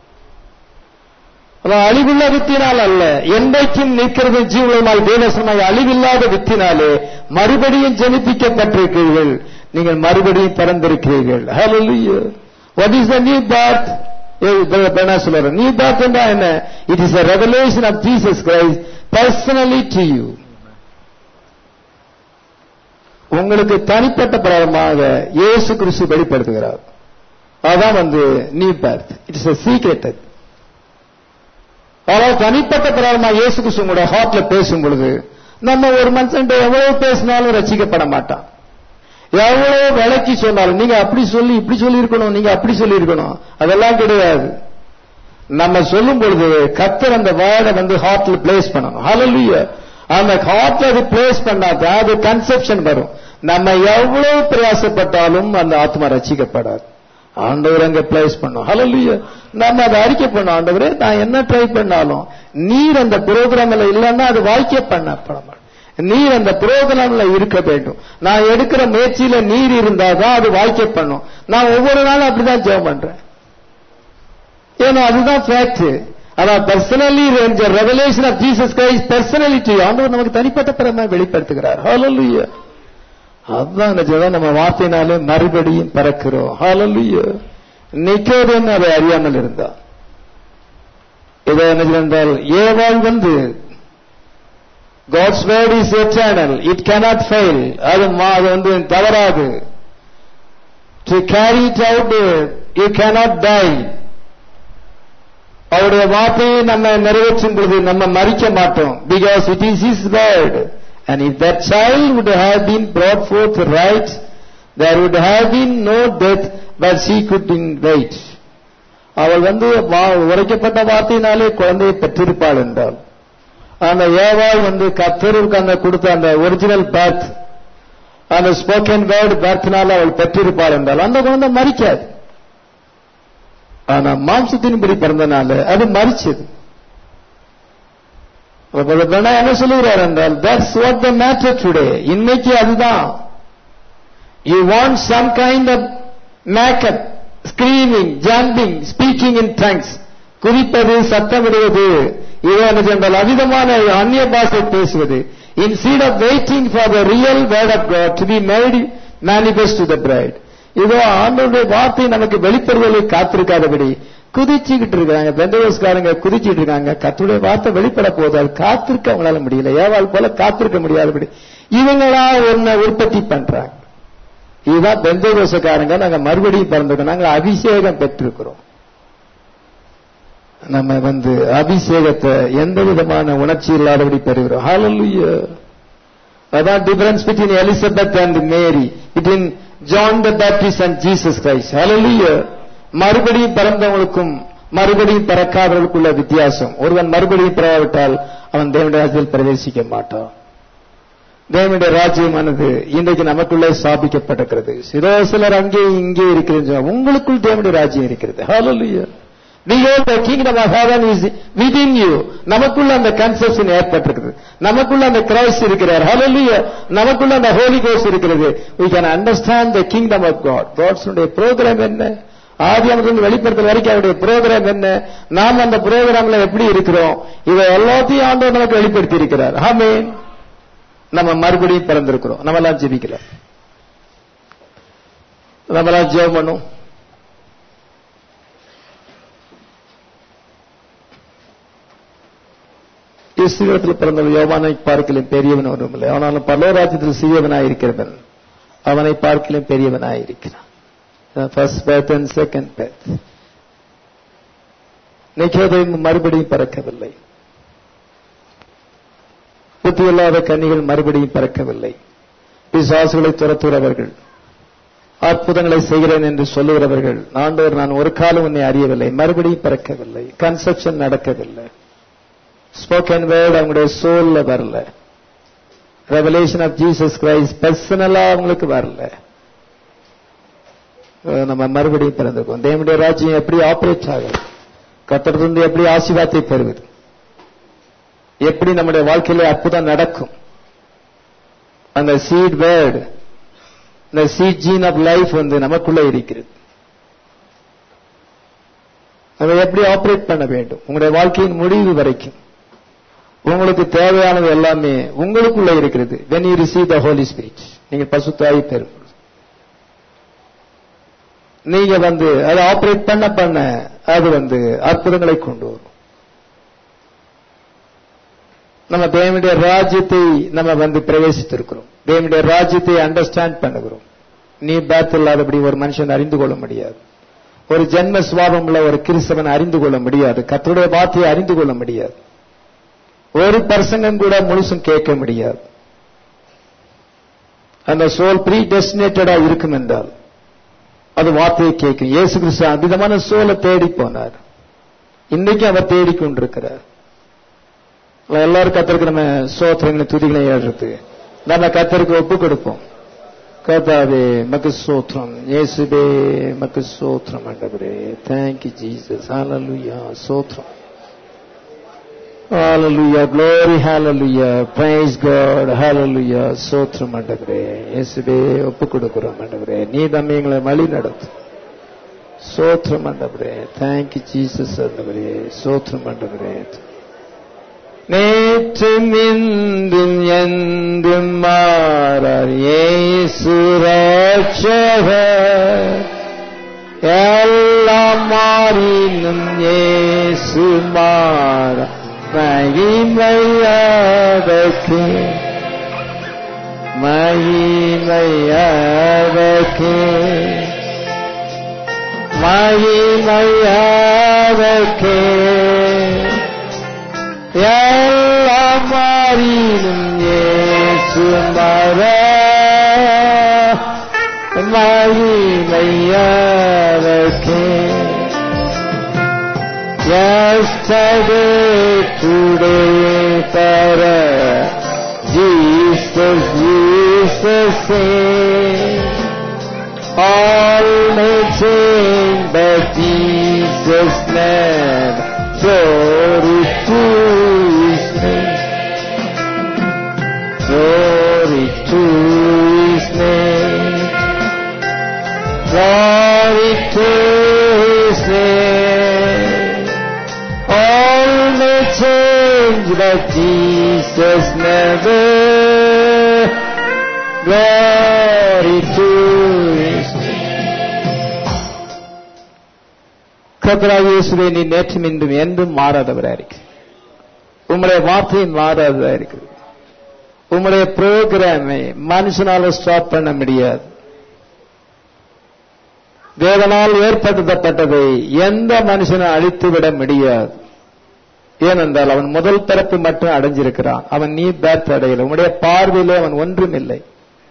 Speaker 1: அதான் அழிவுள்ள வித்தினால் அல்ல என்றைக்கும் நிற்கிறது ஜீவனமாய் தேவசமாய் அழிவில்லாத வித்தினாலே மறுபடியும் ஜெனிப்பிக்கப்பட்டிருக்கிறீர்கள் நீங்கள் மறுபடியும் பிறந்திருக்கிறீர்கள் ஹalleluya what is the new birth என்ன சொல்ற நியூ பர்த் என்ன it is a revelation of jesus christ personally to you உங்களுக்கு தனிப்பட்ட பிரகாரமாக இயேசு கிறிஸ்து வெளிப்படுத்துகிறார் அதான் வந்து new birth it's a secret அது அதாவது தனிப்பட்ட பிரகாரமா இயேசு கிறிஸ்து உங்களுடைய ஹார்ட்ல பேசும் பொழுது நம்ம ஒரு மனுஷன் எவ்வளவு பேசினாலும் ரசிக்கப்பட மாட்டான் எவ்வளவு விளக்கி சொன்னாலும் நீங்க அப்படி சொல்லி இப்படி சொல்லி இருக்கணும் நீங்க அப்படி சொல்லி இருக்கணும் அதெல்லாம் கிடையாது நம்ம சொல்லும் பொழுது கத்தர் அந்த வேர்டை வந்து ஹார்ட்ல பிளேஸ் பண்ணணும் ஹalleluya அந்த ஹார்ட்ல அது பிளேஸ் பண்ணாதான் அது கன்செப்ஷன் வரும் நம்ம எவ்வளவு பிரயாசப்பட்டாலும் அந்த ஆத்மா ரசிக்கப்படாது ஆண்டவர் அங்க பிளேஸ் பண்ணும் ஹalleluya நம்ம அதை அறிக்கை பண்ணோம் ஆண்டவரே நான் என்ன ட்ரை பண்ணாலும் நீர் அந்த புரோகிராம்ல இல்லைன்னா அது வாய்க்க பண்ணப்பட மாட்டோம் நீர் அந்த புரோகிராம்ல இருக்க வேண்டும் நான் எடுக்கிற முயற்சியில நீர் இருந்தாதான் அது வாய்க்க பண்ணும் நான் ஒவ்வொரு நாளும் அப்படிதான் ஜெபம் பண்றேன் ஏன்னா அதுதான் ஃபேக்ட் அதான் personally revelation of Jesus Christ personality ஆண்டவர் நமக்கு தனிப்பட்ட பிறமா வெளிப்படுத்துகிறார் ஹalleluya அதான் நிஜம் நம்ம வார்த்தையினாலே மறுபடியும் பறக்கிறோம் ஹalleluya நிக்கோதேம் அதை அறியாமல் இருந்தான் இதை என்ன என்றால் ஏவாள் வந்து God's word is eternal it cannot fail அது மா- அது வந்து தவறாது to carry it out you cannot die அவருடைய வார்த்தையை நம்ம நிறைவேற்றும் பொழுது நம்ம மறிக்க மாட்டோம் because it is is word and if that child would have been brought forth right there would have been no death but she could in wait அவள் வந்து வா- உரைக்கப்பட்ட வார்த்தையினாலே குழந்தையை பெற்றிருப்பாள் என்றால் அந்த ஏவாள் வந்து கத்தருக்கு அந்த கொடுத்த அந்த ஒரிஜினல் பேர்த் அந்த ஸ்போக்கன் வேர்டு பேர்த்னால அவள் பெற்றிருப்பாள் என்றால் அந்த குழந்தை மறிக்காது ஆனா மாம்சத்தின்படி பிறந்தனால அது மறிச்சது அப்ப Brother Branham என்ன சொல்லுகிறார் என்றால் that's what the matter today இன்னைக்கு அதுதான் you want some kind of makeup screaming jumping speaking in tongues குறிப்பது சத்தமிடுவது இது என்ன சென்றால் அதிகமான அந்நிய பாஷை பேசுவது instead of waiting for the real word of God to be made manifest to the bride இதோ ஆண்டவருடைய வார்த்தை நமக்கு வெளிப்படுவதை காத்திருக்காதபடி குதிச்சுக்கிட்டு இருக்காங்க பெந்தகோஸ்காரங்க குதிச்சுட்டு இருக்காங்க கத்துடைய வார்த்தை வெளிப்பட போகுது அது காத்திருக்க அவங்களால முடியல ஏவாள் போல காத்திருக்க முடியாதபடி இவங்களா ஒன்ன உற்பத்தி பண்றாங்க இதுதான் பெந்தகோசக்காரங்க நாங்க மறுபடியும் பிறந்திருக்கோம் நாங்க அபிஷேகம் பெற்றிருக்கிறோம் நம்ம வந்து அபிஷேகத்தை எந்த விதமான உணர்ச்சி இல்லாதபடி பெறுகிறோம் ஹalleluya அதான் difference between Elizabeth and Mary between John the Baptist and Jesus Christ hallelujah மறுபடியும் பிறந்தவங்களுக்கும் மறுபடியும் பிறக்காதவர்களுக்குள்ள வித்தியாசம் ஒருவன் மறுபடியும் பிறவாவிட்டால் அவன் தேவனுடைய ராஜ்யத்தில் பிரவேசிக்க மாட்டான் தேவனுடைய ராஜ்யமானது இன்றைக்கு நமக்குள்ளே ஸ்தாபிக்கப்பட்டிருக்கிறது சில சிலர் அங்கே இங்கே இருக்கிறது உங்களுக்குள் தேவனுடைய ராஜ்யம் இருக்கிறது ஹalleluya Behold, the kingdom of heaven is within you. நமக்குள்ள அந்த கன்செப்ஷன் ஏற்பட்டிருக்கிறது நமக்குள்ள அந்த கிரைஸ்ட் இருக்கிறார் ஹalleluya நமக்குள்ள அந்த ஹோலி கோஸ்ட் இருக்கிறது we can understand the kingdom of god god's உடைய program என்ன ஆதியாமத்திலிருந்து வெளிப்படுத்தல் வரைக்கும் அவருடைய program என்ன நாம் அந்த ப்ரோக்ராம்ல எப்படி இருக்கிறோம் இதை எல்லாத்தையும் ஆண்டவர் நமக்கு வெளிப்படுத்தி இருக்கிறார் ஆமென் நம்ம மறுபடியும் பிறந்திருக்கிறோம் நம்ம எல்லாம் ஜெபிக்கலாம் நம்ம எல்லாம் ஜெபம் பண்ணும் இஸ்ரீலத்தில் பிறந்தவன் யோவானை பார்க்கலும் பெரியவன் ஒன்றும் இல்லை ஆனாலும் பல்லவராஜ்யத்தில் சிறியவனாய் இருக்கிறவன் அவனை பார்க்கலும் பெரியவனாய் இருக்கிறான் first birth and second birth நிக்கோதையும் மறுபடியும் பறக்கவில்லை புத்தியில்லாத கன்னிகள் மறுபடியும் பறக்கவில்லை பிசாசுகளை துரத்துகிறவர்கள் அற்புதங்களை செய்கிறேன் என்று சொல்லுகிறவர்கள் ஆண்டவர் நான் ஒரு காலம் உன்னை அறியவில்லை மறுபடியும் பறக்கவில்லை கன்செப்ஷன் நடக்கவில்லை ஸ்போக்கன் வேர்ட் அவங்களுடைய சோல்ல வரல ரெவலேஷன் ஆஃப் ஜீசஸ் கிரைஸ்ட் பர்சனலா அவங்களுக்கு வரல அஹ் நம்ம மறுபடியும் பிறந்திருக்கோம் தேவனுடைய ராஜ்யம் எப்படி ஆபரேட் ஆகுது கத்திரத்திலிருந்து எப்படி ஆசீர்வாதத்தை பெறுவது எப்படி நம்முடைய வாழ்க்கையில அற்புதம் நடக்கும் அந்த சீட் வேர்டு இந்த சீட் ஜீன் ஆஃப் லைஃப் வந்து நமக்குள்ள இருக்கிறது அதை எப்படி ஆபரேட் பண்ண வேண்டும் உங்களுடைய வாழ்க்கையின் முடிவு வரைக்கும் உங்களுக்கு தேவையானது எல்லாமே உங்களுக்குள்ள இருக்கிறது when you receive the holy spirit நீங்க பசுத்தாய் பெறும் நீங்க வந்து அதை ஆபரேட் பண்ண பண்ண அது வந்து அற்புதங்களை கொண்டு வரும் நம்ம தேவனுடைய ராஜ்யத்தை நம்ம வந்து பிரவேசித்திருக்கிறோம் தேவனுடைய ராஜ்யத்தை அண்டர்ஸ்டாண்ட் பண்ணுகிறோம் நீ பேத் இல்லாதபடி ஒரு மனுஷன் அறிந்து கொள்ள முடியாது ஒரு ஜென்ம சுவாபம் உள்ள ஒரு கிறிஸ்தவன் அறிந்து கொள்ள முடியாது கத்தருடைய வார்த்தையை அறிந்து கொள்ள முடியாது ஒரு பர்சங்கம் கூட முழுசும் கேட்க முடியாது அந்த சோல் ப்ரீ டெஸ்டினேட்டடா இருக்கும் என்றால் அது வார்த்தையை கேட்கும் இயேசு கிறிஸ்து அவ்விதமான சோலை தேடி போனார் இன்னைக்கு அவர் தேடிக்கொண்டிருக்கிறார் எல்லாரும் கத்தருக்கு நம்ம சோத்திரங்களை துதிகளை ஏறுறது நம்ம கத்தருக்கு ஒப்பு கொடுப்போம் கர்த்தாவே மக்கு சோத்திரம் இயேசுவே மக்கு சோத்திரம் ஆண்டவரே தேங்க்யூ ஜீசஸ் ஹalleluya சோத்திரம் ஹalleluya glory hallelujah praise god hallelujah சோத்திரம் ஆண்டவரே இயேசுவே ஒப்பு கொடுக்கிறோம் ஆண்டவரே நீ தம்மை எங்களை வழி நடத்தும் சோத்திரம் ஆண்டவரே தேங்க்யூ ஜீசஸ் ஆண்டவரே சோத்திரம் ஆண்டவரே நேற்றும் இன்றும் என்றும் மாறார் இயேசு ரட்சகர் எல்லாம் மாறினும் இயேசு மாற மகிமையாதற்கு மகிமையாதற்கு மகிமையாதற்கு எல்லாம் மாறினும் இயேசு மாற மகிமையாதற்கு Yesterday, today, forever. Jesus, Jesus, same. All may change, but Jesus never. Glory to His name. Glory to His name. Glory to His name. All may change, but Jesus never. Glory to His name. கர்த்தராகிய இயேசுவே நீ நேற்றும் இன்றும் என்றும் மாறாதவரா இருக்கு உங்களுடைய வார்த்தை மாறாததா இருக்குது உங்களுடைய ப்ரோக்ராமை மனுஷனால ஸ்டாப் பண்ண முடியாது தேவனால் ஏற்படுத்தப்பட்டதை எந்த மனுஷனும் அழித்து விட முடியாது ஏனென்றால் அவன் முதல் பிறப்பு மட்டும் அடைஞ்சிருக்கிறான் அவன் நீ பேத் அடையல உன்னுடைய பார்வையிலே அவன் ஒன்றும் இல்லை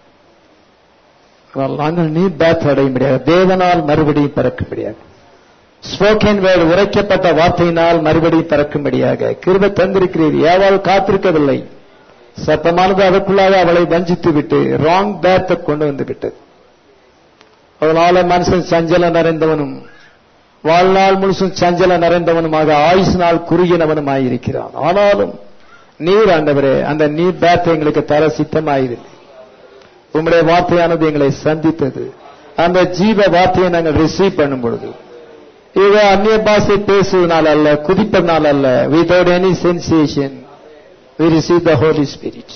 Speaker 1: நாங்கள் நீ பேத் அடைய முடியாது தேவனால் மறுபடியும் பிறக்க முடியாது ஸ்போக்கன் வேர்டு உரைக்கப்பட்ட வார்த்தையினால் மறுபடியும் பிறக்கும்படியாக கிருப தந்திருக்கிறீர் ஏவாள் காத்திருக்கவில்லை சத்தமானது அதற்குள்ளாக அவளை வஞ்சித்து விட்டு ராங் பேத்தை கொண்டு வந்து விட்டது அதனால மனுஷன் சஞ்சலம் நிறைந்தவனும் வாழ்நாள் முழுசும் சஞ்சலம் நிறைந்தவனுமாக ஆயுசு நாள் குறுகினவனுமாய் இருக்கிறான் ஆனாலும் நீர் ஆண்டவரே அந்த நீர் பேத்தை எங்களுக்கு தர சித்தமாயிருந்தது உம்முடைய வார்த்தையானது எங்களை சந்தித்தது அந்த ஜீவ வார்த்தையை நாங்கள் ரிசீவ் பண்ணும் பொழுது இது அந்நிய பாஷை பேசுவதனால் அல்ல குதிப்பதனால் அல்ல without any sensation we receive the holy spirit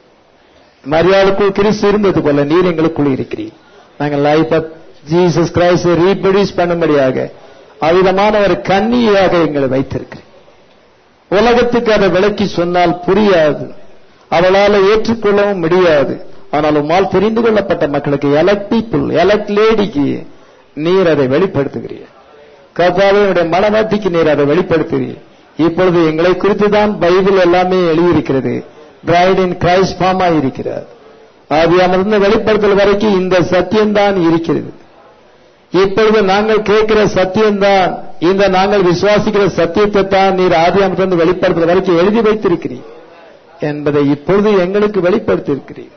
Speaker 1: மரியாளுக்குள் கிறிஸ்து இருந்தது போல நீர் எங்களுக்குள் இருக்கிறீர் நாங்கள் life of Jesus Christ reproduce பண்ணும்படியாக அவ்விதமான ஒரு கன்னியாக எங்களை வைத்திருக்கிறேன் உலகத்துக்கு அதை விளக்கி சொன்னால் புரியாது அவளால் ஏற்றுக்கொள்ளவும் முடியாது ஆனால் உம்மால் தெரிந்து கொள்ளப்பட்ட மக்களுக்கு எலக்ட் பீப்புள் எலக்ட் லேடிக்கு நீர் அதை வெளிப்படுத்துகிறீர் கர்த்தாவே மனவாட்டிக்கு நீர் அதை வெளிப்படுத்துகிறீர் இப்பொழுது எங்களை குறித்து தான் பைபிள் எல்லாமே எழுதியிருக்கிறது பிரைட் இன் கிரைஸ்ட் ஃபார்மா இருக்கிறார் ஆவியானது வெளிப்படுத்தல் வரைக்கும் இந்த சத்தியம்தான் இருக்கிறது இப்பொழுது நாங்கள் கேட்கிற சத்தியம்தான் இந்த நாங்கள் விசுவாசிக்கிற சத்தியத்தை தான் நீர் ஆதியாமத்திலிருந்து வெளிப்படுத்துற வரைக்கும் எழுதி வைத்திருக்கிறீர் என்பதை இப்பொழுது எங்களுக்கு வெளிப்படுத்தியிருக்கிறீர்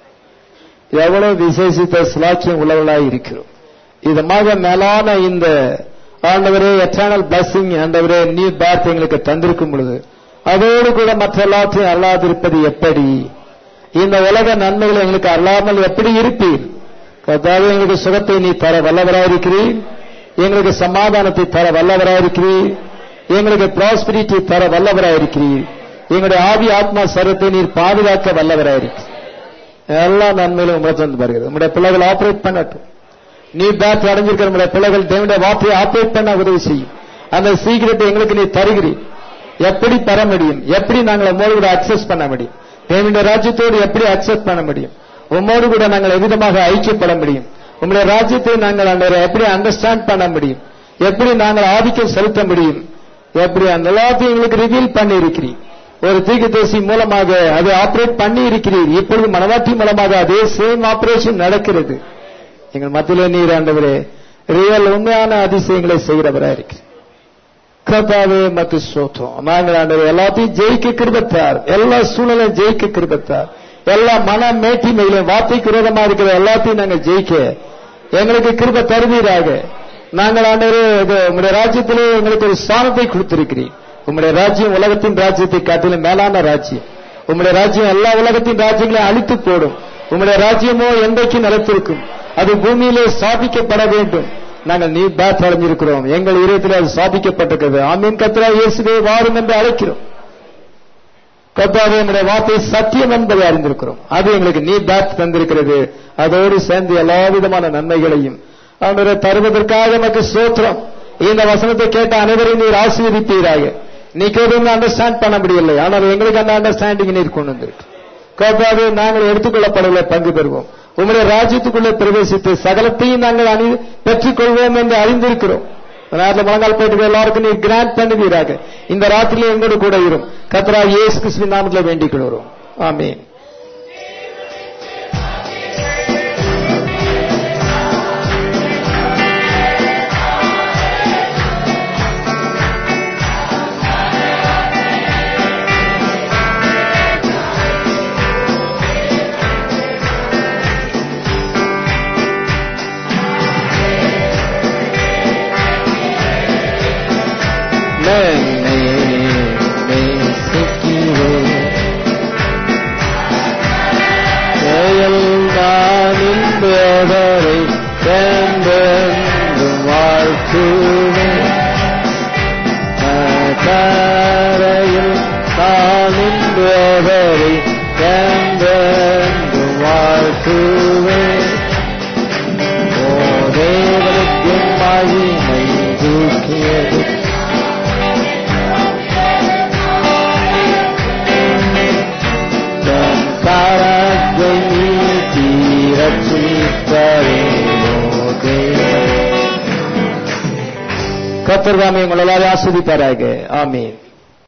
Speaker 1: எவ்வளவு விசேஷித்த சுலாட்சியம் உள்ளவர்களாய் இருக்கிறோம் இதமாக மேலான இந்த ஆண்டவரே எட்டர்னல் பிளஸிங் ஆண்டவரே நீ பேர்த் எங்களுக்கு தந்திருக்கும் பொழுது அதோடு கூட மற்ற எல்லாத்தையும் அல்லாதிருப்பது எப்படி இந்த உலக நன்மைகளை எங்களுக்கு அல்லாமல் எப்படி இருப்பீர் கர்த்தாவே எங்களுக்கு சுகத்தை நீ தர வல்லவராயிருக்கிறீர் எங்களுக்கு சமாதானத்தை தர வல்லவராயிருக்கிறீர் எங்களுக்கு ப்ராஸ்பிரிட்டி தர வல்லவராயிருக்கிறீர் எங்களுடைய ஆவி ஆத்மா சரத்தை நீர் பாதுகாக்க வல்லவராயிருக்கிறீர் எல்லா நன்மையிலும் உங்களை தந்து வருகிறது உங்களுடைய பிள்ளைகள் ஆபரேட் பண்ணட்டும் நீ பேட் அடைஞ்சிருக்கிற நம்முடைய பிள்ளைகள் தேவனுடைய வார்த்தையை ஆபரேட் பண்ண உதவி செய்யும் அந்த சீக்கிரத்தை எங்களுக்கு நீ தருகிறீர் எப்படி பெற முடியும் எப்படி நாங்கள் உம்மோடு கூட அக்சஸ் பண்ண முடியும் தேவனுடைய ராஜ்யத்தோடு எப்படி அக்சஸ் பண்ண முடியும் உம்மோடு கூட நாங்கள் எவ்விதமாக ஐக்கியப்பட முடியும் உங்களுடைய ராஜ்யத்தை நாங்கள் அந்த எப்படி அண்டர்ஸ்டாண்ட் பண்ண முடியும் எப்படி நாங்கள் ஆதிக்கம் செலுத்த முடியும் எப்படி அந்த எல்லாத்தையும் எங்களுக்கு ரிவீல் பண்ணி இருக்கிறீர் ஒரு தீர்க்கதரிசி மூலமாக அதை ஆபரேட் பண்ணி இருக்கிறீர் இப்பொழுது மனவாட்டி மூலமாக அதே சேம் ஆபரேஷன் நடக்கிறது எங்கள் மத்தியிலே நீர் ஆண்டவரே ரியல் உண்மையான அதிசயங்களை செய்கிறவரா இருக்கு கர்த்தாவே மத்து சோத்தம் நாங்கள் ஆண்டவர் எல்லாத்தையும் ஜெயிக்க கிருபத்தார் எல்லா சூழ்நிலையும் ஜெயிக்க கிருபத்தார் எல்லா மன மேட்டிமையிலும் வார்த்தைக்கு விரோதமா இருக்கிற எல்லாத்தையும் நாங்கள் ஜெயிக்க எங்களுக்கு கிருப தருவீராக நாங்கள் ஆண்டவரே இது உங்களுடைய ராஜ்யத்திலே எங்களுக்கு ஒரு ஸ்தானத்தை கொடுத்திருக்கிறீர் உங்களுடைய ராஜ்யம் உலகத்தின் ராஜ்யத்தை காட்டிலும் மேலான ராஜ்யம் உங்களுடைய ராஜ்யம் எல்லா உலகத்தின் ராஜ்யங்களையும் அழித்து போடும் உங்களுடைய ராஜ்யமோ என்றைக்கும் நிலைத்திருக்கும் அது பூமியிலே ஸ்தாபிக்கப்பட வேண்டும் நாங்கள் நீ பேத் அடைஞ்சிருக்கிறோம் எங்கள் இதயத்தில் அது சாதிக்கப்பட்டிருக்கிறது ஆமீன் கத்ரா இயேசுவே வாரும் என்று அழைக்கிறோம் கத்தாவே எங்களுடைய வார்த்தை சத்தியம் என்பதை அறிந்திருக்கிறோம் அது எங்களுக்கு நீ பேத் தந்திருக்கிறது அதோடு சேர்ந்து எல்லா விதமான நன்மைகளையும் அவனுடைய தருவதற்காக நமக்கு சோத்திரம் இந்த வசனத்தை கேட்ட அனைவரையும் நீர் ஆசீர்வதிப்பீராக நீ கேட்டு அண்டர்ஸ்டாண்ட் பண்ண முடியவில்லை ஆனால் எங்களுக்கு அந்த அண்டர்ஸ்டாண்டிங் நீர் கொண்டு வந்திருக்கு கர்த்தாவே நாங்கள் எடுத்துக்கொள்ளப்படவில்லை பங்கு பெறுவோம் உங்களுடைய ராஜ்யத்துக்குள்ளே பிரவேசித்து சகலத்தையும் நாங்கள் அணி பெற்றுக்கொள்வோம் என்று அறிந்திருக்கிறோம் நேரத்தில் முழங்கால் போயிட்டு எல்லாருக்கும் நீர் கிராண்ட் பண்ணுவீராக இந்த ராத்திரியில் எங்களோடு கூட இரும் கத்ரா இயேசு கிறிஸ்துவின் நாமத்தில் வேண்டிக் கொள்கிறோம் ஆமீன் என்னை நேசிக்கிறேன். செயல்தான் இன்பவரை என்றென்றும் வாழ்த்துவேன். கரையில் தான் இன்பவரை என்றென்றும் வாழ்த்துவேன். ஓ தேவனுக்கு மகிமை தூக்கியது தன் கரத்தை நீட்டி ரட்சித்தரே ஓ தேவன். கர்த்தர் தாமே உங்கள் எல்லாரையும் ஆஸ்வதிப்பாராக ஆமீன்